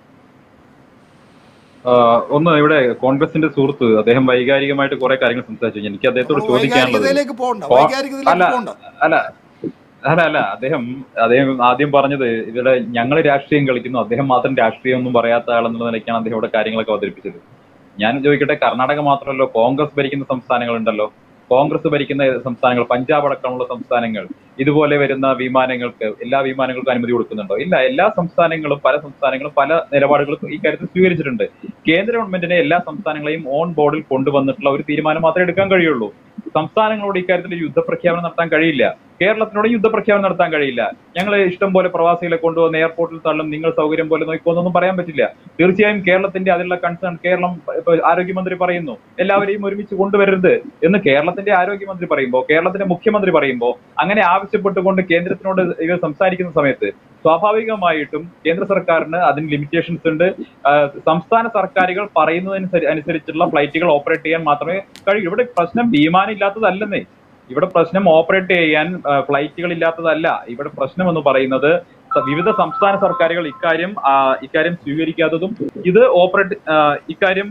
[SPEAKER 3] ആഹ് ഒന്ന് ഇവിടെ കോൺഗ്രസിന്റെ സുഹൃത്ത് അദ്ദേഹം വൈകാരികമായിട്ട് കുറെ കാര്യങ്ങൾ സംസാരിച്ചു എനിക്ക് അദ്ദേഹത്തോട്
[SPEAKER 1] അപ്പോൾ
[SPEAKER 3] ചോദിക്കാനുള്ളത്
[SPEAKER 1] വൈകാരികതയിലേക്ക് പോകണ്ട
[SPEAKER 3] കോ-
[SPEAKER 1] വൈകാരികതയിലേക്ക്
[SPEAKER 3] അല്ല
[SPEAKER 1] പോകണ്ട
[SPEAKER 3] അല്ല അല്ല അല്ല അദ്ദേഹം അദ്ദേഹം ആദ്യം പറഞ്ഞത് ഇവിടെ ഞങ്ങൾ രാഷ്ട്രീയം കളിക്കുന്നു അദ്ദേഹം മാത്രം രാഷ്ട്രീയം ഒന്നും പറയാത്ത ആളെന്നുള്ള നിലയ്ക്കാണ് അദ്ദേഹം ഇവിടെ കാര്യങ്ങളൊക്കെ അവതരിപ്പിച്ചത് ഞാൻ ചോദിക്കട്ടെ കർണാടക മാത്രമല്ലോ കോൺഗ്രസ് ഭരിക്കുന്ന സംസ്ഥാനങ്ങളുണ്ടല്ലോ കോൺഗ്രസ് ഭരിക്കുന്ന സംസ്ഥാനങ്ങൾ പഞ്ചാബ് അടക്കമുള്ള സംസ്ഥാനങ്ങൾ ഇതുപോലെ വരുന്ന വിമാനങ്ങൾക്ക് എല്ലാ വിമാനങ്ങൾക്കും അനുമതി കൊടുക്കുന്നുണ്ടോ ഇല്ല എല്ലാ സംസ്ഥാനങ്ങളും പല സംസ്ഥാനങ്ങളും പല നിലപാടുകളും ഈ കാര്യത്തിൽ സ്വീകരിച്ചിട്ടുണ്ട് കേന്ദ്ര ഗവൺമെന്റിനെ എല്ലാ സംസ്ഥാനങ്ങളെയും ഓൺ ബോർഡിൽ കൊണ്ടുവന്നിട്ടുള്ള ഒരു തീരുമാനം മാത്രമേ എടുക്കാൻ കഴിയുള്ളൂ സംസ്ഥാനങ്ങളോട് ഇക്കാര്യത്തിൽ യുദ്ധപ്രഖ്യാപനം നടത്താൻ കഴിയില്ല കേരളത്തിനോട് യുദ്ധപ്രഖ്യാപനം നടത്താൻ കഴിയില്ല ഞങ്ങൾ ഇഷ്ടം പോലെ പ്രവാസികളെ കൊണ്ടുവന്ന് എയർപോർട്ടിൽ തള്ളും നിങ്ങൾ സൗകര്യം പോലെ നോക്കിക്കോന്നൊന്നും പറയാൻ പറ്റില്ല തീർച്ചയായും കേരളത്തിന്റെ അതിലുള്ള കൺസേൺ കേരളം ഇപ്പൊ ആരോഗ്യമന്ത്രി പറയുന്നു എല്ലാവരെയും ഒരുമിച്ച് കൊണ്ടുവരരുത് എന്ന് കേരളത്തിന്റെ ആരോഗ്യമന്ത്രി പറയുമ്പോൾ കേരളത്തിന്റെ മുഖ്യമന്ത്രി പറയുമ്പോൾ അങ്ങനെ ആവശ്യപ്പെട്ടുകൊണ്ട് കേന്ദ്രത്തിനോട് ഇവർ സംസാരിക്കുന്ന സമയത്ത് സ്വാഭാവികമായിട്ടും കേന്ദ്ര സർക്കാരിന് അതിന് ലിമിറ്റേഷൻസ് ഉണ്ട് ആ, സംസ്ഥാന സർക്കാരുകൾ പറയുന്നതനുസരി അനുസരിച്ചുള്ള ഫ്ലൈറ്റുകൾ ഓപ്പറേറ്റ് ചെയ്യാൻ മാത്രമേ കഴിയൂ ഇവിടെ പ്രശ്നം വിമാനം ഇല്ലാത്തതല്ലെന്നേ ഇവിടെ പ്രശ്നം ഓപ്പറേറ്റ് ചെയ്യാൻ ആ, ഫ്ലൈറ്റുകൾ ഇല്ലാത്തതല്ല ഇവിടെ പ്രശ്നം എന്ന് പറയുന്നത് സ- വിവിധ സംസ്ഥാന സർക്കാരുകൾ ഇക്കാര്യം ആ, ഇക്കാര്യം സ്വീകരിക്കാത്തതും ഇത് ഓപ്പറേറ്റ് ആ, ഇക്കാര്യം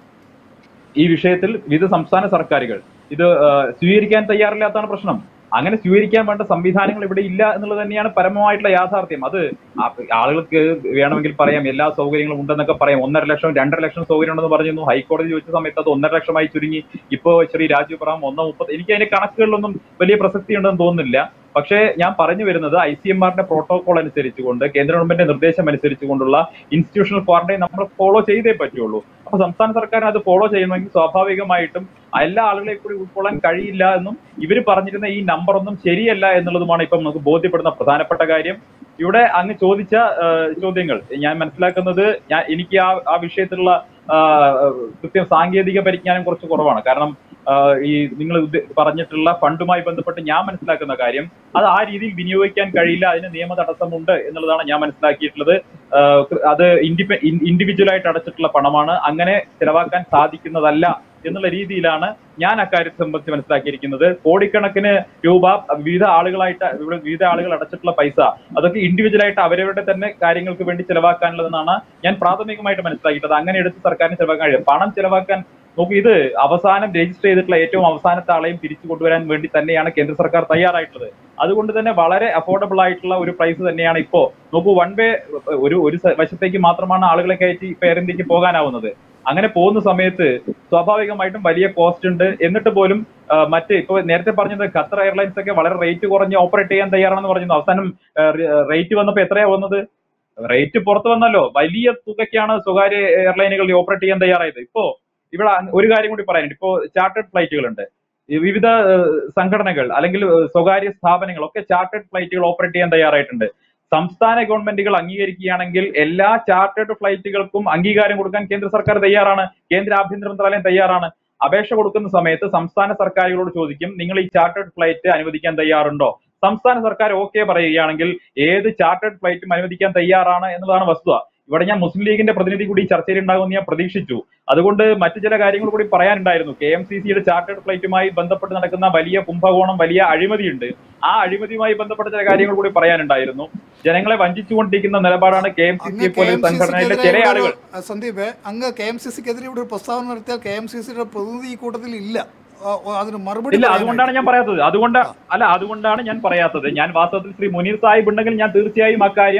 [SPEAKER 3] ഈ വിഷയത്തിൽ വിവിധ സംസ്ഥാന സർക്കാരുകൾ ഇത് ആ, സ്വീകരിക്കാൻ തയ്യാറില്ലാത്തതാണ് പ്രശ്നം അങ്ങനെ സ്വീകരിക്കാൻ വേണ്ട സംവിധാനങ്ങൾ ഇവിടെ ഇല്ല എന്നുള്ളത് തന്നെയാണ് പരമമായിട്ടുള്ള യാഥാർത്ഥ്യം അത് ആ- ആളുകൾക്ക് വേണമെങ്കിൽ പറയാം എല്ലാ സൗകര്യങ്ങളും ഉണ്ടെന്നൊക്കെ പറയാം ഒന്നര ലക്ഷം രണ്ടര ലക്ഷം സൗകര്യം ഉണ്ടെന്ന് പറഞ്ഞിരുന്നു ഹൈക്കോടതി ചോദിച്ച സമയത്ത് അത് ഒന്നര ലക്ഷമായി ചുരുങ്ങി ഇപ്പോ ശ്രീ രാജീവ് പറയാം ഒന്ന് മുപ്പത് എനിക്ക് അതിന്റെ കണക്കുകളിലൊന്നും വലിയ പ്രസക്തി ഉണ്ടെന്ന് തോന്നുന്നില്ല പക്ഷേ ഞാൻ പറഞ്ഞു വരുന്നത് ഐ സി എം ആറിന്റെ പ്രോട്ടോകോൾ അനുസരിച്ചുകൊണ്ട് കേന്ദ്ര ഗവൺമെന്റിന്റെ നിർദ്ദേശം അനുസരിച്ചുകൊണ്ടുള്ള ഇൻസ്റ്റിറ്റ്യൂഷണൽ ക്വാറന്റൈൻ നമ്മൾ ഫോളോ ചെയ്തേ പറ്റുള്ളൂ അപ്പൊ സംസ്ഥാന സർക്കാരിന് അത് ഫോളോ ചെയ്യണമെങ്കിൽ സ്വാഭാവികമായിട്ടും എല്ലാ ആളുകളെ കൂടി ഉൾക്കൊള്ളാൻ കഴിയില്ല എന്നും ഇവർ പറഞ്ഞിരുന്ന ഈ നമ്പർ ഒന്നും ശരിയല്ല എന്നുള്ളതുമാണ് ഇപ്പം നമുക്ക് ബോധ്യപ്പെടുന്ന പ്രധാനപ്പെട്ട കാര്യം ഇവിടെ അങ്ങ് ചോദിച്ച ആ, ചോദ്യങ്ങൾ ഞാൻ മനസ്സിലാക്കുന്നത് ഞാൻ എനിക്ക് ആ ആ വിഷയത്തിലുള്ള ആ, കൃത്യം സാങ്കേതിക പരിജ്ഞാനം കുറച്ച് കുറവാണ് കാരണം ആ, ഈ നിങ്ങൾ ഉദ്ദ- പറഞ്ഞിട്ടുള്ള ഫണ്ടുമായി ബന്ധപ്പെട്ട് ഞാൻ മനസ്സിലാക്കുന്ന കാര്യം അത് ആ രീതിയിൽ വിനിയോഗിക്കാൻ കഴിയില്ല അതിന് നിയമ തടസ്സമുണ്ട് എന്നുള്ളതാണ് ഞാൻ മനസ്സിലാക്കിയിട്ടുള്ളത് ആ, അത് ഇൻഡിപെ ഇൻഡിവിജ്വൽ ആയിട്ട് അടച്ചിട്ടുള്ള പണമാണ് അങ്ങനെ ചെലവാക്കാൻ സാധിക്കുന്നതല്ല എന്നുള്ള രീതിയിലാണ് ഞാൻ അക്കാര്യത്തെ സംബന്ധിച്ച് മനസ്സിലാക്കിയിരിക്കുന്നത് കോടിക്കണക്കിന് രൂപ വിവിധ ആളുകളായിട്ട് ഇവിടെ വിവിധ ആളുകൾ അടച്ചിട്ടുള്ള പൈസ അതൊക്കെ ഇൻഡിവിജ്വൽ ആയിട്ട് അവരവരുടെ തന്നെ കാര്യങ്ങൾക്ക് വേണ്ടി ചെലവാക്കാനുള്ളതെന്നാണ് ഞാൻ പ്രാഥമികമായിട്ട് മനസ്സിലാക്കിയിട്ടത് അങ്ങനെ എടുത്ത് സർക്കാരിന് ചെലവാക്കാൻ കഴിയും പണം ചെലവാക്കാൻ നോക്കൂ ഇത് അവസാനം രജിസ്റ്റർ ചെയ്തിട്ടുള്ള ഏറ്റവും അവസാനത്തെ ആളെയും തിരിച്ചു കൊണ്ടുവരാൻ വേണ്ടി തന്നെയാണ് കേന്ദ്ര സർക്കാർ തയ്യാറായിട്ടുള്ളത് അതുകൊണ്ട് തന്നെ വളരെ അഫോർഡബിൾ ആയിട്ടുള്ള ഒരു പ്രൈസ് തന്നെയാണ് ഇപ്പോ നോക്കൂ വൺ വേ ഒരു ഒരു സ- വശത്തേക്ക് മാത്രമാണ് ആളുകളെ കയറ്റി ഇപ്പൊ എയർ ഇന്ത്യക്ക് പോകാനാവുന്നത് അങ്ങനെ പോകുന്ന സമയത്ത് സ്വാഭാവികമായിട്ടും വലിയ കോസ്റ്റ് ഉണ്ട് എന്നിട്ട് പോലും ആ, മറ്റ് ഇപ്പൊ നേരത്തെ പറഞ്ഞത് ഖത്തർ എയർലൈൻസ് ഒക്കെ വളരെ റേറ്റ് കുറഞ്ഞ് ഓപ്പറേറ്റ് ചെയ്യാൻ തയ്യാറാണെന്ന് പറഞ്ഞിരുന്നു അവസാനം റേറ്റ് വന്നപ്പോ എത്രയാ വന്നത് റേറ്റ് പുറത്തു വന്നല്ലോ വലിയ തുകയ്ക്കാണ് സ്വകാര്യ എയർലൈനുകൾ ഓപ്പറേറ്റ് ചെയ്യാൻ തയ്യാറായത് ഇപ്പോ ഇവിടെ അ- ഒരു കാര്യം കൂടി പറയാനുണ്ട് ഇപ്പോ ചാർട്ടേഡ് ഫ്ലൈറ്റുകൾ ഉണ്ട് ഈ വിവിധ ഏഹ്, സംഘടനകൾ അല്ലെങ്കിൽ ഏഹ്, സ്വകാര്യ സ്ഥാപനങ്ങൾ ഒക്കെ ചാർട്ടേഡ് ഫ്ലൈറ്റുകൾ ഓപ്പറേറ്റ് ചെയ്യാൻ തയ്യാറായിട്ടുണ്ട് സംസ്ഥാന ഗവൺമെന്റുകൾ അംഗീകരിക്കുകയാണെങ്കിൽ എല്ലാ ചാർട്ടേഡ് ഫ്ലൈറ്റുകൾക്കും അംഗീകാരം കൊടുക്കാൻ കേന്ദ്ര സർക്കാർ തയ്യാറാണ് കേന്ദ്ര ആഭ്യന്തര മന്ത്രാലയം തയ്യാറാണ് അപേക്ഷ കൊടുക്കുന്ന സമയത്ത് സംസ്ഥാന സർക്കാരുകളോട് ചോദിക്കും നിങ്ങൾ ഈ ചാർട്ടേഡ് ഫ്ലൈറ്റ് അനുവദിക്കാൻ തയ്യാറുണ്ടോ സംസ്ഥാന സർക്കാർ ഓക്കെ പറയുകയാണെങ്കിൽ ഏത് ചാർട്ടേഡ് ഫ്ലൈറ്റും അനുവദിക്കാൻ തയ്യാറാണ് എന്നതാണ് വസ്തുത ഇവിടെ ഞാൻ മുസ്ലിം ലീഗിന്റെ പ്രതിനിധി കൂടി ഈ ചർച്ചയിൽ ഉണ്ടാകുമെന്ന് ഞാൻ പ്രതീക്ഷിച്ചു അതുകൊണ്ട് മറ്റു ചില കാര്യങ്ങൾ കൂടി പറയാനുണ്ടായിരുന്നു കെ എം സി സിയുടെ ചാർട്ടേഡ് ഫ്ലൈറ്റുമായി ബന്ധപ്പെട്ട് നടക്കുന്ന വലിയ കുംഭകോണം വലിയ അഴിമതിയുണ്ട് ആ അഴിമതിയുമായി ബന്ധപ്പെട്ട ചില കാര്യങ്ങൾ കൂടി പറയാനുണ്ടായിരുന്നു ജനങ്ങളെ വഞ്ചിച്ചുകൊണ്ടിരിക്കുന്ന നിലപാടാണ് കെ എം സി
[SPEAKER 1] അങ്ങ്
[SPEAKER 3] സിയെ
[SPEAKER 1] കെ
[SPEAKER 3] പോലെ
[SPEAKER 1] എം സി
[SPEAKER 3] സംഘടനയിലെ
[SPEAKER 1] സിക്കെതിരെ
[SPEAKER 3] ചില
[SPEAKER 1] ഇവിടെ
[SPEAKER 3] ആളുകൾ
[SPEAKER 1] ഒരു- ആ, സന്ദീപ് അങ്ങ് കെ എം സി സിക്കെതിരെ ഇവിടെ ഒരു പ്രസ്താവന നടത്തിയാൽ കെ എം സി സിയുടെ പ്രതിനിധി ഈ കൂട്ടത്തിൽ ഇല്ല ആ, ആ, അതിന് മറുപടി
[SPEAKER 3] ഇല്ല
[SPEAKER 1] പറയാനായിട്ട്.
[SPEAKER 3] അതുകൊണ്ടാണ് ഞാൻ പറയാത്തത് അതുകൊണ്ട് അല്ല അതുകൊണ്ടാണ് ഞാൻ പറയാത്തത് ഞാൻ വാസ്തവത്തിൽ ശ്രീ മുനീർ സാഹിബ് ഉണ്ടെങ്കിൽ ഞാൻ തീർച്ചയായും അക്കാര്യം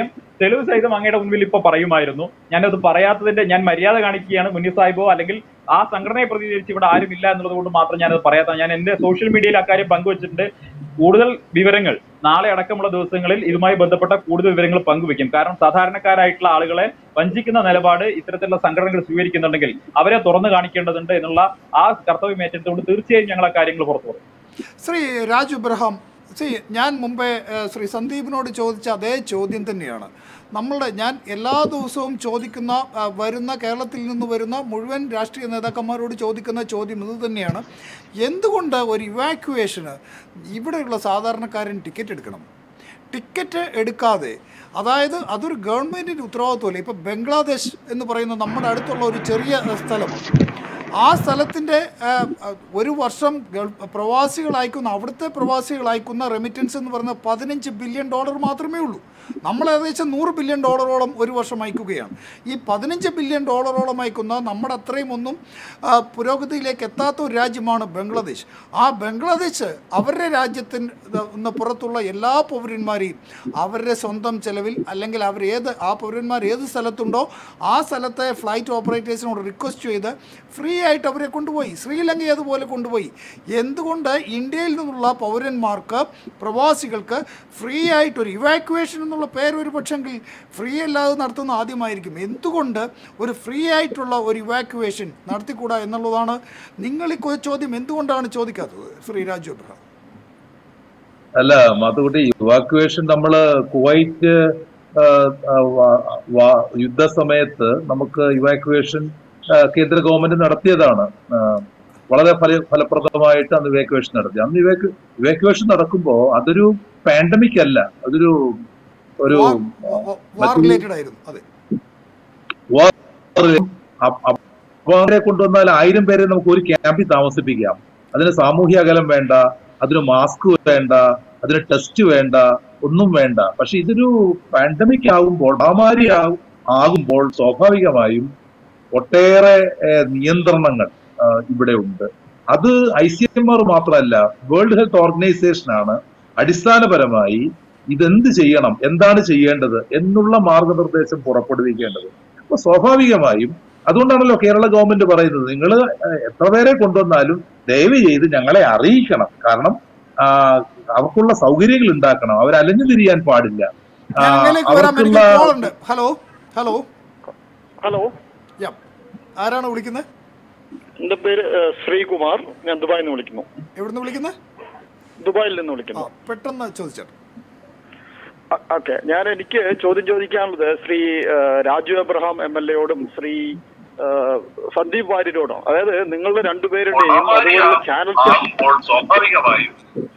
[SPEAKER 3] തെളിവ് സഹിതം അങ്ങയുടെ മുൻപിൽ ഇപ്പൊ പറയുമായിരുന്നു ഞാനത് പറയാത്തതിന്റെ ഞാൻ മര്യാദ കാണിക്കുകയാണ് മുനി സാഹിബോ അല്ലെങ്കിൽ ആ സംഘടനയെ പ്രതിനിധീകരിച്ച് ഇവിടെ ആരുമില്ല എന്നുള്ളത് കൊണ്ട് മാത്രം ഞാനത് പറയാത്ത ഞാൻ എന്റെ സോഷ്യൽ മീഡിയയിൽ അക്കാര്യം പങ്കുവച്ചിട്ടുണ്ട് കൂടുതൽ വിവരങ്ങൾ നാളെ അടക്കമുള്ള ദിവസങ്ങളിൽ ഇതുമായി ബന്ധപ്പെട്ട കൂടുതൽ വിവരങ്ങൾ പങ്കുവെക്കും കാരണം സാധാരണക്കാരായിട്ടുള്ള ആളുകളെ വഞ്ചിക്കുന്ന നിലപാട് ഇത്തരത്തിലുള്ള സംഘടനകൾ സ്വീകരിക്കുന്നുണ്ടെങ്കിൽ അവരെ തുറന്നു കാണിക്കേണ്ടതുണ്ട് എന്നുള്ള ആ കർത്തവ്യം ഏറ്റെടുത്തുകൊണ്ട് തീർച്ചയായും ഞങ്ങൾ ആ കാര്യങ്ങൾ പുറത്തു പറയും
[SPEAKER 1] ശ്രീ രാജു ഇബ്രഹാം സി ഞാൻ മുമ്പേ ഏഹ്, ശ്രീ സന്ദീപിനോട് ചോദിച്ച അതേ ചോദ്യം തന്നെയാണ് നമ്മളുടെ ഞാൻ എല്ലാ ദിവസവും ചോദിക്കുന്ന ആ, വരുന്ന കേരളത്തിൽ നിന്ന് വരുന്ന മുഴുവൻ രാഷ്ട്രീയ നേതാക്കന്മാരോട് ചോദിക്കുന്ന ചോദ്യം ഇത് തന്നെയാണ് എന്തുകൊണ്ട് ഒരു ഇവാക്യുവേഷന് ഇവിടെയുള്ള സാധാരണക്കാരൻ ടിക്കറ്റ് എടുക്കണം ടിക്കറ്റ് എടുക്കാതെ അതായത് അതൊരു ഗവൺമെൻറ്റിൻ്റെ ഉത്തരവാദിത്വമല്ല ഇപ്പോൾ ബംഗ്ലാദേശ് എന്ന് പറയുന്ന നമ്മുടെ അടുത്തുള്ള ഒരു ചെറിയ അഹ്, സ്ഥലം ആ സ്ഥലത്തിൻ്റെ ഒരു വർഷം ഗൾ- പ്രവാസികൾ അയക്കുന്ന അവിടുത്തെ പ്രവാസികൾ അയക്കുന്ന റെമിറ്റൻസ് എന്ന് പറയുന്നത് പതിനഞ്ച് ബില്യൺ ഡോളർ മാത്രമേ ഉള്ളൂ നമ്മൾ ഏകദേശം നൂറ് ബില്യൺ ഡോളറോളം ഒരു വർഷം അയക്കുകയാണ് ഈ പതിനഞ്ച് ബില്യൺ ഡോളറോളം അയക്കുന്ന നമ്മുടെ അത്രയും ഒന്നും ആ, പുരോഗതിയിലേക്ക് എത്താത്ത ഒരു രാജ്യമാണ് ബംഗ്ലാദേശ് ആ ബംഗ്ലാദേശ് അവരുടെ രാജ്യത്തിന് പുറത്തുള്ള എല്ലാ പൗരന്മാരെയും അവരുടെ സ്വന്തം ചെലവിൽ അല്ലെങ്കിൽ അവർ ഏത് ആ പൗരന്മാർ ഏത് സ്ഥലത്തുണ്ടോ ആ സ്ഥലത്തെ ഫ്ലൈറ്റ് ഓപ്പറേറ്റേഴ്സിനോട് റിക്വസ്റ്റ് ചെയ്ത് ഫ്രീ ആയിട്ട് അവരെ കൊണ്ടുപോയി ശ്രീലങ്ക അതുപോലെ കൊണ്ടുപോയി എന്തുകൊണ്ട് ഇന്ത്യയിൽ നിന്നുള്ള പൗരന്മാർക്ക് പ്രവാസികൾക്ക് ഫ്രീ ആയിട്ട് ഒരു ഇവാക്യുവേഷൻ എന്നുള്ള പേര് ഒരു പക്ഷെങ്കിൽ ഫ്രീ അല്ലാതെ നടത്തുന്ന ആദ്യമായിരിക്കും എന്തുകൊണ്ട് ഒരു ഫ്രീ ആയിട്ടുള്ള ഒരു ഇവാക്യുവേഷൻ നടത്തിക്കൂടാ എന്നുള്ളതാണ് നിങ്ങൾ ഈ കൊ- ചോദ്യം എന്തുകൊണ്ടാണ് ചോദിക്കാത്തത് ശ്രീ രാജു അബ്രഹാം
[SPEAKER 2] അല്ല മാത്തുക്കുട്ടി ഇവാക്യുവേഷൻ നമ്മള് കുവൈറ്റ് ആ, ആ, വ- വ- യുദ്ധസമയത്ത് നമുക്ക് ഇവാക്യുവേഷൻ ആ, കേന്ദ്ര ഗവൺമെന്റ് നടത്തിയതാണ് ആ, വളരെ ഫല ഫലപ്രദമായിട്ട് അന്ന് ഇവാക്യുവേഷൻ നടത്തി അന്ന് ഇവാക്യു ഇവാക്യുവേഷൻ നടക്കുമ്പോൾ അതൊരു പാൻഡമിക് അല്ല അതൊരു ഒരു
[SPEAKER 1] വാർ റിലേറ്റഡ് ആയിരുന്നു അതെ
[SPEAKER 2] അപ്പൊ അവരെ കൊണ്ടുവന്നാൽ ആയിരം പേരെ നമുക്ക് ഒരു ക്യാമ്പിൽ താമസിപ്പിക്കാം അതിന് സാമൂഹ്യ അകലം വേണ്ട അതിന് മാസ്ക് വേണ്ട അതിന് ടെസ്റ്റ് വേണ്ട ഒന്നും വേണ്ട പക്ഷെ ഇതൊരു പാൻഡമിക് ആകുമ്പോൾ മഹാമാരി ആകും ആകുമ്പോൾ സ്വാഭാവികമായും ഒട്ടേറെ ഏഹ്, നിയന്ത്രണങ്ങൾ ആ, ഇവിടെ ഉണ്ട് അത് ഐ സി എം ആർ മാത്രമല്ല വേൾഡ് ഹെൽത്ത് ഓർഗനൈസേഷൻ ആണ് അടിസ്ഥാനപരമായി ഇതെന്ത് ചെയ്യണം എന്താണ് ചെയ്യേണ്ടത് എന്നുള്ള മാർഗനിർദ്ദേശം പുറപ്പെടുവിക്കേണ്ടത് അപ്പൊ സ്വാഭാവികമായും അതുകൊണ്ടാണല്ലോ കേരള ഗവൺമെന്റ് പറയുന്നത് നിങ്ങൾ എത്ര പേരെ കൊണ്ടുവന്നാലും ദയവ് ചെയ്ത് ഞങ്ങളെ അറിയിക്കണം കാരണം ആ, അവർക്കുള്ള സൗകര്യങ്ങൾ ഉണ്ടാക്കണം അവർ അലഞ്ഞു തിരിയാൻ പാടില്ല ആ,
[SPEAKER 1] ഞാൻ അങ്ങയിലേക്ക് വരാം എനിക്ക്
[SPEAKER 2] അവർക്കുള്ള
[SPEAKER 1] കോൾ ഉണ്ട് ഹലോ ഹലോ
[SPEAKER 6] ഹലോ
[SPEAKER 1] യാ ആരാണ് വിളിക്കുന്നത്
[SPEAKER 6] എന്റെ പേര് ഏഹ്, ശ്രീകുമാർ ഞാൻ ദുബായിൽ നിന്ന് വിളിക്കുന്നു
[SPEAKER 1] എവിടുന്ന് വിളിക്കുന്നത്
[SPEAKER 6] ദുബായിൽ നിന്ന്
[SPEAKER 1] ആ
[SPEAKER 6] വിളിക്കുന്നു
[SPEAKER 1] പെട്ടെന്ന് ചോദിച്ചേട്ടാ
[SPEAKER 6] ഓക്കെ ഞാൻ എനിക്ക് ചോദ്യം ചോദിക്കാനുള്ളത് ശ്രീ ഏഹ്, രാജു അബ്രഹാം എം എൽ എയോടും ശ്രീ ഏഹ്, സന്ദീപ് വാര്യരോടും അതായത് നിങ്ങളുടെ രണ്ടുപേരുടെയും അതുപോലെ ചാനൽ ചർച്ച-
[SPEAKER 2] സ്വാഭാവികമായും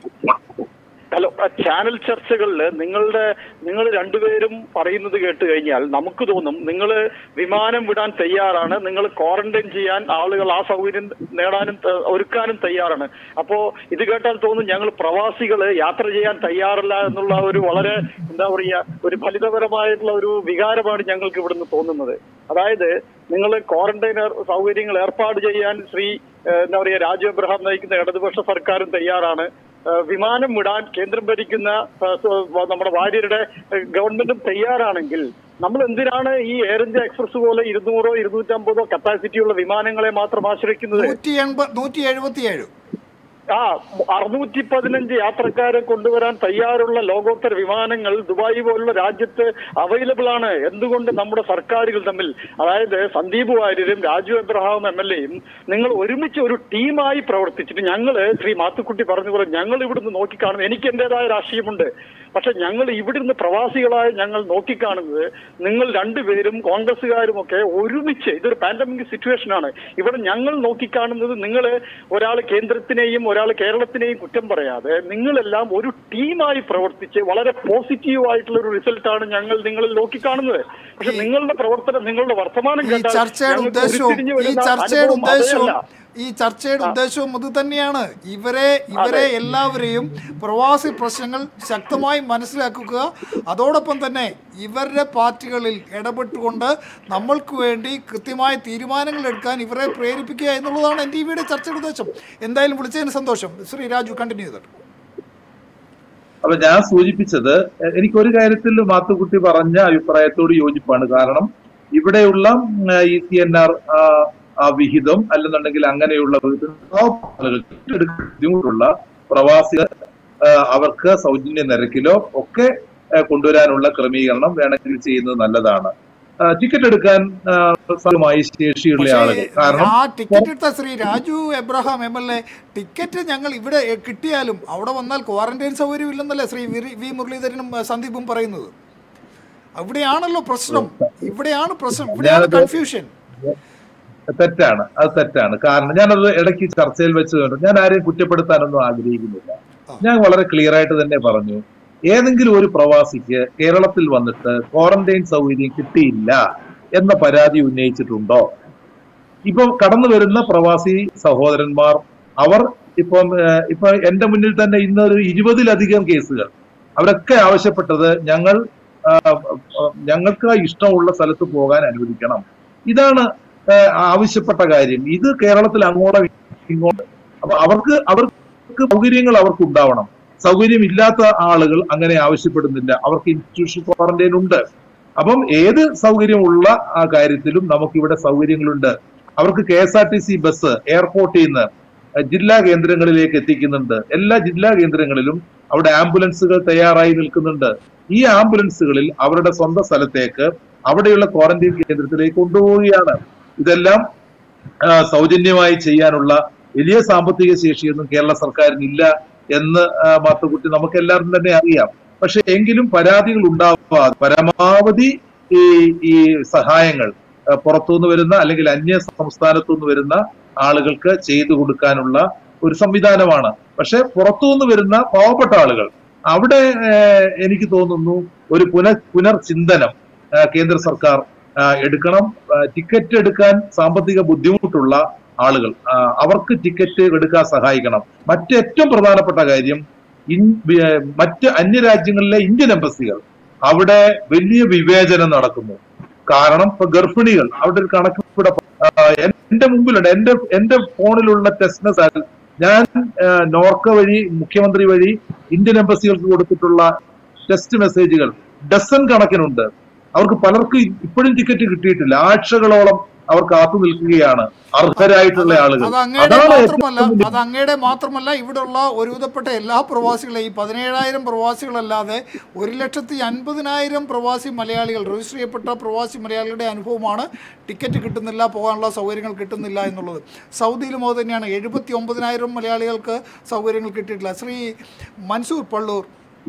[SPEAKER 6] ഹലോ ആ ചാനൽ ചർച്ചകളിൽ നിങ്ങളുടെ നിങ്ങൾ രണ്ടുപേരും പറയുന്നത് കേട്ട് കഴിഞ്ഞാൽ നമുക്ക് തോന്നും നിങ്ങൾ വിമാനം വിടാൻ തയ്യാറാണ് നിങ്ങൾ ക്വാറന്റൈൻ ചെയ്യാൻ ആളുകൾ ആ സൗകര്യം നേടാനും ത- ഒരുക്കാനും തയ്യാറാണ് അപ്പോ ഇത് കേട്ടാൽ തോന്നും ഞങ്ങൾ പ്രവാസികൾ യാത്ര ചെയ്യാൻ തയ്യാറല്ല എന്നുള്ള ഒരു വളരെ എന്താ പറയുക ഒരു ഫലിതപരമായിട്ടുള്ള ഒരു വികാരമാണ് ഞങ്ങൾക്ക് ഇവിടുന്ന് തോന്നുന്നത് അതായത് നിങ്ങൾ ക്വാറന്റൈൻ സൗകര്യങ്ങൾ ഏർപ്പാട് ചെയ്യാൻ ശ്രീ ഏഹ്, എന്താ പറയുക രാജു എബ്രഹാം നയിക്കുന്ന ഇടതുപക്ഷ സർക്കാരും തയ്യാറാണ് ഏഹ് വിമാനം വിടാൻ കേന്ദ്രം ഭരിക്കുന്ന ഏഹ് സ- നമ്മുടെ വാര്യരുടെ ഏഹ് ഗവൺമെന്റും തയ്യാറാണെങ്കിൽ നമ്മൾ എന്തിനാണ് ഈ എയർ ഇന്ത്യ എക്സ്പ്രസ് പോലെ ഇരുന്നൂറോ ഇരുന്നൂറ്റമ്പതോ കപ്പാസിറ്റിയുള്ള വിമാനങ്ങളെ മാത്രം ആശ്രയിക്കുന്നത്
[SPEAKER 1] നൂറ്റി എൺപത് നൂറ്റി എഴുപത്തി ഏഴ്
[SPEAKER 6] ആ അറുന്നൂറ്റി പതിനഞ്ച് യാത്രക്കാരെ കൊണ്ടുവരാൻ തയ്യാറുള്ള ലോകോത്തര വിമാനങ്ങൾ ദുബായ് പോലുള്ള രാജ്യത്ത് അവൈലബിൾ ആണ് എന്തുകൊണ്ട് നമ്മുടെ സർക്കാരുകൾ തമ്മിൽ അതായത് സന്ദീപ് വാര്യരും രാജു എബ്രഹാം എം എൽ എയും നിങ്ങൾ ഒരുമിച്ച് ഒരു ടീമായി പ്രവർത്തിച്ചിട്ട് ഞങ്ങള് ശ്രീ മാത്തുക്കുട്ടി പറഞ്ഞ പോലെ ഞങ്ങൾ ഇവിടുന്ന് നോക്കിക്കാണുന്നു എനിക്ക് എന്റേതായ രാഷ്ട്രീയമുണ്ട് പക്ഷെ ഞങ്ങൾ ഇവിടുന്ന് പ്രവാസികളായ ഞങ്ങൾ നോക്കിക്കാണുന്നത് നിങ്ങൾ രണ്ടുപേരും കോൺഗ്രസ്സുകാരും ഒക്കെ ഒരുമിച്ച് ഇതൊരു പാൻഡമിക് സിറ്റുവേഷൻ ആണ് ഇവിടെ ഞങ്ങൾ നോക്കിക്കാണുന്നത് നിങ്ങൾ ഒരാൾ കേന്ദ്രത്തിനെയും ഒരാൾ കേരളത്തിനെയും കുറ്റം പറയാതെ നിങ്ങളെല്ലാം ഒരു ടീമായി പ്രവർത്തിച്ച് വളരെ പോസിറ്റീവ് ആയിട്ടുള്ള ഒരു റിസൾട്ടാണ് ഞങ്ങൾ നിങ്ങളിൽ നോക്കിക്കാണുന്നത് പക്ഷെ നിങ്ങളുടെ പ്രവർത്തനം നിങ്ങളുടെ വർത്തമാനം
[SPEAKER 1] ഈ
[SPEAKER 6] കേട്ടാൽ
[SPEAKER 1] ചർച്ചയുടെ
[SPEAKER 6] ഞങ്ങൾക്ക്
[SPEAKER 1] ഉദ്ദേശവും
[SPEAKER 6] ഉരുത്തിരിഞ്ഞു
[SPEAKER 1] ഈ
[SPEAKER 6] വരുന്ന
[SPEAKER 1] ചർച്ചയുടെ
[SPEAKER 6] അനുഭവം
[SPEAKER 1] ഉദ്ദേശവും
[SPEAKER 6] അതല്ല.
[SPEAKER 1] ഈ ചർച്ചയുടെ ഉദ്ദേശവും ഇത് തന്നെയാണ് ഇവരെ ഇവരെ എല്ലാവരെയും പ്രവാസി പ്രശ്നങ്ങൾ ശക്തമായി മനസ്സിലാക്കുക അതോടൊപ്പം തന്നെ ഇവരുടെ പാർട്ടികളിൽ ഇടപെട്ടുകൊണ്ട് നമ്മൾക്ക് വേണ്ടി കൃത്യമായ തീരുമാനങ്ങൾ എടുക്കാൻ ഇവരെ പ്രേരിപ്പിക്കുക എന്നുള്ളതാണ് എൻ ടി വിയുടെ ചർച്ചയുടെ ഉദ്ദേശം എന്തായാലും വിളിച്ചതിന് സന്തോഷം ശ്രീ രാജു കണ്ടിന്യൂ ചെയ്തിട്ട്
[SPEAKER 2] അപ്പൊ ഞാൻ സൂചിപ്പിച്ചത് എ- എനിക്കൊരു കാര്യത്തിൽ മാത്തുക്കുട്ടി പറഞ്ഞ അഭിപ്രായത്തോട് യോജിപ്പാണ് കാരണം ഇവിടെയുള്ള ഇ സി എൻ ആർ വിഹിതം അല്ലെന്നുണ്ടെങ്കിൽ അങ്ങനെയുള്ള വിഹിതം ആളുകൾക്ക് ഏറ്റെടുക്കാൻ ബുദ്ധിമുട്ടുള്ള പ്രവാസികൾ ആ, അവർക്ക് സൗജന്യ നിരക്കിലോ ഒക്കെ ആ, കൊണ്ടുവരാനുള്ള ക്രമീകരണം വേണമെങ്കിൽ ചെയ്യുന്നത് നല്ലതാണ് ആ, ടിക്കറ്റ് എടുക്കാൻ ആ, സാധ്യമായി ശേഷിയുള്ള
[SPEAKER 1] പക്ഷേ
[SPEAKER 2] ആളുകൾ കാരണം
[SPEAKER 1] ആ ടിക്കറ്റ് എടുത്ത Shri Raju Abraham M L A ticket ഞങ്ങൾ ഇവിടെ എ, കിട്ടിയാലും അവിടെ വന്നാൽ ക്വാറന്റൈൻ സൗകര്യം ഇല്ലെന്നല്ലേ ശ്രീ വി- വി മുരളീധരനും ഏ, സന്ദീപും പറയുന്നത് അവിടെയാണല്ലോ പ്രശ്നം ഇവിടെയാണ് പ്രശ്നം ഇവിടെയാണ്
[SPEAKER 2] ഞാനത്
[SPEAKER 1] കൺഫ്യൂഷൻ
[SPEAKER 2] തെറ്റാണ് അത് തെറ്റാണ് കാരണം ഞാനത് ഇടയ്ക്ക് ചർച്ചയിൽ വെച്ച് കണ്ടു ഞാൻ ആരെയും കുറ്റപ്പെടുത്താനൊന്നും ആഗ്രഹിക്കുന്നില്ല ഞാൻ വളരെ ക്ലിയർ ആയിട്ട് തന്നെ പറഞ്ഞു ഏതെങ്കിലും ഒരു പ്രവാസിക്ക് കേരളത്തിൽ വന്നിട്ട് ക്വാറന്റൈൻ സൗകര്യം കിട്ടിയില്ല എന്ന പരാതി ഉന്നയിച്ചിട്ടുണ്ടോ ഇപ്പൊ കടന്നു വരുന്ന പ്രവാസി സഹോദരന്മാർ അവർ ഇപ്പം ഏഹ്, ഇപ്പൊ എന്റെ മുന്നിൽ തന്നെ ഇന്ന് ഒരു ഇരുപതിലധികം കേസുകൾ അവരൊക്കെ ആവശ്യപ്പെട്ടത് ഞങ്ങൾ ആ, ആ, ഞങ്ങൾക്ക് ഇഷ്ടമുള്ള സ്ഥലത്ത് പോകാൻ അനുവദിക്കണം ഇതാണ് ഏഹ്, ആവശ്യപ്പെട്ട കാര്യം ഇത് കേരളത്തിൽ അങ്ങോളം ഇങ്ങോട്ട് അപ്പൊ അവർക്ക് അവർക്ക് സൗകര്യങ്ങൾ അവർക്ക് ഉണ്ടാവണം സൗകര്യമില്ലാത്ത ആളുകൾ അങ്ങനെ ആവശ്യപ്പെടുന്നില്ല അവർക്ക് ഇൻസ്റ്റിറ്റ്യൂഷൻ ക്വാറന്റൈൻ ഉണ്ട് അപ്പം ഏത് സൗകര്യമുള്ള ആ കാര്യത്തിലും നമുക്കിവിടെ സൗകര്യങ്ങളുണ്ട് അവർക്ക് K S R T C bus എയർപോർട്ടിൽ നിന്ന് ജില്ലാ കേന്ദ്രങ്ങളിലേക്ക് എത്തിക്കുന്നുണ്ട് എല്ലാ ജില്ലാ കേന്ദ്രങ്ങളിലും അവിടെ ആംബുലൻസുകൾ തയ്യാറായി നിൽക്കുന്നുണ്ട് ഈ ആംബുലൻസുകളിൽ അവരുടെ സ്വന്തം സ്ഥലത്തേക്ക് അവിടെയുള്ള ക്വാറന്റൈൻ കേന്ദ്രത്തിലേക്ക് കൊണ്ടുപോവുകയാണ് ഇതെല്ലാം ആ, സൗജന്യമായി ചെയ്യാനുള്ള വലിയ സാമ്പത്തിക ശേഷിയൊന്നും കേരള സർക്കാരിനില്ല എന്ന് ആ, മാത്തുക്കുട്ടി നമുക്ക് എല്ലാവർക്കും തന്നെ അറിയാം പക്ഷെ എങ്കിലും പരാതികൾ ഉണ്ടാവാതെ പരമാവധി ഈ ഈ സഹായങ്ങൾ ആ, പുറത്തുനിന്ന് വരുന്ന അല്ലെങ്കിൽ അന്യ സംസ്ഥാനത്തു നിന്ന് വരുന്ന ആളുകൾക്ക് ചെയ്തു കൊടുക്കാനുള്ള ഒരു സംവിധാനമാണ് പക്ഷെ പുറത്തുനിന്ന് വരുന്ന പാവപ്പെട്ട ആളുകൾ അവിടെ ഏഹ്, എനിക്ക് തോന്നുന്നു ഒരു പുനഃ പുനർചിന്തനം ആ, കേന്ദ്ര സർക്കാർ ആ, എടുക്കണം ആ, ടിക്കറ്റ് എടുക്കാൻ സാമ്പത്തിക ബുദ്ധിമുട്ടുള്ള ആളുകൾ ആ, അവർക്ക് ടിക്കറ്റ് എടുക്കാൻ സഹായിക്കണം മറ്റ് ഏറ്റവും പ്രധാനപ്പെട്ട കാര്യം ഇൻ ഏഹ്, മറ്റ് അന്യരാജ്യങ്ങളിലെ ഇന്ത്യൻ എംബസികൾ അവിടെ വലിയ വിവേചനം നടക്കുന്നു കാരണം ഇപ്പൊ ഗർഭിണികൾ അവിടെ ഒരു കണക്ക് ഇവിടെ ആ, എന്റെ മുമ്പിലുണ്ട് എന്റെ എന്റെ ഫോണിലുള്ള ടെസ്റ്റ് മെസ്സേജ് ഞാൻ ആ, നോർക്ക വഴി മുഖ്യമന്ത്രി വഴി ഇന്ത്യൻ എംബസികൾക്ക് കൊടുത്തിട്ടുള്ള ടെസ്റ്റ് മെസ്സേജുകൾ ഡസൻ കണക്കിനുണ്ട് അവർക്ക് പലർക്കും ഇപ്പോഴും ടിക്കറ്റ് കിട്ടിയിട്ടില്ല ആഴ്ചകളോളം അവർ കാത്തു നിൽക്കുകയാണ് അർഹരായിട്ടുള്ള ആളുകൾ
[SPEAKER 1] അത് അങ്ങയുടെ
[SPEAKER 2] അതാണ്
[SPEAKER 1] മാത്രമല്ല
[SPEAKER 2] ഏറ്റവും വലിയ-
[SPEAKER 1] അത് അങ്ങയുടെ മാത്രമല്ല ഇവിടെയുള്ള ഒരുവിധപ്പെട്ട എല്ലാ പ്രവാസികളെയും ഈ പതിനേഴായിരം പ്രവാസികളല്ലാതെ ഒരു ലക്ഷത്തി അൻപതിനായിരം പ്രവാസി മലയാളികൾ രജിസ്റ്റർ ചെയ്യപ്പെട്ട പ്രവാസി മലയാളികളുടെ അനുഭവമാണ് ടിക്കറ്റ് കിട്ടുന്നില്ല പോകാനുള്ള സൗകര്യങ്ങൾ കിട്ടുന്നില്ല എന്നുള്ളത് സൗദിയിലും അത് തന്നെയാണ് എഴുപത്തി ഒമ്പതിനായിരം മലയാളികൾക്ക് സൗകര്യങ്ങൾ കിട്ടിയിട്ടില്ല ശ്രീ മൻസൂർ പള്ളൂർ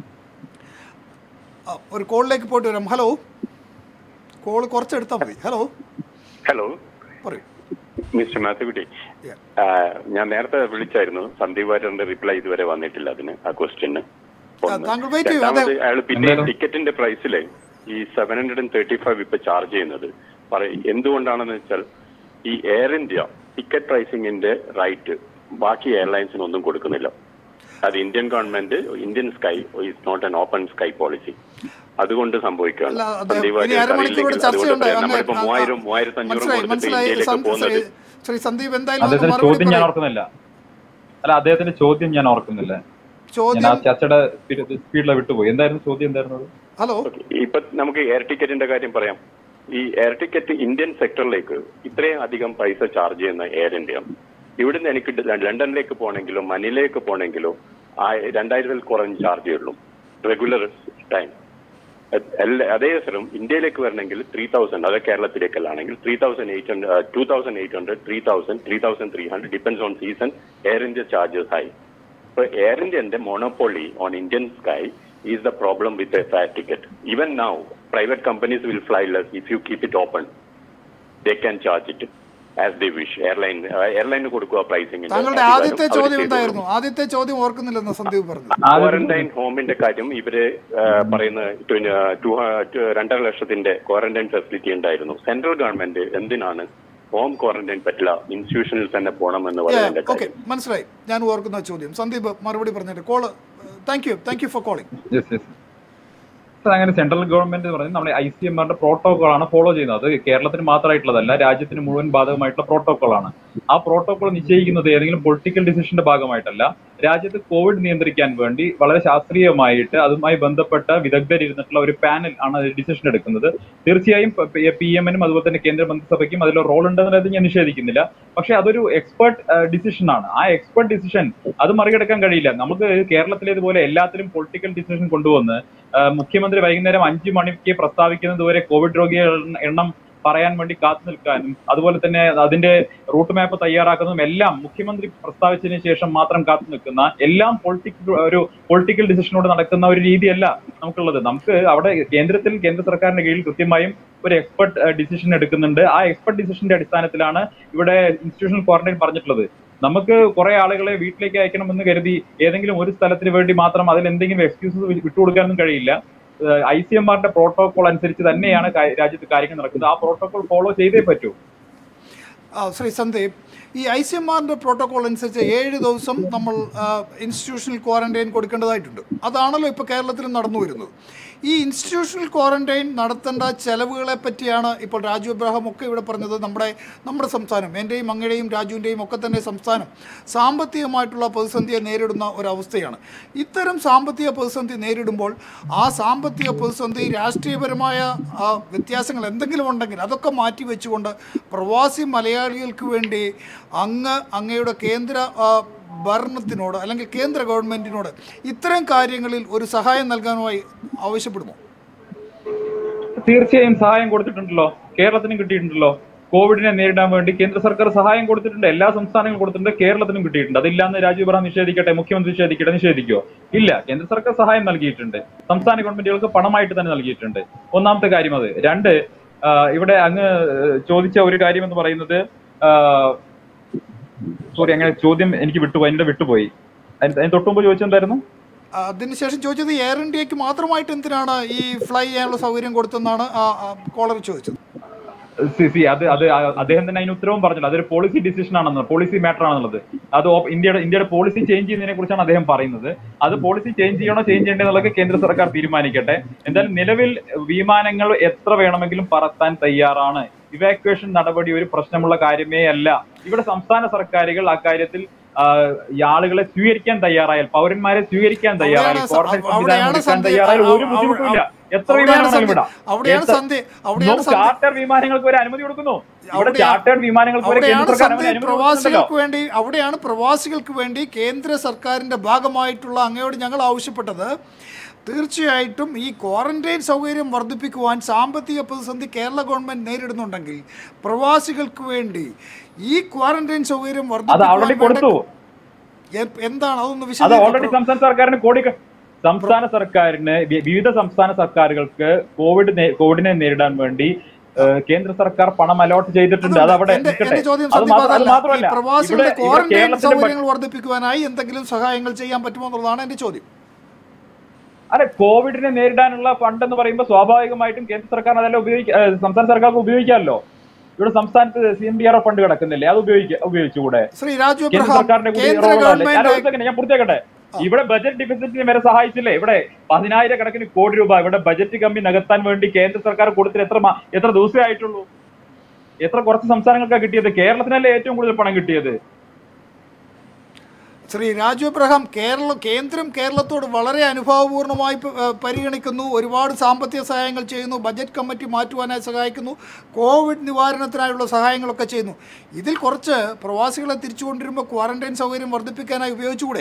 [SPEAKER 1] ആ, ഒരു കോളിലേക്ക് പോയിട്ട് വരാം ഹലോ കോൾ കുറച്ചെടുത്താൽ മതി ഹലോ
[SPEAKER 5] ഹലോ
[SPEAKER 1] പറയൂ
[SPEAKER 5] മിസ്റ്റർ മാത്തക്കുട്ടി
[SPEAKER 1] Yeah.
[SPEAKER 5] ഞാൻ നേരത്തെ വിളിച്ചായിരുന്നു സന്ദീപ് വാര്യറിന്റെ റിപ്ലൈ ഇതുവരെ വന്നിട്ടില്ല അതിന് ആ ക്വസ്റ്റ്യന്
[SPEAKER 1] താങ്കൾ wait ചെയ്യൂ. അതെ.
[SPEAKER 5] അയാൾ പിന്നെ
[SPEAKER 3] എന്തായാലും-
[SPEAKER 5] ടിക്കറ്റിന്റെ പ്രൈസിലെ ഈ seven hundred and thirty five ഇപ്പൊ ചാർജ് ചെയ്യുന്നത് പറ- എന്തുകൊണ്ടാണെന്ന് വെച്ചാൽ ഈ എയർ ഇന്ത്യ ടിക്കറ്റ് പ്രൈസിംഗിന്റെ റൈറ്റ് ബാക്കി എയർലൈൻസിനൊന്നും കൊടുക്കുന്നില്ല അത് Indian government Indian sky is not an open sky policy അതുകൊണ്ട് സംഭവിക്കുകയാണ്
[SPEAKER 1] അല്ല, അത്
[SPEAKER 5] സന്ദീപ്
[SPEAKER 1] ഇനി
[SPEAKER 5] വാര്യർക്ക്
[SPEAKER 1] അരമണിക്കൂർ
[SPEAKER 5] അറിയില്ലെങ്കിൽ
[SPEAKER 1] ചർച്ചയുണ്ട്
[SPEAKER 5] അതുകൊണ്ട്
[SPEAKER 1] അങ്ങ്
[SPEAKER 5] നമ്മളിപ്പോ
[SPEAKER 1] ആ,
[SPEAKER 5] മൂവായിരം മൂവായിരത്തി അഞ്ഞൂറ്
[SPEAKER 1] മനസ്സിലായി
[SPEAKER 5] കൊടുത്തിട്ട്
[SPEAKER 1] മനസ്സിലായി
[SPEAKER 5] ഇന്ത്യയിലേക്ക്
[SPEAKER 1] സന്ദീപ്
[SPEAKER 5] പോകുന്നത്
[SPEAKER 1] ശ്രീ- ശ്രീ സന്ദീപ് എന്തായാലും ഒന്ന്
[SPEAKER 3] അദ്ദേഹത്തിന്റെ
[SPEAKER 1] മറുപടി
[SPEAKER 3] ചോദ്യം ഞാൻ
[SPEAKER 1] പറയൂ.
[SPEAKER 3] ഓർക്കുന്നില്ല അല്ല അദ്ദേഹത്തിന്റെ ചോദ്യം ഞാൻ ഓർക്കുന്നില്ല ഞാൻ ആ
[SPEAKER 1] ചോദ്യം
[SPEAKER 3] ചർച്ചയുടെ സ്പീഡിലെ വിട്ടുപോയി എന്തായിരുന്നു ചോദ്യം എന്തായിരുന്നത്
[SPEAKER 1] ഹലോ
[SPEAKER 5] ഓക്കേ. ഇപ്പൊ നമുക്ക് എയർ ടിക്കറ്റിന്റെ കാര്യം പറയാം ഈ എയർ ടിക്കറ്റ് ഇന്ത്യൻ സെക്ടറിലേക്ക് ഇത്രയും അധികം പൈസ ചാർജ് ചെയ്യുന്ന എയർ ഇന്ത്യ ഇവിടുന്ന് എനിക്ക് ല- ലണ്ടനിലേക്ക് പോകണമെങ്കിലോ മനിലയിലേക്ക് പോകണമെങ്കിലോ ആ രണ്ടായിരത്തിൽ കുറഞ്ഞ് ചാർജ് ചെയ്യുള്ളൂ റെഗുലർ ടൈം അതേസരം ഇന്ത്യയിലേക്ക് വരണമെങ്കിൽ ത്രീ തൗസൻഡ് അത് കേരളത്തിലേക്കല്ലാണെങ്കിൽ three thousand eight hundred two thousand eight hundred three thousand three thousand three hundred depends on season Air India charges high So Air Indian, monopoly on Indian sky is the problem with the fare ticket. Even now, private companies will fly less if you keep it open. They can charge it as they wish. Airline, uh, airline കൊടുക്കുക pricing
[SPEAKER 1] താങ്കളുടെ ആദ്യത്തെ ചോദ്യം എന്തായിരുന്നു ആദ്യത്തെ ചോദ്യം ഓർക്കുന്നില്ലെന്ന് സന്ദീപ് പറഞ്ഞു
[SPEAKER 5] quarantine ഹോമിന്റെ കാര്യം ഇവര് ആ, പറയുന്ന ട്വന്റി- ആ, ടു- ആ, ടു- രണ്ടര ലക്ഷത്തിന്റെ ക്വാറന്റൈൻ ഫെസിലിറ്റി ഉണ്ടായിരുന്നു സെൻട്രൽ ഗവൺമെന്റ് എന്തിനാണ് ഹോം ക്വാറന്റൈൻ പറ്റില്ല ഇൻസ്റ്റിറ്റ്യൂഷനിൽ തന്നെ പോകണമെന്ന് പറയുന്നതിന്റെ
[SPEAKER 1] ഓക്കെ
[SPEAKER 5] കാര്യം
[SPEAKER 1] മനസ്സിലായി ഞാൻ ഓർക്കുന്ന ചോദ്യം സന്ദീപ് മറുപടി പറഞ്ഞിട്ട് call thank you thank you for calling
[SPEAKER 3] yes yes sir അങ്ങനെ സെൻട്രൽ ഗവൺമെന്റ് പറയുന്നത് നമ്മുടെ ഐ സി എം ആറിന്റെ പ്രോട്ടോകോൾ ആണ് ഫോളോ ചെയ്യുന്നത് അത് കേരളത്തിന് മാത്രമായിട്ടുള്ളതല്ല രാജ്യത്തിന് മുഴുവൻ ബാധകമായിട്ടുള്ള പ്രോട്ടോകോൾ ആണ് ആ പ്രോട്ടോകോൾ നിശ്ചയിക്കുന്നത് ഏതെങ്കിലും പൊളിറ്റിക്കൽ ഡിസിഷന്റെ ഭാഗമായിട്ടല്ല രാജ്യത്ത് കോവിഡ് നിയന്ത്രിക്കാൻ വേണ്ടി വളരെ ശാസ്ത്രീയമായിട്ട് അതുമായി ബന്ധപ്പെട്ട വിദഗ്ധരിരുന്നിട്ടുള്ള ഒരു പാനൽ ആണ് ഡിസിഷൻ എടുക്കുന്നത് തീർച്ചയായും പി എമ്മിനും അതുപോലെ തന്നെ കേന്ദ്ര മന്ത്രിസഭയ്ക്കും അതിൽ റോൾ ഉണ്ടെന്നത് ഞാൻ നിഷേധിക്കുന്നില്ല പക്ഷെ അതൊരു എക്സ്പേർട്ട് ഡിസിഷൻ ആണ് ആ എക്സ്പേർട്ട് ഡിസിഷൻ അത് മറികടക്കാൻ കഴിയില്ല നമുക്ക് കേരളത്തിലേതുപോലെ എല്ലാത്തിലും പൊളിറ്റിക്കൽ ഡിസിഷൻ കൊണ്ടുവന്ന് ആ, മുഖ്യമന്ത്രി വൈകുന്നേരം അഞ്ചു മണിക്ക് പ്രസ്താവിക്കുന്നത് വരെ കോവിഡ് രോഗികളുടെ എണ്ണം പറയാൻ വേണ്ടി കാത്തു നിൽക്കാനും അതുപോലെ തന്നെ അതിന്റെ റൂട്ട് മാപ്പ് തയ്യാറാക്കുന്നതും എല്ലാം മുഖ്യമന്ത്രി പ്രസ്താവിച്ചതിന് ശേഷം മാത്രം കാത്തു നിൽക്കുന്ന എല്ലാം പൊളിറ്റിക്കൽ ഒരു പൊളിറ്റിക്കൽ ഡിസിഷനോട് നടക്കുന്ന ഒരു രീതിയല്ല നമുക്കുള്ളത് നമുക്ക് അവിടെ കേന്ദ്രത്തിൽ കേന്ദ്ര സർക്കാരിന്റെ കീഴിൽ കൃത്യമായും ഒരു എക്സ്പെർട്ട് ഡിസിഷൻ എടുക്കുന്നുണ്ട് ആ എക്സ്പെർട്ട് ഡിസിഷന്റെ അടിസ്ഥാനത്തിലാണ് ഇവിടെ ഇൻസ്റ്റിറ്റ്യൂഷണൽ ക്വാറന്റൈൻ പറഞ്ഞിട്ടുള്ളത് നമുക്ക് കുറെ ആളുകളെ വീട്ടിലേക്ക് അയക്കണമെന്ന് കരുതി ഏതെങ്കിലും ഒരു സ്ഥലത്തിന് വേണ്ടി മാത്രം അതിൽ എന്തെങ്കിലും എക്സ്ക്യൂസസ് വിട്ടുകൊടുക്കാനൊന്നും കഴിയില്ല ഐ സി എം ആറിന്റെ പ്രോട്ടോകോൾ അനുസരിച്ച് തന്നെയാണ് കാ- രാജ്യത്ത് കാര്യങ്ങൾ നടക്കുന്നത് ആ പ്രോട്ടോകോൾ ഫോളോ ചെയ്തേ പറ്റൂ
[SPEAKER 1] ആ, ശ്രീ സന്ദീപ് ഈ ഐ സി എം ആറിൻ്റെ പ്രോട്ടോകോൾ അനുസരിച്ച് ഏഴ് ദിവസം നമ്മൾ ഇൻസ്റ്റിറ്റ്യൂഷണൽ ക്വാറന്റൈൻ കൊടുക്കേണ്ടതായിട്ടുണ്ട് അതാണല്ലോ ഇപ്പോൾ കേരളത്തിൽ നടന്നു വരുന്നത് ഈ ഇൻസ്റ്റിറ്റ്യൂഷണൽ ക്വാറന്റൈൻ നടത്തേണ്ട ചെലവുകളെ പറ്റിയാണ് ഇപ്പോൾ രാജു എബ്രാഹിം ഒക്കെ ഇവിടെ പറഞ്ഞത് നമ്മുടെ നമ്മുടെ സംസ്ഥാനം എൻ്റെയും അങ്ങയുടെയും രാജുവിൻ്റെയും ഒക്കെ തന്നെ സംസ്ഥാനം സാമ്പത്തികമായിട്ടുള്ള പ്രതിസന്ധിയെ നേരിടുന്ന ഒരവസ്ഥയാണ് ഇത്തരം സാമ്പത്തിക പ്രതിസന്ധി നേരിടുമ്പോൾ ആ സാമ്പത്തിക പ്രതിസന്ധി രാഷ്ട്രീയപരമായ ആ, വ്യത്യാസങ്ങൾ എന്തെങ്കിലും ഉണ്ടെങ്കിൽ അതൊക്കെ മാറ്റി വെച്ചുകൊണ്ട് പ്രവാസി മലയാളികൾക്ക് വേണ്ടി അങ്ങ് അങ്ങയുടെ കേന്ദ്ര ആ, ഭരണത്തിനോട് അല്ലെങ്കിൽ കേന്ദ്ര ഗവൺമെൻറ്റിനോട് ഇത്തരം കാര്യങ്ങളിൽ ഒരു സഹായം നൽകാനുമായി ആവശ്യപ്പെടുമോ
[SPEAKER 3] തീർച്ചയായും സഹായം കൊടുത്തിട്ടുണ്ടല്ലോ കേരളത്തിനും കിട്ടിയിട്ടുണ്ടല്ലോ കോവിഡിനെ നേരിടാൻ വേണ്ടി കേന്ദ്ര സർക്കാർ സഹായം കൊടുത്തിട്ടുണ്ട് എല്ലാ സംസ്ഥാനങ്ങളും കൊടുത്തിട്ടുണ്ട് കേരളത്തിനും കിട്ടിയിട്ടുണ്ട് അതില്ലാന്ന് രാജീവ് ഇബ്രാഹിം നിഷേധിക്കട്ടെ മുഖ്യമന്ത്രി നിഷേധിക്കട്ടെ നിഷേധിക്കോ ഇല്ല കേന്ദ്ര സർക്കാർ സഹായം നൽകിയിട്ടുണ്ട് സംസ്ഥാന ഗവൺമെന്റുകൾക്ക് പണമായിട്ട് തന്നെ നൽകിയിട്ടുണ്ട് ഒന്നാമത്തെ കാര്യം അത് രണ്ട് ആ, ഇവിടെ അങ്ങ് ചോദിച്ച ഒരു കാര്യം എന്ന് പറയുന്നത് സോറി അങ്ങനെ ചോദ്യം എനിക്ക് വിട്ടുപോയി എന്റെ വിട്ടുപോയി അതിന് അതിന് തൊട്ടുമുമ്പ് ചോദിച്ചെന്തായിരുന്നു
[SPEAKER 1] അതിനുശേഷം ചോദിച്ചത് എയർ ഇന്ത്യക്ക് മാത്രമായിട്ട് എന്തിനാണ് ഈ ഫ്ലൈ ചെയ്യാനുള്ള സൗകര്യം കൊടുത്തെന്നാണ് ആ കോളർ ചോദിച്ചത്
[SPEAKER 3] സി സി അത് അത് ആ- അദ്ദേഹം തന്നെ അതിന് ഉത്തരവും പറഞ്ഞില്ല അതൊരു പോളിസി ഡിസിഷൻ ആണെന്നുള്ളത് പോളിസി മാറ്റർ ആണെന്നുള്ളത് അത് ഓ- ഇന്ത്യയുടെ ഇന്ത്യയുടെ പോളിസി ചേഞ്ച് ചെയ്യുന്നതിനെ കുറിച്ചാണ് അദ്ദേഹം പറയുന്നത് അത് പോളിസി ചേഞ്ച് ചെയ്യണോ ചേഞ്ച് ചെയ്യേണ്ടതെന്നുള്ളത് കേന്ദ്ര സർക്കാർ തീരുമാനിക്കട്ടെ എന്തായാലും നിലവിൽ വിമാനങ്ങൾ എത്ര വേണമെങ്കിലും പറത്താൻ തയ്യാറാണ് ഇവാക്വേഷൻ നടപടി ഒരു പ്രശ്നമുള്ള കാര്യമേ അല്ല ഇവിടെ സംസ്ഥാന സർക്കാരുകൾ അക്കാര്യത്തിൽ ആ, ഈ ആളുകളെ സ്വീകരിക്കാൻ തയ്യാറായാൽ പൗരന്മാരെ സ്വീകരിക്കാൻ തയ്യാറായാൽ
[SPEAKER 1] അവിടെയാണ് സ-
[SPEAKER 3] ക്വാറന്റൈൻ സംവിധാനം
[SPEAKER 1] അവിടെയാണ്
[SPEAKER 3] ഒരുക്കാൻ
[SPEAKER 1] സന്ധ്യ-
[SPEAKER 3] തയ്യാറായാൽ ഒരു
[SPEAKER 1] അവിടെ-
[SPEAKER 3] ബുദ്ധിമുട്ടില്ല എത്ര
[SPEAKER 1] അവിടെയാണ്
[SPEAKER 3] വിമാനമാണെങ്കിലും
[SPEAKER 1] സന്ധ്യ-
[SPEAKER 3] വിടാം
[SPEAKER 1] അവിടെയാണ്
[SPEAKER 3] എത്ര-
[SPEAKER 1] സന്ധ്യ അവിടെയാണ് സന്ധ്യ
[SPEAKER 3] ചാർട്ടർ വിമാനങ്ങൾക്ക് വരെ അനുമതി കൊടുക്കുന്നു ഇവിടെ
[SPEAKER 1] അവിടെയാ-
[SPEAKER 3] ചാർട്ടേഡ് വിമാനങ്ങൾക്ക് വരെ കേന്ദ്ര
[SPEAKER 1] അവിടെയാണ്
[SPEAKER 3] സർക്കാർ അനുമതി
[SPEAKER 1] സന്ധ്യ
[SPEAKER 3] അനുമതി കൊടുക്കുന്നുണ്ടല്ലോ.
[SPEAKER 1] പ്രവാസികൾക്ക് വേണ്ടി അവിടെയാണ് പ്രവാസികൾക്ക് വേണ്ടി കേന്ദ്ര സർക്കാരിന്റെ ഭാഗമായിട്ടുള്ള അങ്ങയോട് ഞങ്ങൾ ആവശ്യപ്പെട്ടത് തീർച്ചയായിട്ടും ഈ ക്വാറന്റൈൻ സൗകര്യം വർദ്ധിപ്പിക്കുവാൻ സാമ്പത്തിക പ്രതിസന്ധി കേരള ഗവൺമെന്റ് നേരിടുന്നുണ്ടെങ്കിൽ പ്രവാസികൾക്ക് വേണ്ടി ഈ ക്വാറന്റൈൻ സൗകര്യം
[SPEAKER 3] അത് ഓൾറെഡി കൊടുത്തു
[SPEAKER 1] എ- എന്താണ് അതൊന്ന്
[SPEAKER 3] അത് ഓൾറെഡി
[SPEAKER 1] വിശദീകരിക്കും
[SPEAKER 3] സംസ്ഥാന സർക്കാരിന് കോടി സംസ്ഥാന സർക്കാരിന് വി- വിവിധ സംസ്ഥാന സർക്കാരുകൾക്ക് കോവിഡ് നേ- കോവിഡിനെ നേരിടാൻ വേണ്ടി ഏഹ്, കേന്ദ്ര സർക്കാർ പണം അലോട്ട് ചെയ്തിട്ടുണ്ട് അത് അവിടെ
[SPEAKER 1] എന്റെ
[SPEAKER 3] നിൽക്കട്ടെ
[SPEAKER 1] എന്റെ ചോദ്യം
[SPEAKER 3] അത്
[SPEAKER 1] സന്ദീപ്
[SPEAKER 3] മാത്ര- അത്
[SPEAKER 1] അതല്ല. ഈ
[SPEAKER 3] മാത്രമല്ല
[SPEAKER 1] പ്രവാസികളുടെ
[SPEAKER 3] ഇവിടെ ഇവിടെ
[SPEAKER 1] ക്വാറന്റൈൻ
[SPEAKER 3] കേരളത്തിന്റെ ബ-
[SPEAKER 1] സൗകര്യങ്ങൾ വർദ്ധിപ്പിക്കുവാനായി എന്തെങ്കിലും സഹായങ്ങൾ ചെയ്യാൻ പറ്റുമോ എന്നുള്ളതാണ് എന്റെ ചോദ്യം
[SPEAKER 3] അല്ല കോവിഡിനെ നേരിടാനുള്ള ഫണ്ട് എന്ന് പറയുമ്പോൾ സ്വാഭാവികമായിട്ടും കേന്ദ്ര സർക്കാർ അതെല്ലാം ഉപയോഗിക്ക ഏഹ്, സംസ്ഥാന സർക്കാർക്ക് ഉപയോഗിക്കാമല്ലോ ഇവിടെ സംസ്ഥാനത്ത് C M D R F fund കിടക്കുന്നില്ലേ അത് ഉപയോഗിക്ക ഉപയോഗിച്ചുകൂടെ
[SPEAKER 1] ശ്രീ രാജു
[SPEAKER 3] കേന്ദ്ര
[SPEAKER 1] എബ്രഹാം
[SPEAKER 3] സർക്കാരിന്റെ കൂടി
[SPEAKER 1] കേന്ദ്ര
[SPEAKER 3] റോളല്ലേ? അല്ല, ഒരു
[SPEAKER 1] ഗവൺമെന്റ്
[SPEAKER 3] second, ഞാൻ പൂർത്തിയാക്കട്ടെ ഇവിടെ ബജറ്റ് ഡിഫിസിറ്റിന് വരെ സഹായിച്ചില്ലേ ഇവിടെ പതിനായിരക്കണക്കിന് കോടി രൂപ ഇവിടെ ബജറ്റ് കമ്മി നികത്താൻ വേണ്ടി കേന്ദ്ര സർക്കാർ കൊടുത്തിട്ട് എത്ര മാ- എത്ര ദിവസമേ ആയിട്ടുള്ളൂ എത്ര കുറച്ച് സംസ്ഥാനങ്ങൾക്കാണ് കിട്ടിയത് കേരളത്തിനല്ലേ ഏറ്റവും കൂടുതൽ പണം കിട്ടിയത്
[SPEAKER 1] ശ്രീ രാജു എബ്രഹാം കേരള കേന്ദ്രം കേരളത്തോട് വളരെ അനുഭാവപൂർണ്ണമായി പ- ഏഹ് പരിഗണിക്കുന്നു ഒരുപാട് സാമ്പത്തിക സഹായങ്ങൾ ചെയ്യുന്നു ബജറ്റ് കമ്മിറ്റി മാറ്റുവാനായി സഹായിക്കുന്നു കോവിഡ് നിവാരണത്തിനായുള്ള സഹായങ്ങളൊക്കെ ചെയ്യുന്നു ഇതിൽ കുറച്ച് പ്രവാസികളെ തിരിച്ചു കൊണ്ടുവരുമ്പോൾ ക്വാറന്റൈൻ സൗകര്യം വർദ്ധിപ്പിക്കാനായി ഉപയോഗിച്ചുകൂടെ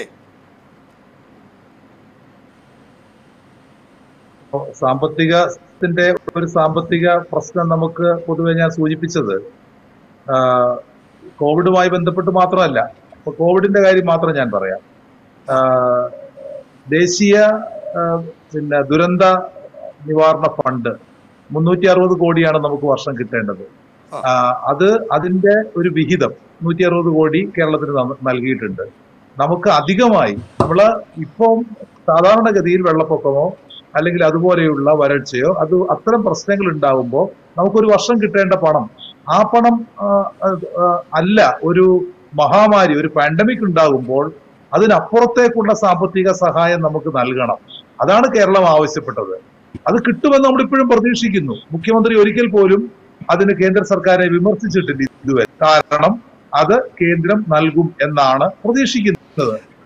[SPEAKER 2] ഇപ്പോ സാമ്പത്തികത്തിന്റെ ഒരു സാമ്പത്തിക പ്രശ്നം നമുക്ക് പൊതുവെ ഞാൻ സൂചിപ്പിച്ചത് ആ, കോവിഡുമായി ബന്ധപ്പെട്ട് മാത്രമല്ല ഇപ്പൊ കോവിഡിന്റെ കാര്യം മാത്രം ഞാൻ പറയാം ആ, ദേശീയ ആ, പിന്നെ ദുരന്ത നിവാരണ ഫണ്ട് മുന്നൂറ്റി അറുപത് കോടിയാണ് നമുക്ക് വർഷം കിട്ടേണ്ടത് ആ, അത് അതിന്റെ ഒരു വിഹിതം നൂറ്റി അറുപത് കോടി കേരളത്തിന് നൽ- നൽകിയിട്ടുണ്ട് നമുക്ക് അധികമായി നമ്മള് ഇപ്പം സാധാരണഗതിയിൽ വെള്ളപ്പൊക്കമോ അല്ലെങ്കിൽ അതുപോലെയുള്ള വരൾച്ചയോ അത് അത്തരം പ്രശ്നങ്ങൾ ഉണ്ടാകുമ്പോൾ നമുക്കൊരു വർഷം കിട്ടേണ്ട പണം ആ പണം ആ, അത്, ആ, അല്ല ഒരു മഹാമാരി ഒരു പാൻഡമിക് ഉണ്ടാകുമ്പോൾ അതിനപ്പുറത്തേക്കുള്ള സാമ്പത്തിക സഹായം നമുക്ക് നൽകണം അതാണ് കേരളം ആവശ്യപ്പെട്ടത് അത് കിട്ടുമെന്ന് നമ്മളിപ്പോഴും പ്രതീക്ഷിക്കുന്നു മുഖ്യമന്ത്രി ഒരിക്കൽ പോലും അതിന് കേന്ദ്ര സർക്കാരിനെ വിമർശിച്ചിട്ടില്ല ഇതുവരെ കാരണം അത് കേന്ദ്രം നൽകും എന്നാണ് പ്രതീക്ഷിക്കുന്നത്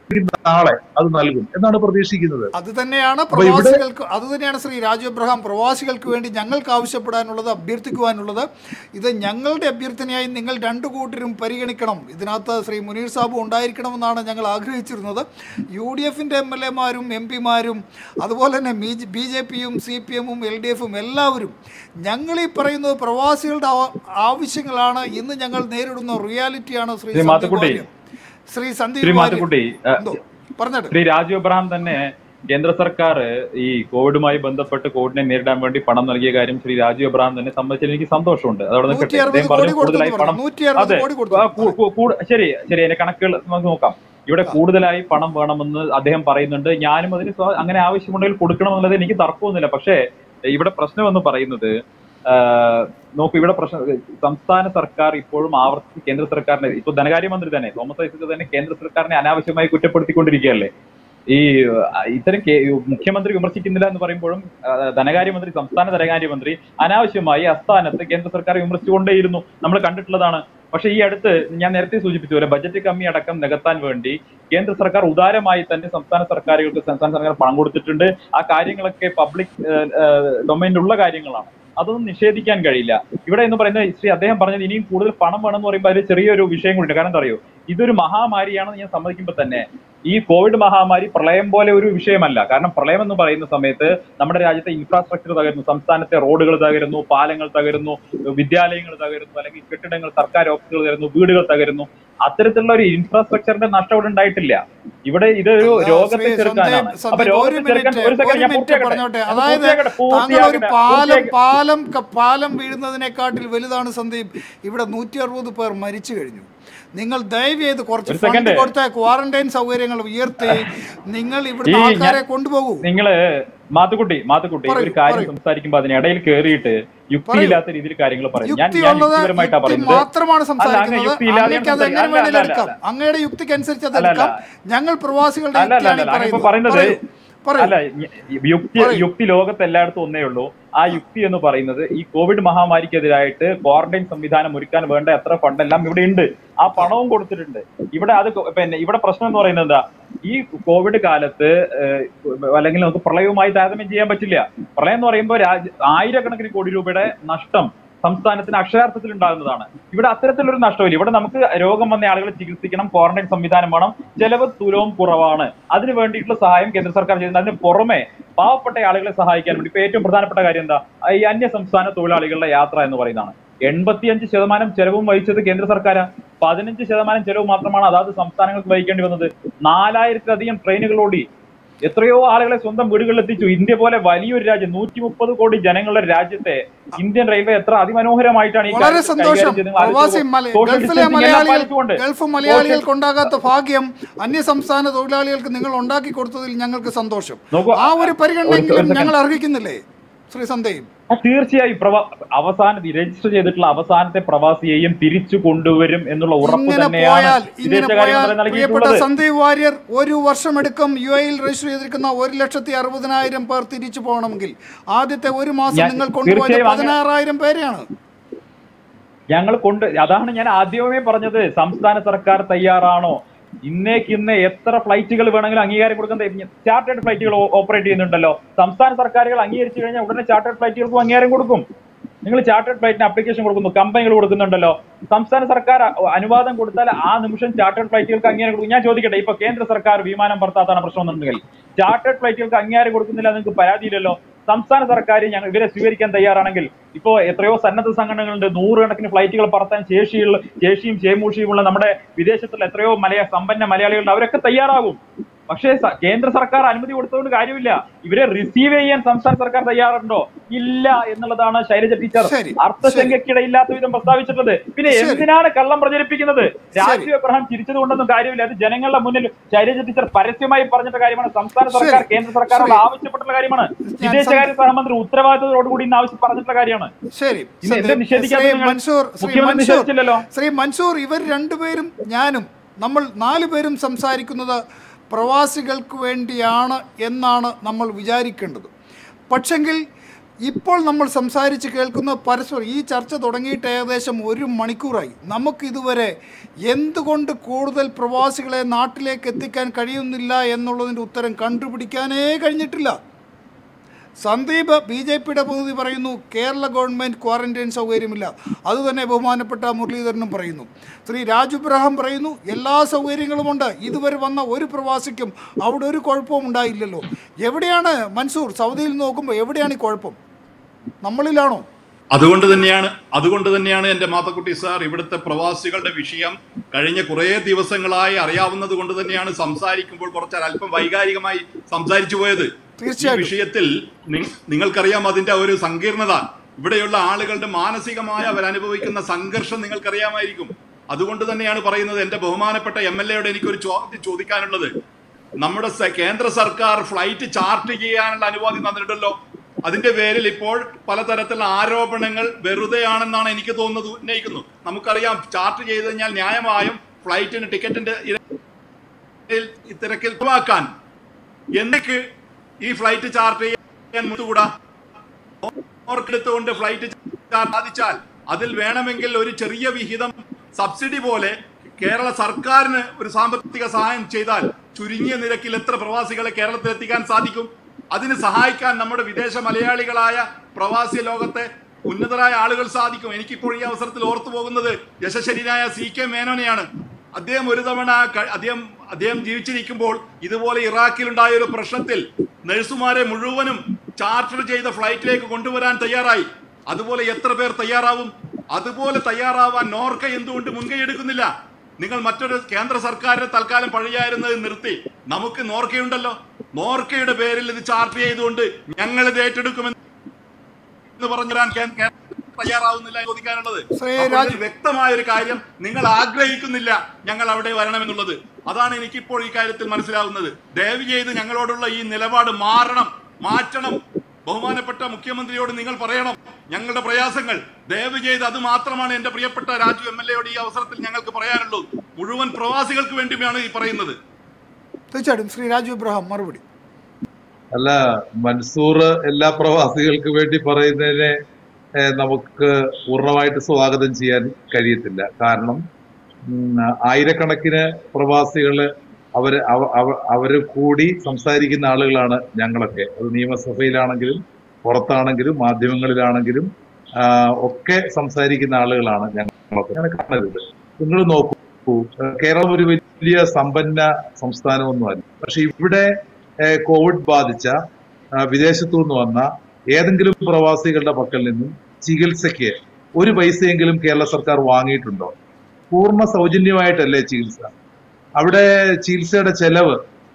[SPEAKER 2] നാളെ അത് നൽകും എന്നാണ് പ്രതീക്ഷിക്കുന്നത്
[SPEAKER 1] അത് തന്നെയാണ്
[SPEAKER 2] അപ്പൊ ഇവിടെ-
[SPEAKER 1] പ്രവാസികൾക്ക് അത് തന്നെയാണ് ശ്രീ രാജു എബ്രഹാം പ്രവാസികൾക്ക് വേണ്ടി ഞങ്ങൾക്ക് ആവശ്യപ്പെടാനുള്ളത് അഭ്യർത്ഥിക്കുവാനുള്ളത് ഇത് ഞങ്ങളുടെ അഭ്യർത്ഥനയായി നിങ്ങൾ രണ്ടു കൂട്ടരും പരിഗണിക്കണം ഇതിനകത്ത് ശ്രീ മുനീർ സാബു ഉണ്ടായിരിക്കണമെന്നാണ് ഞങ്ങൾ ആഗ്രഹിച്ചിരുന്നത് യു ഡി എഫിൻ്റെ എം എൽ എമാരും എം പിമാരും അതുപോലെ തന്നെ ബി ജെ പിയും സി പി എമ്മും എൽ ഡി എഫും എല്ലാവരും ഞങ്ങൾ ഈ പറയുന്നത് പ്രവാസികളുടെ ആ- ആവശ്യങ്ങളാണ് ഇന്ന് ഞങ്ങൾ നേരിടുന്ന റിയാലിറ്റിയാണ് ശ്രീ
[SPEAKER 3] ശ്രീ
[SPEAKER 1] സന്ദീപ്
[SPEAKER 3] മാത്തുക്കുട്ടി.
[SPEAKER 1] വാര്യർ. ശ്രീ സന്ദീപ്
[SPEAKER 3] ശ്രീ
[SPEAKER 1] വാര്യർ.
[SPEAKER 3] മാത്തുക്കുട്ടി ആ,
[SPEAKER 1] എന്തോ പറഞ്ഞിട്ട്
[SPEAKER 3] ശ്രീ രാജു എബ്രഹാം തന്നെ കേന്ദ്ര സർക്കാർ ഈ കോവിഡുമായി ബന്ധപ്പെട്ട് കോവിഡിനെ നേരിടാൻ വേണ്ടി പണം നൽകിയ കാര്യം ശ്രീ രാജു എബ്രഹാം തന്നെ സംബന്ധിച്ചതിൽ എനിക്ക് സന്തോഷമുണ്ട് അതവിടെ നിൽക്കട്ടെ.
[SPEAKER 1] നൂറ്റി അറുപത്
[SPEAKER 3] അദ്ദേഹം പറഞ്ഞു
[SPEAKER 1] കോടി കൊടുത്തു
[SPEAKER 3] കൂടുതലായി
[SPEAKER 1] എന്ന്
[SPEAKER 3] പണം
[SPEAKER 1] പറഞ്ഞു. നൂറ്റി അറുപത്
[SPEAKER 3] അതെ
[SPEAKER 1] കോടി കൊടുത്തു.
[SPEAKER 3] ആ, കൂ- കൂ- കൂട്- ശരി ശരി അതിന്റെ കണക്കുകൾ നമുക്ക് നോക്കാം ഇവിടെ കൂടുതലായി പണം വേണമെന്ന് അദ്ദേഹം പറയുന്നുണ്ട് ഞാനും അതിന് സ്വാ- അങ്ങനെ ആവശ്യമുണ്ടെങ്കിൽ കൊടുക്കണമെന്നുള്ളത് എനിക്ക് തർക്കമൊന്നുമില്ല പക്ഷേ ഇവിടെ പ്രശ്നം എന്ന് പറയുന്നത് ആ, നോക്കൂ ഇവിടെ പ്രശ്നം സംസ്ഥാന സർക്കാർ ഇപ്പോഴും ആവർത്തിച്ച് കേന്ദ്ര സർക്കാരിനെ ഇപ്പൊ ധനകാര്യമന്ത്രി തന്നെ തോമസ് ഐസക് തന്നെ കേന്ദ്ര സർക്കാരിനെ അനാവശ്യമായി കുറ്റപ്പെടുത്തിക്കൊണ്ടിരിക്കുകയല്ലേ ഈ ആ, ഇത്തരം കേ- മുഖ്യമന്ത്രി വിമർശിക്കുന്നില്ല എന്ന് പറയുമ്പോഴും ആ, ധനകാര്യമന്ത്രി സംസ്ഥാന ധനകാര്യമന്ത്രി അനാവശ്യമായി അസ്ഥാനത്ത് കേന്ദ്ര സർക്കാർ വിമർശിച്ചുകൊണ്ടേയിരുന്നു നമ്മൾ കണ്ടിട്ടുള്ളതാണ് പക്ഷേ ഈ അടുത്ത് ഞാൻ നേരത്തെ സൂചിപ്പിച്ച പോലെ ബജറ്റ് കമ്മി അടക്കം നികത്താൻ വേണ്ടി കേന്ദ്ര സർക്കാർ ഉദാരമായി തന്നെ സംസ്ഥാന സർക്കാരുകൾക്ക് സംസ്ഥാന സർക്കാർ പണം കൊടുത്തിട്ടുണ്ട് ആ കാര്യങ്ങളൊക്കെ പബ്ലിക് ഡൊമൈനിലുള്ള കാര്യങ്ങളാണ് അതൊന്നും നിഷേധിക്കാൻ കഴിയില്ല ഇവിടെ എന്ന് പറയുന്നത് ശ്രീ അദ്ദേഹം പറഞ്ഞത് ഇനിയും കൂടുതൽ പണം വേണമെന്ന് പറയുമ്പോൾ അതിൽ ചെറിയൊരു വിഷയം കൂടി കാരണം എന്താ അറിയോ ഇതൊരു മഹാമാരിയാണെന്ന് ഞാൻ സമ്മതിക്കുമ്പോൾ തന്നെ ഈ കോവിഡ് മഹാമാരി പ്രളയം പോലെ ഒരു വിഷയമല്ല കാരണം പ്രളയം എന്ന് പറയുന്ന സമയത്ത് നമ്മുടെ രാജ്യത്തെ ഇൻഫ്രാസ്ട്രക്ചർ തകരുന്നു സംസ്ഥാനത്തെ റോഡുകൾ തകരുന്നു പാലങ്ങൾ തകരുന്നു വിദ്യാലയങ്ങൾ തകരുന്നു അല്ലെങ്കിൽ കെട്ടിടങ്ങൾ സർക്കാർ ഓഫീസുകൾ തകരുന്നു വീടുകൾ തകരുന്നു അത്തരത്തിലുള്ള ഒരു ഇൻഫ്രാസ്ട്രക്ചർ നഷ്ടം ഇവിടെ ഉണ്ടായിട്ടില്ല ഇവിടെ ഇതൊരു
[SPEAKER 1] ആ,
[SPEAKER 3] രോഗത്തെ
[SPEAKER 1] ശ്രീ
[SPEAKER 3] ചെറുക്കാനാണ്
[SPEAKER 1] സന്ദീപ്,
[SPEAKER 3] അപ്പൊ
[SPEAKER 1] സന്ദീപ്, ഒരു
[SPEAKER 3] രോഗത്തെ ചെറുക്കാൻ
[SPEAKER 1] മിനിറ്റ്,
[SPEAKER 3] ഒരു സെക്കൻഡ്
[SPEAKER 1] ഒരു
[SPEAKER 3] ഞാൻ
[SPEAKER 1] മിനിറ്റ്
[SPEAKER 3] പൂർത്തിയാക്കട്ടെ
[SPEAKER 1] പറഞ്ഞോട്ടെ
[SPEAKER 3] ഞാൻ
[SPEAKER 1] അതായത്
[SPEAKER 3] പൂർത്തിയാക്കട്ടെ,
[SPEAKER 1] താങ്കൾ ഒരു
[SPEAKER 3] പൂർത്തിയാക്കട്ടെ,
[SPEAKER 1] പാലം
[SPEAKER 3] പൂർത്തിയാക്കട്ടെ.
[SPEAKER 1] പാലം ക- പാലം വീഴുന്നതിനെക്കാട്ടിൽ വലുതാണ് സന്ദീപ് ഇവിടെ നൂറ്റി അറുപത് പേർ മരിച്ചു കഴിഞ്ഞു നിങ്ങൾ ദയവ് ചെയ്ത് കുറച്ച്
[SPEAKER 3] ഒരു
[SPEAKER 1] ഫണ്ട്
[SPEAKER 3] സെക്കൻഡ്.
[SPEAKER 1] കൊടുത്ത ക്വാറന്റൈൻ സൗകര്യങ്ങൾ ഉയർത്തി നിങ്ങൾ
[SPEAKER 3] ഈ
[SPEAKER 1] ഇവിടുത്തെ
[SPEAKER 3] ഞാൻ-
[SPEAKER 1] ആൾക്കാരെ കൊണ്ടുപോകൂ
[SPEAKER 3] നിങ്ങള് മാത്തുക്കുട്ടി മാത്തുക്കുട്ടി
[SPEAKER 1] പറയൂ,
[SPEAKER 3] ഒരു കാര്യം
[SPEAKER 1] പറയൂ.
[SPEAKER 3] സംസാരിക്കുമ്പോ അതിന് ഇടയിൽ കയറിയിട്ട് യുക്തിയില്ലാത്ത രീതിയിൽ കാര്യങ്ങൾ പറയും ഞാൻ ഞാൻ
[SPEAKER 1] യുക്തിയുള്ളത്
[SPEAKER 3] യുക്തിപരമായിട്ടാ
[SPEAKER 1] യുക്തി
[SPEAKER 3] പറയുന്നത്
[SPEAKER 1] മാത്രമാണ്
[SPEAKER 3] അല്ല, അങ്ങ്
[SPEAKER 1] സംസാരിക്കുന്നത്
[SPEAKER 3] യുക്തിയില്ലാതെ
[SPEAKER 1] അങ്ങേക്ക് അത്
[SPEAKER 3] സംസാരിക്കുക.
[SPEAKER 1] എങ്ങനെ
[SPEAKER 3] അല്ല,
[SPEAKER 1] വേണേലും
[SPEAKER 3] അല്ല,
[SPEAKER 1] എടുക്കാം
[SPEAKER 3] അല്ല.
[SPEAKER 1] അങ്ങയുടെ യുക്തിക്ക് അനുസരിച്ച് അത്
[SPEAKER 3] അല്ല,
[SPEAKER 1] എടുക്കാം
[SPEAKER 3] അല്ല.
[SPEAKER 1] ഞങ്ങൾ പ്രവാസികളുടെ
[SPEAKER 3] അല്ല അല്ല
[SPEAKER 1] യുക്തിയാണ് ഈ
[SPEAKER 3] അല്ല അങ്ങ് ഇപ്പൊ
[SPEAKER 1] പറയുന്നത്.
[SPEAKER 3] പറയുന്നത്
[SPEAKER 1] പറയൂ, പറയൂ.
[SPEAKER 3] അല്ല ഞ- യുക്തി
[SPEAKER 1] പറയൂ.
[SPEAKER 3] യുക്തി ലോകത്ത് എല്ലായിടത്തും ഒന്നേ ഉള്ളൂ ആ യുക്തി എന്ന് പറയുന്നത് ഈ കോവിഡ് മഹാമാരിക്കെതിരായിട്ട് ക്വാറന്റൈൻ സംവിധാനം ഒരുക്കാൻ വേണ്ട എത്ര ഫണ്ട് എല്ലാം ഇവിടെ ഉണ്ട് ആ പണവും കൊടുത്തിട്ടുണ്ട് ഇവിടെ അത് കൊ- പിന്നെ ഇവിടെ പ്രശ്നം എന്ന് പറയുന്നത് എന്താ ഈ കോവിഡ് കാലത്ത് ഏഹ്, അല്ലെങ്കിൽ നമുക്ക് പ്രളയവുമായി താരതമ്യം ചെയ്യാൻ പറ്റില്ല പ്രളയം എന്ന് പറയുമ്പോൾ രാജ്യ ആയിരക്കണക്കിന് കോടി രൂപയുടെ നഷ്ടം സംസ്ഥാനത്തിന് അക്ഷരാർത്ഥത്തിൽ ഉണ്ടാകുന്നതാണ് ഇവിടെ അത്തരത്തിലൊരു നഷ്ടമില്ല ഇവിടെ നമുക്ക് രോഗം വന്ന ആളുകളെ ചികിത്സിക്കണം ക്വാറന്റൈൻ സംവിധാനം വേണം ചെലവ് തുലവും കുറവാണ് അതിന് വേണ്ടിയിട്ടുള്ള സഹായം കേന്ദ്ര സർക്കാർ ചെയ്യുന്നത് അതിന് പുറമെ പാവപ്പെട്ട ആളുകളെ സഹായിക്കാൻ വേണ്ടി ഇപ്പൊ ഏറ്റവും പ്രധാനപ്പെട്ട കാര്യം എന്താ ഈ അന്യ സംസ്ഥാന തൊഴിലാളികളുടെ യാത്ര എന്ന് പറയുന്നതാണ് എൺപത്തിയഞ്ച് ശതമാനം ചെലവും വഹിച്ചത് കേന്ദ്ര സർക്കാരാണ് പതിനഞ്ച് ശതമാനം ചെലവ് മാത്രമാണ് അതാത് സംസ്ഥാനങ്ങൾക്ക് വഹിക്കേണ്ടി വന്നത് നാലായിരത്തിലധികം ട്രെയിനുകൾ ഓടി എത്രയോ ആളുകളെ സ്വന്തം വീടുകളിൽ എത്തിച്ചു ഇന്ത്യ പോലെ വലിയൊരു രാജ്യം നൂറ്റി മുപ്പത് കോടി ജനങ്ങളുടെ രാജ്യത്തെ ഇന്ത്യൻ റെയിൽവേ എത്ര അതിമനോഹരമായിട്ടാണ് ഈ
[SPEAKER 1] വളരെ
[SPEAKER 3] കാര്യം
[SPEAKER 1] സന്തോഷം
[SPEAKER 3] കൈകാര്യം ചെയ്തത്. നിങ്ങൾ
[SPEAKER 1] പ്രവാസി
[SPEAKER 3] ആലോചിച്ച്
[SPEAKER 1] മല-
[SPEAKER 3] നോക്കൂ. Social
[SPEAKER 1] ഗൾഫിലെ
[SPEAKER 3] distancing എല്ലാം
[SPEAKER 1] മലയാളികൾ
[SPEAKER 3] പാലിച്ചുകൊണ്ട്.
[SPEAKER 1] ഗൾഫ് മലയാളികൾക്ക് ഉണ്ടാകാത്ത ഭാഗ്യം അന്യ സംസ്ഥാന തൊഴിലാളികൾക്ക് നിങ്ങൾ ഉണ്ടാക്കി കൊടുത്തതിൽ ഞങ്ങൾക്ക് സന്തോഷം
[SPEAKER 3] നോക്കൂ,
[SPEAKER 1] ആ ഒരു
[SPEAKER 3] ഒരു-
[SPEAKER 1] പരിഗണനയെങ്കിലും
[SPEAKER 3] ഒരു second.
[SPEAKER 1] ഞങ്ങൾ അർഹിക്കുന്നില്ലേ ശ്രീ സന്ദീപ്
[SPEAKER 3] ആ, തീർച്ചയായും പ്രവാ അവസാന രജിസ്റ്റർ ചെയ്തിട്ടുള്ള അവസാനത്തെ പ്രവാസിയെയും തിരിച്ചു കൊണ്ടുവരും എന്നുള്ള ഉറപ്പ്
[SPEAKER 1] ഇങ്ങനെ
[SPEAKER 3] തന്നെയാണ്
[SPEAKER 1] പോയാൽ ഇങ്ങനെ
[SPEAKER 3] വിദേശകാര്യ
[SPEAKER 1] പോയാൽ
[SPEAKER 3] മന്ത്രാലയം
[SPEAKER 1] പ്രിയപ്പെട്ട
[SPEAKER 3] നൽകിയിട്ടുള്ളത്
[SPEAKER 1] സന്ദീപ് വാര്യർ ഒരു വർഷമെടുക്കും യു എയിൽ രജിസ്റ്റർ ചെയ്തിരിക്കുന്ന ഒരു ലക്ഷത്തി അറുപതിനായിരം പേർ തിരിച്ചു പോകണമെങ്കിൽ ആദ്യത്തെ ഒരു മാസം
[SPEAKER 3] ഞാൻ-
[SPEAKER 1] നിങ്ങൾ കൊണ്ടുപോയത്
[SPEAKER 3] തീർച്ചയായും അങ്ങനെ-
[SPEAKER 1] പതിനാറായിരം പേരെയാണ്
[SPEAKER 3] ഞങ്ങൾ കൊണ്ട് അതാണ് ഞാൻ ആദ്യമേ പറഞ്ഞത് സംസ്ഥാന സർക്കാർ തയ്യാറാണോ ഇന്നേക്ക് ഇന്ന് എത്ര ഫ്ലൈറ്റുകൾ വേണമെങ്കിലും അംഗീകാരം കൊടുക്കുന്ന ചാർട്ടേഡ് ഫ്ലൈറ്റുകൾ ഓപ്പറേറ്റ് ചെയ്യുന്നുണ്ടല്ലോ സംസ്ഥാന സർക്കാരുകൾ അംഗീകരിച്ചു കഴിഞ്ഞാൽ ഉടനെ ചാർട്ടേഡ് ഫ്ലൈറ്റുകൾക്കും അംഗീകാരം കൊടുക്കും നിങ്ങൾ ചാർട്ടേഡ് ഫ്ലൈറ്റിന് അപ്ലിക്കേഷൻ കൊടുക്കുന്നു കമ്പനികൾ കൊടുക്കുന്നുണ്ടല്ലോ സംസ്ഥാന സർക്കാർ അ- അനുവാദം കൊടുത്താൽ ആ നിമിഷം ചാർട്ടേഡ് ഫ്ലൈറ്റുകൾക്ക് അംഗീകാരം കൊടുക്കും ഞാൻ ചോദിക്കട്ടെ ഇപ്പൊ കേന്ദ്ര സർക്കാർ വിമാനം പറത്താത്താണ് പ്രശ്നം എന്നുണ്ടെങ്കിൽ ചാർട്ടേഡ് ഫ്ലൈറ്റുകൾക്ക് അംഗീകാരം കൊടുക്കുന്നില്ല നിങ്ങൾക്ക് പരാതിയില്ലല്ലോ സംസ്ഥാന സർക്കാർ ഞങ്ങൾ ഇവരെ സ്വീകരിക്കാൻ തയ്യാറാണെങ്കിൽ ഇപ്പോ എത്രയോ സന്നദ്ധ സംഘടനകളുണ്ട് നൂറുകണക്കിന് ഫ്ലൈറ്റുകൾ പറത്താൻ ശേഷിയുള്ള ശേഷിയും ചേമൂഷിയുമുള്ള നമ്മുടെ വിദേശത്തുള്ള എത്രയോ മലയ സമ്പന്ന മലയാളികളുണ്ട് അവരൊക്കെ തയ്യാറാകും പക്ഷേ സ- കേന്ദ്ര സർക്കാർ അനുമതി കൊടുത്തതുകൊണ്ട് കാര്യമില്ല ഇവരെ റിസീവ് ചെയ്യാൻ സംസ്ഥാന സർക്കാർ തയ്യാറുണ്ടോ ഇല്ല എന്നുള്ളതാണ് ശൈലജ ടീച്ചർ
[SPEAKER 1] ശരി,
[SPEAKER 3] അർത്ഥശങ്കയ്ക്കിടയില്ലാത്ത വിധം പ്രസ്താവിച്ചിട്ടുള്ളത് പിന്നെ
[SPEAKER 1] ശരി.
[SPEAKER 3] എന്തിനാണ് കള്ളം പ്രചരിപ്പിക്കുന്നത് രാജീവ് എബ്രഹാം ചിരിച്ചത് കൊണ്ടൊന്നും കാര്യമില്ല അത് ജനങ്ങളുടെ മുന്നിൽ ശൈലജ ടീച്ചർ പരസ്യമായി പറഞ്ഞിട്ട കാര്യമാണ് സംസ്ഥാന സർക്കാർ
[SPEAKER 1] ശരി,
[SPEAKER 3] കേന്ദ്ര സർക്കാരോട്
[SPEAKER 1] ശരി.
[SPEAKER 3] ആവശ്യപ്പെട്ടുള്ള കാര്യമാണ്
[SPEAKER 1] ഞാൻ
[SPEAKER 3] വിദേശകാര്യ സഹമന്ത്രി ഉത്തരവാദിത്തത്തോടുകൂടി ഇന്ന് ആവശ്യം പറഞ്ഞിട്ടുള്ള കാര്യമാണ്
[SPEAKER 1] ശരി
[SPEAKER 3] ഇന്ന് എന്ത്
[SPEAKER 1] സന്ദീപ്,
[SPEAKER 3] നിഷേധിക്കാതെ
[SPEAKER 1] ശ്രീ
[SPEAKER 3] നിങ്ങൾ
[SPEAKER 1] മൻസൂർ ശ്രീ
[SPEAKER 3] മുഖ്യമന്ത്രി
[SPEAKER 1] മൻസൂർ
[SPEAKER 3] നിഷേധിച്ചില്ലല്ലോ
[SPEAKER 1] ശ്രീ മൻസൂർ ഇവർ രണ്ടുപേരും ഞാനും നമ്മൾ നാലു പേരും സംസാരിക്കുന്നത് പ്രവാസികൾക്ക് വേണ്ടിയാണ് എന്നാണ് നമ്മൾ വിചാരിക്കേണ്ടത് പക്ഷെങ്കിൽ ഇപ്പോൾ നമ്മൾ സംസാരിച്ച് കേൾക്കുന്ന പരസ്പരം ഈ ചർച്ച തുടങ്ങിയിട്ട് ഏകദേശം ഒരു മണിക്കൂറായി നമുക്കിതുവരെ എന്തുകൊണ്ട് കൂടുതൽ പ്രവാസികളെ നാട്ടിലേക്ക് എത്തിക്കാൻ കഴിയുന്നില്ല എന്നുള്ളതിൻ്റെ ഉത്തരം കണ്ടുപിടിക്കാനേ കഴിഞ്ഞിട്ടില്ല സന്ദീപ് ബി ജെ പിയുടെ പ്രതിനിധി പറയുന്നു കേരള ഗവൺമെൻറ് ക്വാറന്റൈൻ സൗകര്യമില്ല അതുതന്നെ ബഹുമാനപ്പെട്ട മുരളീധരനും പറയുന്നു ശ്രീ രാജു ഇബ്രഹാം പറയുന്നു എല്ലാ സൗകര്യങ്ങളുമുണ്ട് ഇതുവരെ വന്ന ഒരു പ്രവാസിക്കും അവിടെ ഒരു കുഴപ്പവും ഉണ്ടായില്ലല്ലോ എവിടെയാണ് മൻസൂർ സൗദിയിൽ നോക്കുമ്പോൾ എവിടെയാണ് ഈ കുഴപ്പം നമ്മളിലാണോ
[SPEAKER 4] അതുകൊണ്ട് തന്നെയാണ് അതുകൊണ്ട് തന്നെയാണ് എന്റെ മാത്തക്കുട്ടി സാർ ഇവിടുത്തെ പ്രവാസികളുടെ വിഷയം കഴിഞ്ഞ കുറേ ദിവസങ്ങളായി അറിയാവുന്നത് കൊണ്ട് തന്നെയാണ് സംസാരിക്കുമ്പോൾ കുറച്ച് അല്പം വൈകാരികമായി സംസാരിച്ചു പോയത് ഈ
[SPEAKER 1] തീർച്ചയായിട്ടും.
[SPEAKER 4] വിഷയത്തിൽ നി- നിങ്ങൾക്കറിയാം അതിന്റെ ഒരു സങ്കീർണത ഇവിടെയുള്ള ആളുകളുടെ മാനസികമായ അവരനുഭവിക്കുന്ന സംഘർഷം നിങ്ങൾക്കറിയാമായിരിക്കും അതുകൊണ്ട് തന്നെയാണ് പറയുന്നത് എന്റെ ബഹുമാനപ്പെട്ട എം എൽ എയോട് എനിക്കൊരു ചോദ്യം ചോദിക്കാനുള്ളത് നമ്മുടെ സ- കേന്ദ്ര സർക്കാർ ഫ്ലൈറ്റ് ചാർട്ട് ചെയ്യാനുള്ള അനുവാദം തന്നിട്ടുണ്ടല്ലോ അതിന്റെ പേരിൽ ഇപ്പോൾ പലതരത്തിലുള്ള ആരോപണങ്ങൾ വെറുതെയാണെന്നാണ് എനിക്ക് തോന്നുന്നത് ഉന്നയിക്കുന്നു നമുക്കറിയാം ചാർട്ട് ചെയ്ത് കഴിഞ്ഞാൽ ന്യായമായും ഫ്ലൈറ്റിന് ടിക്കറ്റിന്റെ ഇര- തിരക്കിൽ ഒഴിവാക്കാൻ എന്നൊക്കെ ഈ ഫ്ലൈറ്റ് ചാർട്ട് ചെയ്യാൻ മുട്ടുകൂടാ ഓർക്കെടുത്തുകൊണ്ട് ഫ്ലൈറ്റ് ചാർട്ട് സാധിച്ചാൽ അതിൽ വേണമെങ്കിൽ ഒരു ചെറിയ വിഹിതം സബ്സിഡി പോലെ കേരള സർക്കാരിന് ഒരു സാമ്പത്തിക സഹായം ചെയ്താൽ ചുരുങ്ങിയ നിരക്കിൽ എത്ര പ്രവാസികളെ കേരളത്തിൽ എത്തിക്കാൻ സാധിക്കും അതിന് സഹായിക്കാൻ നമ്മുടെ വിദേശ മലയാളികളായ പ്രവാസി ലോകത്തെ ഉന്നതരായ ആളുകൾ സാധിക്കും എനിക്കിപ്പോൾ ഈ അവസരത്തിൽ ഓർത്തു പോകുന്നത് യശശരീരായ സി കെ മേനോനെയാണ് അദ്ദേഹം ഒരു തവണ ക- അദ്ദേഹം അദ്ദേഹം ജീവിച്ചിരിക്കുമ്പോൾ ഇതുപോലെ ഇറാഖിലുണ്ടായ ഒരു പ്രശ്നത്തിൽ നഴ്സുമാരെ മുഴുവനും ചാർട്ടർ ചെയ്ത ഫ്ലൈറ്റിലേക്ക് കൊണ്ടുവരാൻ തയ്യാറായി അതുപോലെ എത്ര പേർ തയ്യാറാവും അതുപോലെ തയ്യാറാവാൻ നോർക്ക എന്തുകൊണ്ട് മുൻകൈ എടുക്കുന്നില്ല നിങ്ങൾ മറ്റൊരു കേന്ദ്ര സർക്കാരിനെ തൽക്കാലം പഴിയായിരുന്നത് നിർത്തി നമുക്ക് നോർക്കയുണ്ടല്ലോ നോർക്കയുടെ പേരിൽ ഇത് ചാർട്ട് ചെയ്തുകൊണ്ട് ഞങ്ങൾ ഇത് ഏറ്റെടുക്കുമെന്ന് എന്ന് പറഞ്ഞുതരാൻ കേ- കേന്ദ്രം തയ്യാറാവുന്നില്ല എന്ന് ചോദിക്കാനുള്ളത്
[SPEAKER 1] ശ്രീ
[SPEAKER 4] അപ്പോൾ
[SPEAKER 1] രാജ്-
[SPEAKER 4] ഇതിൽ വ്യക്തമായ ഒരു കാര്യം നിങ്ങൾ ആഗ്രഹിക്കുന്നില്ല ഞങ്ങൾ അവിടെ വരണമെന്നുള്ളത് അതാണ് എനിക്കിപ്പോൾ ഈ കാര്യത്തിൽ മനസ്സിലാവുന്നത് ദയവ് ചെയ്ത് ഞങ്ങളോടുള്ള ഈ നിലപാട് മാറണം മാറ്റണം ബഹുമാനപ്പെട്ട മുഖ്യമന്ത്രിയോട് നിങ്ങൾ പറയണം ഞങ്ങളുടെ പ്രയാസങ്ങൾ ദയവ് ചെയ്ത് അത് മാത്രമാണ് എന്റെ പ്രിയപ്പെട്ട രാജു എം എൽ എയോട് ഈ അവസരത്തിൽ ഞങ്ങൾക്ക് പറയാനുള്ളൂ മുഴുവൻ പ്രവാസികൾക്ക് വേണ്ടിയാണ് ഈ പറയുന്നത്
[SPEAKER 1] തീർച്ചയായിട്ടും ശ്രീ രാജു ഇബ്രഹാം മറുപടി
[SPEAKER 2] അല്ല മൻസൂർ എല്ലാ പ്രവാസികൾക്ക് വേണ്ടി പറയുന്നതിനെ ഏഹ്, നമുക്ക് പൂർണ്ണമായിട്ട് സ്വാഗതം ചെയ്യാൻ കഴിയത്തില്ല കാരണം ഉം, ആയിരക്കണക്കിന് പ്രവാസികള് അവര് അവ- അവ- അവര് കൂടി സംസാരിക്കുന്ന ആളുകളാണ് ഞങ്ങളൊക്കെ അത് നിയമസഭയിലാണെങ്കിലും പുറത്താണെങ്കിലും മാധ്യമങ്ങളിലാണെങ്കിലും ആ, ഒക്കെ സംസാരിക്കുന്ന ആളുകളാണ് ഞങ്ങളൊക്കെ അങ്ങനെ കാണരുത് നിങ്ങൾ നോക്കൂ ഏഹ്, കേരളം ഒരു വലിയ സമ്പന്ന സംസ്ഥാനമൊന്നുമല്ല പക്ഷെ ഇവിടെ ഏഹ് കോവിഡ് ബാധിച്ച ആ, വിദേശത്തു നിന്ന് വന്ന ഏതെങ്കിലും പ്രവാസികളുടെ പക്കൽ നിന്നും ചികിത്സയ്ക്ക് ഒരു പൈസയെങ്കിലും കേരള സർക്കാർ വാങ്ങിയിട്ടുണ്ടോ പൂർണ്ണ സൗജന്യമായിട്ടല്ലേ ചികിത്സ അവിടെ ചികിത്സയുടെ ചെലവ്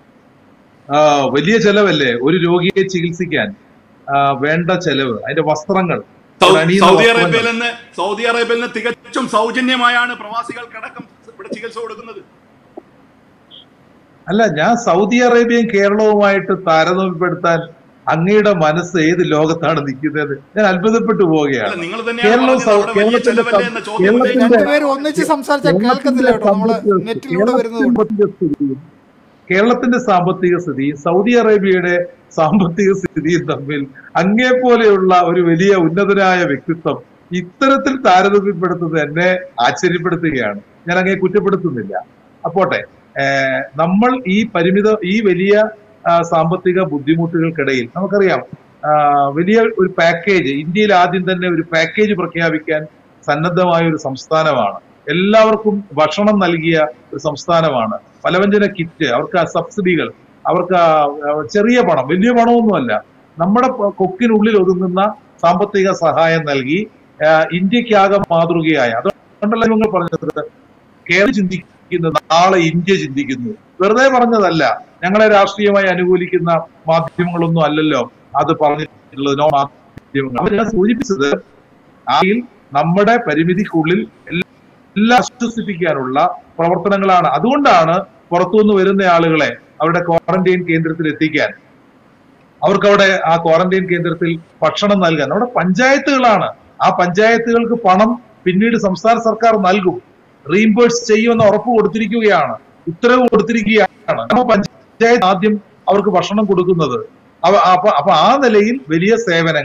[SPEAKER 2] ആ, വലിയ ചെലവല്ലേ ഒരു രോഗിയെ ചികിത്സിക്കാൻ ആ, വേണ്ട ചെലവ് അതിന്റെ വസ്ത്രങ്ങൾ
[SPEAKER 4] സൗ-
[SPEAKER 2] അവിടെ അണിയുന്ന
[SPEAKER 4] സൗദി
[SPEAKER 2] വസ്ത്രങ്ങൾ.
[SPEAKER 4] അറേബ്യയിൽ നിന്ന് സൗദി അറേബ്യയിൽ നിന്ന് തികച്ചും സൗജന്യമായാണ് പ്രവാസികൾക്കടക്കം ഇവിടെ ചികിത്സ കൊടുക്കുന്നത്
[SPEAKER 2] അല്ല ഞാൻ സൗദി അറേബ്യയും കേരളവുമായിട്ട് താരതമ്യപ്പെടുത്താൻ അങ്ങയുടെ മനസ്സ് ഏത് ലോകത്താണ് നിൽക്കുന്നത് ഞാൻ അത്ഭുതപ്പെട്ടു
[SPEAKER 4] അല്ല
[SPEAKER 2] പോവുകയാണ്
[SPEAKER 4] നിങ്ങൾ തന്നെയാണ്
[SPEAKER 2] കേരളം
[SPEAKER 4] പറഞ്ഞത്
[SPEAKER 2] സൗ-
[SPEAKER 4] അവിടെ വലിയ
[SPEAKER 2] കേരളത്തിന്റെ
[SPEAKER 4] ചെലവല്ലേ എന്ന ചോദ്യം
[SPEAKER 2] കേരളത്തിന്റെ-
[SPEAKER 4] ഉന്നയിച്ചത്.
[SPEAKER 1] രണ്ടുപേരും ഒന്നിച്ച് സംസാരിച്ചാൽ കേൾക്കത്തില്ല കേട്ടോ നമ്മള് നെറ്റിലൂടെ വരുന്നത് കൊണ്ട്
[SPEAKER 2] സാമ്പത്തിക സ്ഥിതിയും കേരളത്തിന്റെ സാമ്പത്തിക സ്ഥിതിയും സൗദി അറേബ്യയുടെ സാമ്പത്തിക സ്ഥിതിയും തമ്മിൽ അങ്ങേ പോലെയുള്ള ഒരു വലിയ ഉന്നതനായ വ്യക്തിത്വം ഇത്തരത്തിൽ താരതമ്യപ്പെടുത്തുന്നത് എന്നെ ആശ്ചര്യപ്പെടുത്തുകയാണ് ഞാൻ അങ്ങേ കുറ്റപ്പെടുത്തുന്നില്ല അപ്പോട്ടെ ഏഹ് നമ്മൾ ഈ പരിമിത ഈ വലിയ ആ, സാമ്പത്തിക ബുദ്ധിമുട്ടുകൾക്കിടയിൽ നമുക്കറിയാം ആ, വലിയ ഒരു പാക്കേജ് ഇന്ത്യയിൽ ആദ്യം തന്നെ ഒരു പാക്കേജ് പ്രഖ്യാപിക്കാൻ സന്നദ്ധമായ ഒരു സംസ്ഥാനമാണ് എല്ലാവർക്കും ഭക്ഷണം നൽകിയ ഒരു സംസ്ഥാനമാണ് പലവ്യഞ്ജന കിറ്റ് അവർക്ക് ആ സബ്സിഡികൾ അവർക്ക് ആ, ആ, ചെറിയ പണം വലിയ പണമൊന്നുമല്ല നമ്മുടെ പ- കൊക്കിനുള്ളിൽ ഒതുങ്ങുന്ന സാമ്പത്തിക സഹായം നൽകി ആ, ഇന്ത്യക്കാകെ മാതൃകയായ അതുകൊണ്ടല്ല നിങ്ങൾ പറഞ്ഞത് കേരളം ചിന്തിക്കുന്നു നാളെ ഇന്ത്യ ചിന്തിക്കുന്നു വെറുതെ പറഞ്ഞതല്ല ഞങ്ങളെ രാഷ്ട്രീയമായി അനുകൂലിക്കുന്ന മാധ്യമങ്ങളൊന്നും അല്ലല്ലോ അത് പറഞ്ഞിട്ടുള്ളത് നോ മാധ്യമങ്ങൾ അവർ ഞാൻ സൂചിപ്പിച്ചത് ആയിൽ നമ്മുടെ പരിമിതിക്കുള്ളിൽ എല്ലാ- എല്ലാം ആശ്വസിപ്പിക്കാനുള്ള പ്രവർത്തനങ്ങളാണ് അതുകൊണ്ടാണ് പുറത്തുനിന്ന് വരുന്ന ആളുകളെ അവരുടെ ക്വാറന്റൈൻ കേന്ദ്രത്തിൽ എത്തിക്കാൻ അവർക്ക് അവിടെ ആ ക്വാറന്റൈൻ കേന്ദ്രത്തിൽ ഭക്ഷണം നൽകാൻ നമ്മുടെ പഞ്ചായത്തുകളാണ് ആ പഞ്ചായത്തുകൾക്ക് പണം പിന്നീട് സംസ്ഥാന സർക്കാർ നൽകും റീംബേഴ്സ് ചെയ്യുമെന്ന് ഉറപ്പ് കൊടുത്തിരിക്കുകയാണ് ഉത്തരവ് കൊടുത്തിരിക്കുകയാണ് നമ്മുടെ പഞ്ചായത്ത് ആദ്യം അവർക്ക് ഭക്ഷണം കൊടുക്കുന്നത് അവ- അപ്പൊ അപ്പൊ ആ നിലയിൽ വലിയ സേവനങ്ങൾ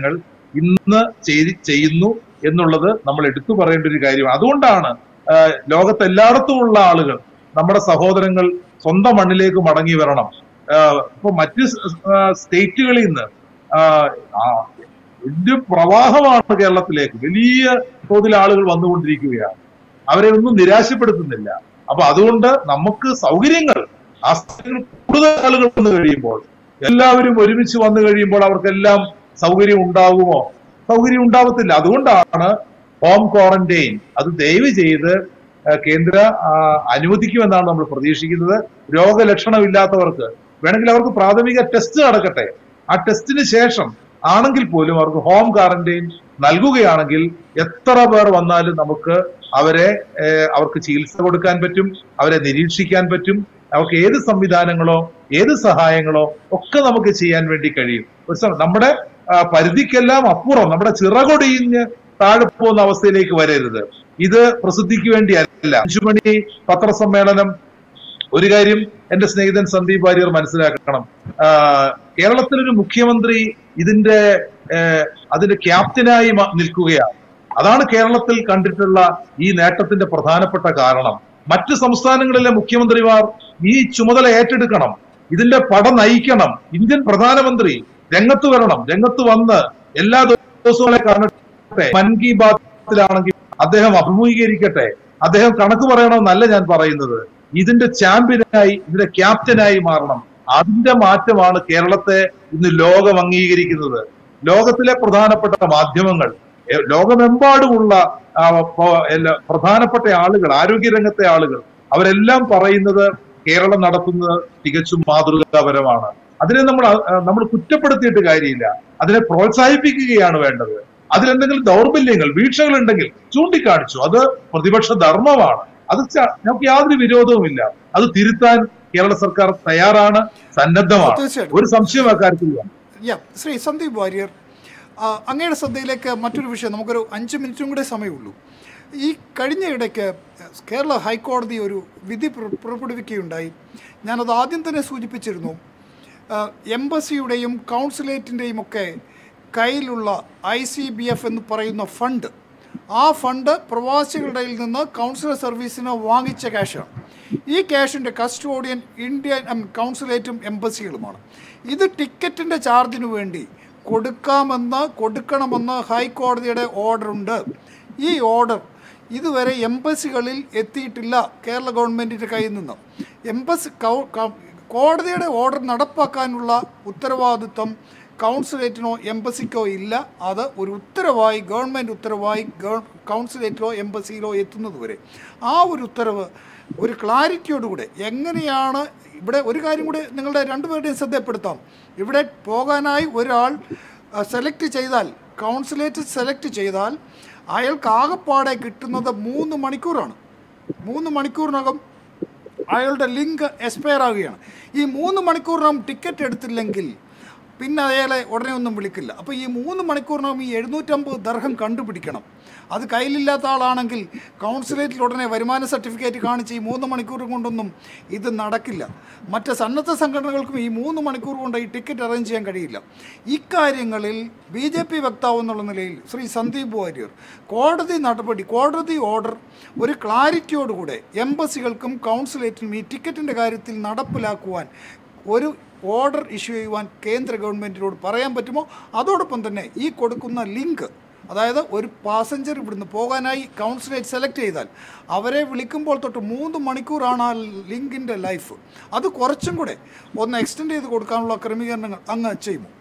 [SPEAKER 2] ഇന്ന് ചെയ്തി ചെയ്യുന്നു എന്നുള്ളത് നമ്മൾ എടുത്തു പറയേണ്ട ഒരു കാര്യമാണ് അതുകൊണ്ടാണ് ആ, ലോകത്ത് എല്ലായിടത്തുമുള്ള ആളുകൾ നമ്മുടെ സഹോദരങ്ങൾ സ്വന്തം മണ്ണിലേക്ക് മടങ്ങി വരണം ആ, ഇപ്പൊ മറ്റ് സ്- ആ, സ്റ്റേറ്റുകളിൽ നിന്ന് ആ, ആ, വലിയ പ്രവാഹമാണ് കേരളത്തിലേക്ക് വലിയ തോതിൽ ആളുകൾ വന്നുകൊണ്ടിരിക്കുകയാണ് അവരെ ഒന്നും നിരാശപ്പെടുത്തുന്നില്ല അപ്പൊ അതുകൊണ്ട് നമുക്ക് സൗകര്യങ്ങൾ ആ സ്ഥലങ്ങളിൽ കൂടുതൽ ആളുകൾ വന്നു കഴിയുമ്പോൾ എല്ലാവരും ഒരുമിച്ച് വന്നു കഴിയുമ്പോൾ അവർക്കെല്ലാം സൗകര്യം ഉണ്ടാകുമോ സൗകര്യം ഉണ്ടാവത്തില്ല അതുകൊണ്ടാണ് ഹോം ക്വാറന്റൈൻ അത് ദയവ് ചെയ്ത് ആ, കേന്ദ്ര ആ, അനുവദിക്കുമെന്നാണ് നമ്മൾ പ്രതീക്ഷിക്കുന്നത് രോഗലക്ഷണമില്ലാത്തവർക്ക് വേണമെങ്കിൽ അവർക്ക് പ്രാഥമിക ടെസ്റ്റ് നടക്കട്ടെ ആ ടെസ്റ്റിന് ശേഷം ആണെങ്കിൽ പോലും അവർക്ക് ഹോം ക്വാറന്റൈൻ നൽകുകയാണെങ്കിൽ എത്ര പേർ വന്നാലും നമുക്ക് അവരെ ഏഹ്, അവർക്ക് ചികിത്സ കൊടുക്കാൻ പറ്റും അവരെ നിരീക്ഷിക്കാൻ പറ്റും അവർക്ക് ഏത് സംവിധാനങ്ങളോ ഏത് സഹായങ്ങളോ ഒക്കെ നമുക്ക് ചെയ്യാൻ വേണ്ടി കഴിയും ഒരു സം- നമ്മുടെ ആ, പരിധിക്കെല്ലാം അപ്പുറം നമ്മുടെ ചിറകൊടിഞ്ഞ് താഴെ പോകുന്ന അവസ്ഥയിലേക്ക് വരരുത് ഇത് പ്രസിദ്ധിക്ക് വേണ്ടിയല്ല അഞ്ചുമണി പത്രസമ്മേളനം ഒരു കാര്യം എന്റെ സ്നേഹിതൻ സന്ദീപ് വാര്യർ മനസ്സിലാക്കണം ആ, കേരളത്തിലൊരു മുഖ്യമന്ത്രി ഇതിന്റെ ഏഹ്, അതിന്റെ ക്യാപ്റ്റനായി മ- നിൽക്കുകയാണ് അതാണ് കേരളത്തിൽ കണ്ടിട്ടുള്ള ഈ നേട്ടത്തിന്റെ പ്രധാനപ്പെട്ട കാരണം മറ്റ് സംസ്ഥാനങ്ങളിലെ മുഖ്യമന്ത്രിമാർ ഈ ചുമതല ഏറ്റെടുക്കണം ഇതിന്റെ പട നയിക്കണം ഇന്ത്യൻ പ്രധാനമന്ത്രി രംഗത്ത് വരണം രംഗത്ത് വന്ന് എല്ലാ ദിവസവും കാണട്ടെ മൻ കി ബാത്തിലാണെങ്കിൽ അദ്ദേഹം അഭിമുഖീകരിക്കട്ടെ അദ്ദേഹം കണക്ക് പറയണമെന്നല്ല ഞാൻ പറയുന്നത് ഇതിന്റെ ചാമ്പ്യനായി ഇതിന്റെ ക്യാപ്റ്റനായി മാറണം അതിന്റെ മാറ്റമാണ് കേരളത്തെ ഇന്ന് ലോകം അംഗീകരിക്കുന്നത് ലോകത്തിലെ പ്രധാനപ്പെട്ട മാധ്യമങ്ങൾ എ- ലോകമെമ്പാടുമുള്ള ആ, പ- എല്ലാ പ്രധാനപ്പെട്ട ആളുകൾ ആരോഗ്യരംഗത്തെ ആളുകൾ അവരെല്ലാം പറയുന്നത് കേരളം നടത്തുന്നത് തികച്ചും മാതൃകാപരമാണ് അതിനെ നമ്മൾ അ- നമ്മൾ കുറ്റപ്പെടുത്തിയിട്ട് കാര്യമില്ല അതിനെ പ്രോത്സാഹിപ്പിക്കുകയാണ് വേണ്ടത് അതിലെന്തെങ്കിലും ദൗർബല്യങ്ങൾ വീഴ്ചകൾ ഉണ്ടെങ്കിൽ ചൂണ്ടിക്കാണിച്ചു അത് പ്രതിപക്ഷ ധർമ്മമാണ് അത് ച- നമുക്ക് യാതൊരു വിരോധവുമില്ല അത് തിരുത്താൻ കേരള സർക്കാർ തയ്യാറാണ് സന്നദ്ധമാണ്
[SPEAKER 1] തീർച്ചയായിട്ടും.
[SPEAKER 2] ഒരു സംശയം അക്കാര്യത്തില്ല
[SPEAKER 1] യാ ശ്രീ സന്ദീപ് വാര്യർ ആ, അങ്ങയുടെ ശ്രദ്ധയിലേക്ക് മറ്റൊരു വിഷയം നമുക്കൊരു അഞ്ച് മിനിറ്റും കൂടെ സമയമുള്ളൂ ഈ കഴിഞ്ഞ ഇടയ്ക്ക് കേരള ഹൈക്കോടതി ഒരു വിധി പുറ- പുറപ്പെടുവിക്കുകയുണ്ടായി ഞാനത് ആദ്യം തന്നെ സൂചിപ്പിച്ചിരുന്നു ആ, എംബസിയുടെയും കൗൺസിലേറ്റിൻ്റെയും ഒക്കെ കയ്യിലുള്ള ഐ സി ബി എഫ് എന്ന് പറയുന്ന ഫണ്ട് ആ ഫണ്ട് പ്രവാസികളുടെ കയ്യിൽ നിന്ന് കൗൺസിലർ സർവീസിന് വാങ്ങിച്ച ക്യാഷാണ് ഈ ക്യാഷിൻ്റെ കസ്റ്റോഡിയൻ ഇന്ത്യൻ ഉം, കൗൺസിലേറ്റും എംബസികളുമാണ് ഇത് ടിക്കറ്റിൻ്റെ ചാർജിന് വേണ്ടി കൊടുക്കാമെന്ന് കൊടുക്കണമെന്ന് ഹൈക്കോടതിയുടെ ഓർഡറുണ്ട് ഈ ഓർഡർ ഇതുവരെ എംബസികളിൽ എത്തിയിട്ടില്ല കേരള ഗവൺമെൻറ്റിൻ്റെ കയ്യിൽ നിന്ന് എംബസി കൗ- ക- കോടതിയുടെ ഓർഡർ നടപ്പാക്കാനുള്ള ഉത്തരവാദിത്വം കൗൺസിലേറ്റിനോ എംബസിക്കോ ഇല്ല അത് ഒരു ഉത്തരവായി ഗവൺമെൻറ് ഉത്തരവായി ഗവ- കൗൺസിലേറ്റിലോ എംബസിയിലോ എത്തുന്നത് വരെ ആ ഒരു ഉത്തരവ് ഒരു ക്ലാരിറ്റിയോടുകൂടെ എങ്ങനെയാണ് ഇവിടെ ഒരു കാര്യം കൂടി നിങ്ങളുടെ രണ്ടുപേരുടെയും ശ്രദ്ധപ്പെടുത്താം ഇവിടെ പോകാനായി ഒരാൾ സെലക്ട് ചെയ്താൽ കൗൺസിലേറ്റ് സെലക്ട് ചെയ്താൽ അയാൾക്ക് ആകപ്പാടെ കിട്ടുന്നത് മൂന്ന് മണിക്കൂറാണ് മൂന്ന് മണിക്കൂറിനകം അയാളുടെ ലിങ്ക് എക്സ്പയർ ആവുകയാണ് ഈ മൂന്ന് മണിക്കൂറിനകം ടിക്കറ്റ് എടുത്തില്ലെങ്കിൽ പിന്നെ അയാളെ ഉടനെ ഒന്നും വിളിക്കില്ല അപ്പോൾ ഈ മൂന്ന് മണിക്കൂറിനകം ഈ എഴുന്നൂറ്റമ്പത് ദർഹം കണ്ടുപിടിക്കണം അത് കയ്യിലില്ലാത്ത ആളാണെങ്കിൽ കൗൺസിലേറ്റിൽ ഉടനെ വരുമാന സർട്ടിഫിക്കറ്റ് കാണിച്ച് ഈ മൂന്ന് മണിക്കൂർ കൊണ്ടൊന്നും ഇത് നടക്കില്ല മറ്റ് സന്നദ്ധ സംഘടനകൾക്കും ഈ മൂന്ന് മണിക്കൂർ കൊണ്ട് ഈ ടിക്കറ്റ് അറേഞ്ച് ചെയ്യാൻ കഴിയില്ല ഇക്കാര്യങ്ങളിൽ ബി ജെ പി വക്താവ് എന്നുള്ള നിലയിൽ ശ്രീ സന്ദീപ് വാര്യർ കോടതി നടപടി കോടതി ഓർഡർ ഒരു ക്ലാരിറ്റിയോടുകൂടെ എംബസികൾക്കും കൗൺസിലേറ്റിനും ഈ ടിക്കറ്റിൻ്റെ കാര്യത്തിൽ നടപ്പിലാക്കുവാൻ ഒരു ഓർഡർ ഇഷ്യൂ ചെയ്യുവാൻ കേന്ദ്ര ഗവൺമെൻറ്റിനോട് പറയാൻ പറ്റുമോ അതോടൊപ്പം തന്നെ ഈ കൊടുക്കുന്ന ലിങ്ക് അതായത് ഒരു പാസഞ്ചർ ഇവിടുന്ന് പോകാനായി കൗൺസിലേറ്റ് സെലക്ട് ചെയ്താൽ അവരെ വിളിക്കുമ്പോൾ തൊട്ട് മൂന്ന് മണിക്കൂറാണ് ആ ലിങ്കിൻ്റെ ലൈഫ് അത് കുറച്ചും കൂടെ ഒന്ന് എക്സ്റ്റെൻഡ് ചെയ്ത് കൊടുക്കാനുള്ള ക്രമീകരണങ്ങൾ അങ്ങ് ചെയ്യുമോ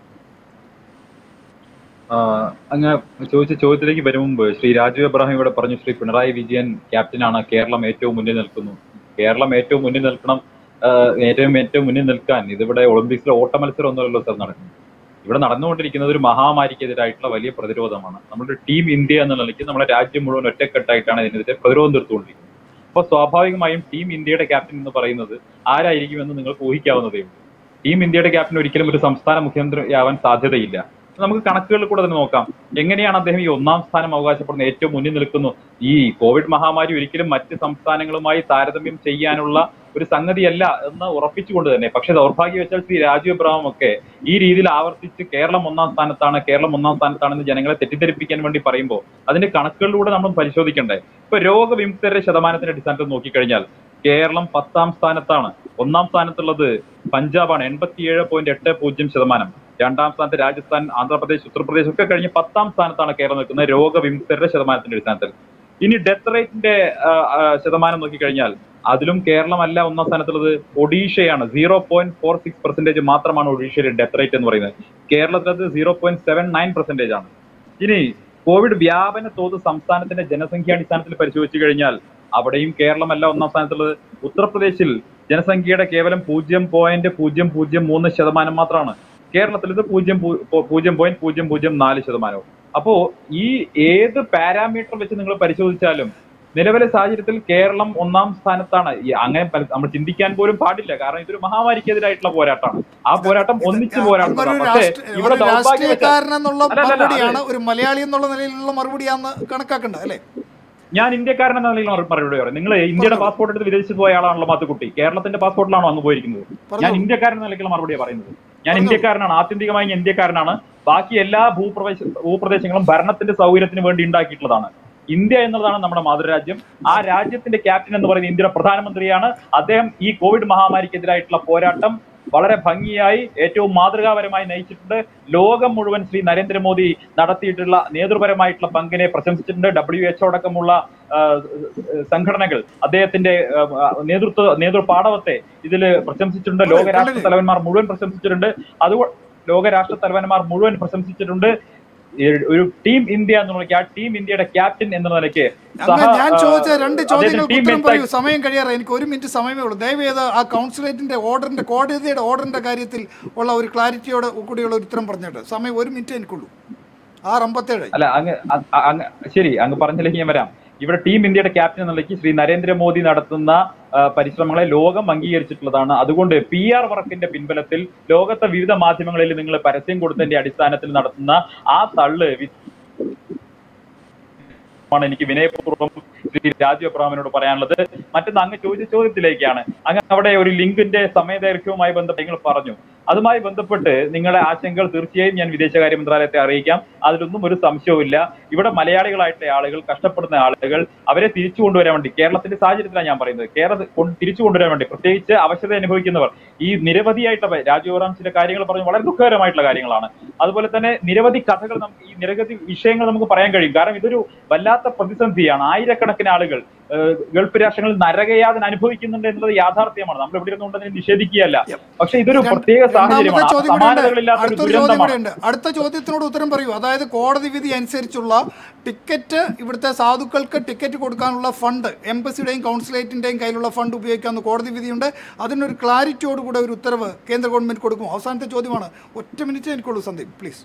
[SPEAKER 3] ആ, അങ്ങ് ചോദിച്ച ചോദ്യത്തിലേക്ക് വരും മുമ്പ് ശ്രീ രാജു എബ്രാഹിം ഇവിടെ പറഞ്ഞു ശ്രീ പിണറായി വിജയൻ ക്യാപ്റ്റനാണ് കേരളം ഏറ്റവും മുന്നിൽ നിൽക്കുന്നു കേരളം ഏറ്റവും മുന്നിൽ നിൽക്കണം ആ, ഏറ്റവും ഏറ്റവും മുന്നിൽ നിൽക്കാൻ ഇതിവിടെ ഒളിമ്പിക്സിലെ ഓട്ട മത്സരം ഒന്നുമല്ലല്ലോ സാർ നടക്കുന്നത് ഇവിടെ നടന്നുകൊണ്ടിരിക്കുന്നത് ഒരു മഹാമാരിക്കെതിരായിട്ടുള്ള വലിയ പ്രതിരോധമാണ് നമ്മുടെ ടീം ഇന്ത്യ എന്ന നിലയ്ക്ക് നമ്മുടെ രാജ്യം മുഴുവൻ ഒറ്റക്കെട്ടായിട്ടാണ് ഇതിനെതിരെ പ്രതിരോധം തീർത്തുകൊണ്ടിരിക്കുന്നത് അപ്പോൾ സ്വാഭാവികമായും ടീം ഇന്ത്യയുടെ ക്യാപ്റ്റൻ എന്ന് പറയുന്നത് ആരായിരിക്കുമെന്ന് നിങ്ങൾക്ക് ഊഹിക്കാവുന്നതേ ഉള്ളൂ ടീം ഇന്ത്യയുടെ ക്യാപ്റ്റൻ ഒരിക്കലും ഒരു സംസ്ഥാന മുഖ്യമന്ത്രിയാവാൻ സാധ്യതയില്ല നമുക്ക് കണക്കുകളിൽ കൂടെ തന്നെ നോക്കാം എങ്ങനെയാണ് അദ്ദേഹം ഈ ഒന്നാം സ്ഥാനം അവകാശപ്പെടുന്നത് ഏറ്റവും മുന്നിൽ നിൽക്കുന്നു ഈ കോവിഡ് മഹാമാരി ഒരിക്കലും മറ്റ് സംസ്ഥാനങ്ങളുമായി താരതമ്യം ചെയ്യാനുള്ള ഒരു സംഗതിയല്ല എന്ന് ഉറപ്പിച്ചുകൊണ്ട് തന്നെ പക്ഷെ ദൗർഭാഗ്യവശാൽ ശ്രീ രാജു എബ്രഹാം ഒക്കെ ഈ രീതിയിൽ ആവർത്തിച്ച് കേരളം ഒന്നാം സ്ഥാനത്താണ് കേരളം ഒന്നാം സ്ഥാനത്താണെന്ന് ജനങ്ങളെ തെറ്റിദ്ധരിപ്പിക്കാൻ വേണ്ടി പറയുമ്പോൾ അതിന്റെ കണക്കുകളിലൂടെ നമ്മൾ പരിശോധിക്കണ്ടേ ഇപ്പൊ രോഗവിമുക്തരുടെ ശതമാനത്തിന്റെ അടിസ്ഥാനത്തിൽ നോക്കിക്കഴിഞ്ഞാൽ കേരളം പത്താം സ്ഥാനത്താണ് ഒന്നാം സ്ഥാനത്തുള്ളത് പഞ്ചാബാണ് എൺപത്തിയേഴ് പോയിന്റ് എട്ട് പൂജ്യം ശതമാനം രണ്ടാം സ്ഥാനത്ത് രാജസ്ഥാൻ ആന്ധ്രാപ്രദേശ് ഉത്തർപ്രദേശ് ഒക്കെ കഴിഞ്ഞ് പത്താം സ്ഥാനത്താണ് കേരളം നിൽക്കുന്നത് രോഗവിമുക്തരുടെ ശതമാനത്തിന്റെ അടിസ്ഥാനത്തിൽ ഇനി ഡെത്ത് റേറ്റിന്റെ ആ, ആ, ശതമാനം നോക്കിക്കഴിഞ്ഞാൽ അതിലും കേരളമല്ല ഒന്നാം സ്ഥാനത്തുള്ളത് ഒഡീഷയാണ് zero point four six percentage മാത്രമാണ് ഒഡീഷയുടെ ഡെത്ത് റേറ്റ് എന്ന് പറയുന്നത് കേരളത്തിലത് zero point seven nine percentage ആണ് ഇനി കോവിഡ് വ്യാപന തോത് സംസ്ഥാനത്തിന്റെ ജനസംഖ്യാടിസ്ഥാനത്തിൽ പരിശോധിച്ചു കഴിഞ്ഞാൽ അവിടെയും കേരളമല്ല ഒന്നാം സ്ഥാനത്തുള്ളത് ഉത്തർപ്രദേശിൽ ജനസംഖ്യയുടെ കേവലം പൂജ്യം പോയിന്റ് പൂജ്യം പൂജ്യം മൂന്ന് ശതമാനം മാത്രമാണ് കേരളത്തിൽ ഇത് പൂജ്യം പൂ- പൂ- പൂജ്യം പോയിന്റ് പൂജ്യം പൂജ്യം നാല് ശതമാനവും അപ്പോ ഈ ഏത് പാരാമീറ്റർ വെച്ച് നിങ്ങൾ പരിശോധിച്ചാലും നിലവിലെ സാഹചര്യത്തിൽ കേരളം ഒന്നാം സ്ഥാനത്താണ് ഈ അങ്ങനെ പല- നമ്മൾ ചിന്തിക്കാൻ പോലും പാടില്ല കാരണം ഇതൊരു മഹാമാരിക്കെതിരായിട്ടുള്ള പോരാട്ടമാണ് ആ പോരാട്ടം ഒന്നിച്ച്
[SPEAKER 1] ഒരു
[SPEAKER 3] പോരാടുന്നതാണ് പക്ഷേ
[SPEAKER 1] രാഷ്ട്രീയ-
[SPEAKER 3] ഇവിടെ
[SPEAKER 1] ഒരു
[SPEAKER 3] ദൗർഭാഗ്യവശാൽ
[SPEAKER 1] രാഷ്ട്രീയക്കാരൻ എന്നുള്ള
[SPEAKER 3] അല്ല, അല്ല, അല്ല,
[SPEAKER 1] മറുപടിയാണ് ഒരു മലയാളി എന്നുള്ള നിലയിലുള്ള മറുപടിയാന്ന് കണക്കാക്കണ്ട അല്ലേ
[SPEAKER 3] ഞാൻ ഇന്ത്യക്കാരൻ എന്ന നിലയിൽ മറു- മറുപടി പറയാം നിങ്ങൾ ഇന്ത്യയുടെ പാസ്പോർട്ട് എടുത്ത് വിദേശത്ത് പോയ ആളാണല്ലോ മാത്തുക്കുട്ടി കേരളത്തിന്റെ പാസ്പോർട്ടിലാണോ അങ്ങ് പോയിരിക്കുന്നത് ഞാൻ
[SPEAKER 1] പറഞ്ഞോളൂ.
[SPEAKER 3] ഇന്ത്യക്കാരൻ എന്ന നിലയ്ക്കുള്ള മറുപടിയാണ് പറയുന്നത് ഞാൻ
[SPEAKER 1] പറഞ്ഞോളൂ.
[SPEAKER 3] ഇന്ത്യക്കാരനാണ് ആത്യന്തികമായി ഞാൻ ഇന്ത്യക്കാരനാണ് ബാക്കി എല്ലാ ഭൂപ്രദേശ ഭൂപ്രദേശങ്ങളും ഭരണത്തിന്റെ സൗകര്യത്തിന് വേണ്ടി ഉണ്ടാക്കിയിട്ടുള്ളതാണ് ഇന്ത്യ എന്നുള്ളതാണ് നമ്മുടെ മാതൃരാജ്യം ആ രാജ്യത്തിന്റെ ക്യാപ്റ്റൻ എന്ന് പറയുന്നത് ഇന്ത്യയുടെ പ്രധാനമന്ത്രിയാണ് അദ്ദേഹം ഈ കോവിഡ് മഹാമാരിക്കെതിരായിട്ടുള്ള പോരാട്ടം വളരെ ഭംഗിയായി ഏറ്റവും മാതൃകാപരമായി നയിച്ചിട്ടുണ്ട് ലോകം മുഴുവൻ ശ്രീ നരേന്ദ്രമോദി നടത്തിയിട്ടുള്ള നേതൃപരമായിട്ടുള്ള പങ്കിനെ പ്രശംസിച്ചിട്ടുണ്ട് ഡബ്ല്യു എച്ച് അടക്കമുള്ള ആ, സംഘടനകൾ അദ്ദേഹത്തിന്റെ ആ, നേതൃത്വ നേതൃപാടവത്തെ ഇതിൽ പ്രശംസിച്ചിട്ടുണ്ട് ലോകരാഷ്ട്ര തലവന്മാർ മുഴുവൻ പ്രശംസിച്ചിട്ടുണ്ട് അതുകൊണ്ട് ലോകരാഷ്ട്ര തലവന്മാർ മുഴുവൻ പ്രശംസിച്ചിട്ടുണ്ട് ഈ ഒരു ടീം ഇന്ത്യ എന്നുള്ള നിലയ്ക്ക് ആ ടീം ഇന്ത്യയുടെ ക്യാപ്റ്റൻ എന്ന നിലയ്ക്ക്
[SPEAKER 1] അങ്ങനെ ഞാൻ
[SPEAKER 3] ആ,
[SPEAKER 1] ചോദിച്ച രണ്ട്
[SPEAKER 3] അദ്ദേഹത്തിന്റെ
[SPEAKER 1] ചോദ്യങ്ങൾക്ക്
[SPEAKER 3] team
[SPEAKER 1] ഉത്തരം
[SPEAKER 3] mates
[SPEAKER 1] പറയൂ സമയം കഴിയാറ് എനിക്ക് ഒരു മിനിറ്റ് സമയമേ ഉള്ളൂ ദയവേത് ആ കൗൺസിലേറ്റിന്റെ ഓർഡറിന്റെ കോടതിയുടെ ഓർഡറിന്റെ കാര്യത്തിൽ ഉള്ള ഒരു ക്ലാരിറ്റിയോടെ കൂടിയുള്ള ഒരു ഉത്തരം പറഞ്ഞിട്ട് സമയം ഒരു മിനിറ്റ് എനിക്കുള്ളൂ ആറ് അമ്പത്തേഴ്
[SPEAKER 3] അല്ല അങ്ങ് അ- അ- അങ്ങ് ശരി അങ്ങ് പറഞ്ഞില്ലെങ്കിൽ ഞാൻ വരാം ഇവിടെ ടീം ഇന്ത്യയുടെ ക്യാപ്റ്റൻ എന്ന നിലയ്ക്ക് ശ്രീ നരേന്ദ്രമോദി നടത്തുന്ന ആ, പരിശ്രമങ്ങളെ ലോകം അംഗീകരിച്ചിട്ടുള്ളതാണ് അതുകൊണ്ട് പി ആർ വർക്കിന്റെ പിൻബലത്തിൽ ലോകത്തെ വിവിധ മാധ്യമങ്ങളിൽ നിങ്ങൾ പരസ്യം കൊടുത്തതിന്റെ അടിസ്ഥാനത്തിൽ നടത്തുന്ന ആ തള്ള് വി- ആണ് എനിക്ക് വിനയപൂർവ്വം ശ്രീ രാജു അബ്രാമിനോട് പറയാനുള്ളത് മറ്റൊന്ന് അങ്ങ് ചോദിച്ച ചോദ്യത്തിലേക്കാണ് അങ്ങ് അവിടെ ഒരു ലിങ്കിന്റെ സമയദൈർഘ്യവുമായി ബന്ധപ്പെട്ട് നിങ്ങൾ പറഞ്ഞു അതുമായി ബന്ധപ്പെട്ട് നിങ്ങളുടെ ആശങ്കകൾ തീർച്ചയായും ഞാൻ വിദേശകാര്യ മന്ത്രാലയത്തെ അറിയിക്കാം അതിലൊന്നും ഒരു സംശയവുമില്ല ഇവിടെ മലയാളികളായിട്ടുള്ള ആളുകൾ കഷ്ടപ്പെടുന്ന ആളുകൾ അവരെ തിരിച്ചു കൊണ്ടുവരാൻ വേണ്ടി കേരളത്തിന്റെ സാഹചര്യത്തിലാണ് ഞാൻ പറയുന്നത് കേരളത്തിൽ കൊണ്ട് തിരിച്ചു കൊണ്ടുവരാൻ വേണ്ടി പ്രത്യേകിച്ച് അവശത അനുഭവിക്കുന്നവർ ഈ നിരവധിയായിട്ടുള്ള രാജു അബ്രാം ചില കാര്യങ്ങൾ പറഞ്ഞു വളരെ ദുഃഖകരമായിട്ടുള്ള കാര്യങ്ങളാണ് അതുപോലെ തന്നെ നിരവധി കഥകൾ നമുക്ക് ഈ നിരവധി വിഷയങ്ങൾ നമുക്ക് പറയാൻ കഴിയും കാരണം ഇതൊരു വല്ലാത്ത പ്രതിസന്ധിയാണ് ആയിരക്കണക്കിന് ആളുകൾ ഏഹ്, ഗൾഫ് രാഷ്ട്രങ്ങളിൽ നരകയാതന അനുഭവിക്കുന്നുണ്ട് എന്നത് യാഥാർത്ഥ്യമാണ് നമ്മൾ ഇവിടെ ഇരുന്നുകൊണ്ട് നിഷേധിക്കുകയല്ല പക്ഷെ ഇതൊരു പ്രത്യേക
[SPEAKER 1] രണ്ടാമത്തെ
[SPEAKER 3] സാഹചര്യമാണ് ആ
[SPEAKER 1] ചോദ്യം കൂടെ ഉണ്ട്.
[SPEAKER 3] സമാനതകളില്ലാത്ത ഒരു
[SPEAKER 1] അടുത്തൊരു ചോദ്യം
[SPEAKER 3] ദുരന്തമാണ്
[SPEAKER 1] കൂടെ ഉണ്ട് അടുത്ത ചോദ്യത്തിനോട് ഉത്തരം പറയൂ അതായത് കോടതി വിധി അനുസരിച്ചുള്ള ടിക്കറ്റ് ഇവിടുത്തെ സാധുക്കൾക്ക് ടിക്കറ്റ് കൊടുക്കാനുള്ള ഫണ്ട് എംബസിയുടെയും കൗൺസിലേറ്റിന്റെയും കയ്യിലുള്ള ഫണ്ട് ഉപയോഗിക്കാവുന്ന കോടതി വിധിയുണ്ട് അതിനൊരു ക്ലാരിറ്റിയോടുകൂടെ ഒരു ഉത്തരവ് കേന്ദ്ര ഗവൺമെന്റ് കൊടുക്കും അവസാനത്തെ ചോദ്യമാണ് ഒറ്റ മിനിറ്റ് എനിക്കുള്ളൂ സന്ദീപ് പ്ലീസ്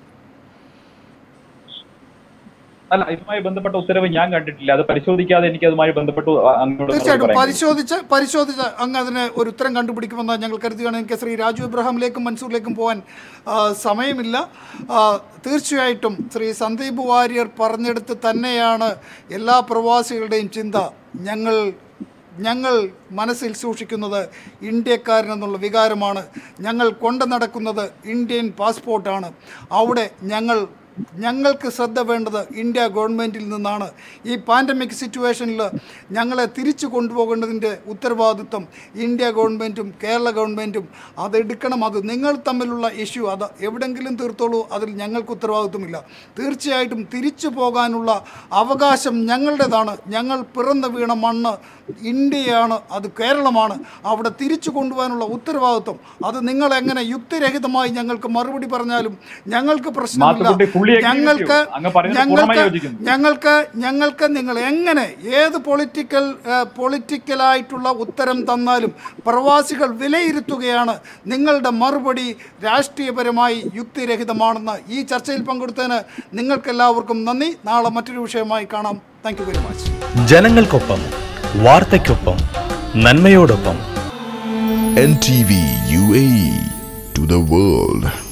[SPEAKER 3] അല്ല ഇതുമായി ബന്ധപ്പെട്ട ഉത്തരവ് ഞാൻ കണ്ടിട്ടില്ല അത് പരിശോധിക്കാതെ എനിക്ക് അതുമായി ബന്ധപ്പെട്ട് അങ്ങോട്ട് മറുപടി
[SPEAKER 1] തീർച്ചയായിട്ടും
[SPEAKER 3] പറയാൻ കഴിയും.
[SPEAKER 1] പരിശോധിച്ച് പരിശോധിച്ച് അങ്ങ് അതിന് ഒരു ഉത്തരം കണ്ടുപിടിക്കുമെന്ന് ഞങ്ങൾ കരുതുകയാണ് എനിക്ക് ശ്രീ രാജു ഇബ്രാഹിമിലേക്കും മൻസൂറിലേക്കും പോകാൻ ആ, സമയമില്ല ആ, തീർച്ചയായിട്ടും ശ്രീ സന്ദീപ് വാര്യർ പറഞ്ഞെടുത്ത് തന്നെയാണ് എല്ലാ പ്രവാസികളുടെയും ചിന്ത ഞങ്ങൾ ഞങ്ങൾ മനസ്സിൽ സൂക്ഷിക്കുന്നത് ഇന്ത്യക്കാരനെന്നുള്ള വികാരമാണ് ഞങ്ങൾ കൊണ്ടു നടക്കുന്നത് ഇന്ത്യൻ പാസ്പോർട്ടാണ് അവിടെ ഞങ്ങൾ ഞങ്ങൾക്ക് ശ്രദ്ധ വേണ്ടത് ഇന്ത്യ ഗവൺമെൻറ്റിൽ നിന്നാണ് ഈ പാൻഡമിക് സിറ്റുവേഷനിൽ ഞങ്ങളെ തിരിച്ചു കൊണ്ടുപോകേണ്ടതിൻ്റെ ഉത്തരവാദിത്വം ഇന്ത്യ ഗവൺമെൻറ്റും കേരള ഗവൺമെൻറ്റും അതെടുക്കണം അത് നിങ്ങൾ തമ്മിലുള്ള ഇഷ്യൂ അത് എവിടെങ്കിലും തീർത്തോളൂ അതിൽ ഞങ്ങൾക്ക് ഉത്തരവാദിത്വമില്ല തീർച്ചയായിട്ടും തിരിച്ചു പോകാനുള്ള അവകാശം ഞങ്ങളുടേതാണ് ഞങ്ങൾ പിറന്നു വീണ മണ്ണ് ഇന്ത്യയാണ് അത് കേരളമാണ് അവിടെ തിരിച്ചു കൊണ്ടുപോകാനുള്ള ഉത്തരവാദിത്വം അത് നിങ്ങൾ എങ്ങനെ യുക്തിരഹിതമായി ഞങ്ങൾക്ക് മറുപടി പറഞ്ഞാലും ഞങ്ങൾക്ക് പ്രശ്നമില്ല
[SPEAKER 3] Mathukutty fully agree with you.
[SPEAKER 1] ഞങ്ങൾക്ക്
[SPEAKER 3] അങ്ങ് പറയുന്നത് പൂർണ്ണമായി
[SPEAKER 1] ഞങ്ങൾക്ക്
[SPEAKER 3] യോജിക്കുന്നു.
[SPEAKER 1] ഞങ്ങൾക്ക് ഞങ്ങൾക്ക് നിങ്ങൾ എങ്ങനെ ഏത് പൊളിറ്റിക്കൽ പൊളിറ്റിക്കലായിട്ടുള്ള ഉത്തരം തന്നാലും പ്രവാസികൾ വിലയിരുത്തുകയാണ് നിങ്ങളുടെ മറുപടി രാഷ്ട്രീയപരമായി യുക്തിരഹിതമാണെന്ന് ഈ ചർച്ചയിൽ പങ്കെടുത്തതിന് നിങ്ങൾക്കെല്ലാവർക്കും നന്ദി നാളെ മറ്റൊരു വിഷയമായി കാണാം താങ്ക് യു വെരി മച്ച്
[SPEAKER 7] ജനങ്ങൾക്കൊപ്പം വാർത്തയ്ക്കൊപ്പം നന്മയോടൊപ്പം
[SPEAKER 8] NTV UAE to the world.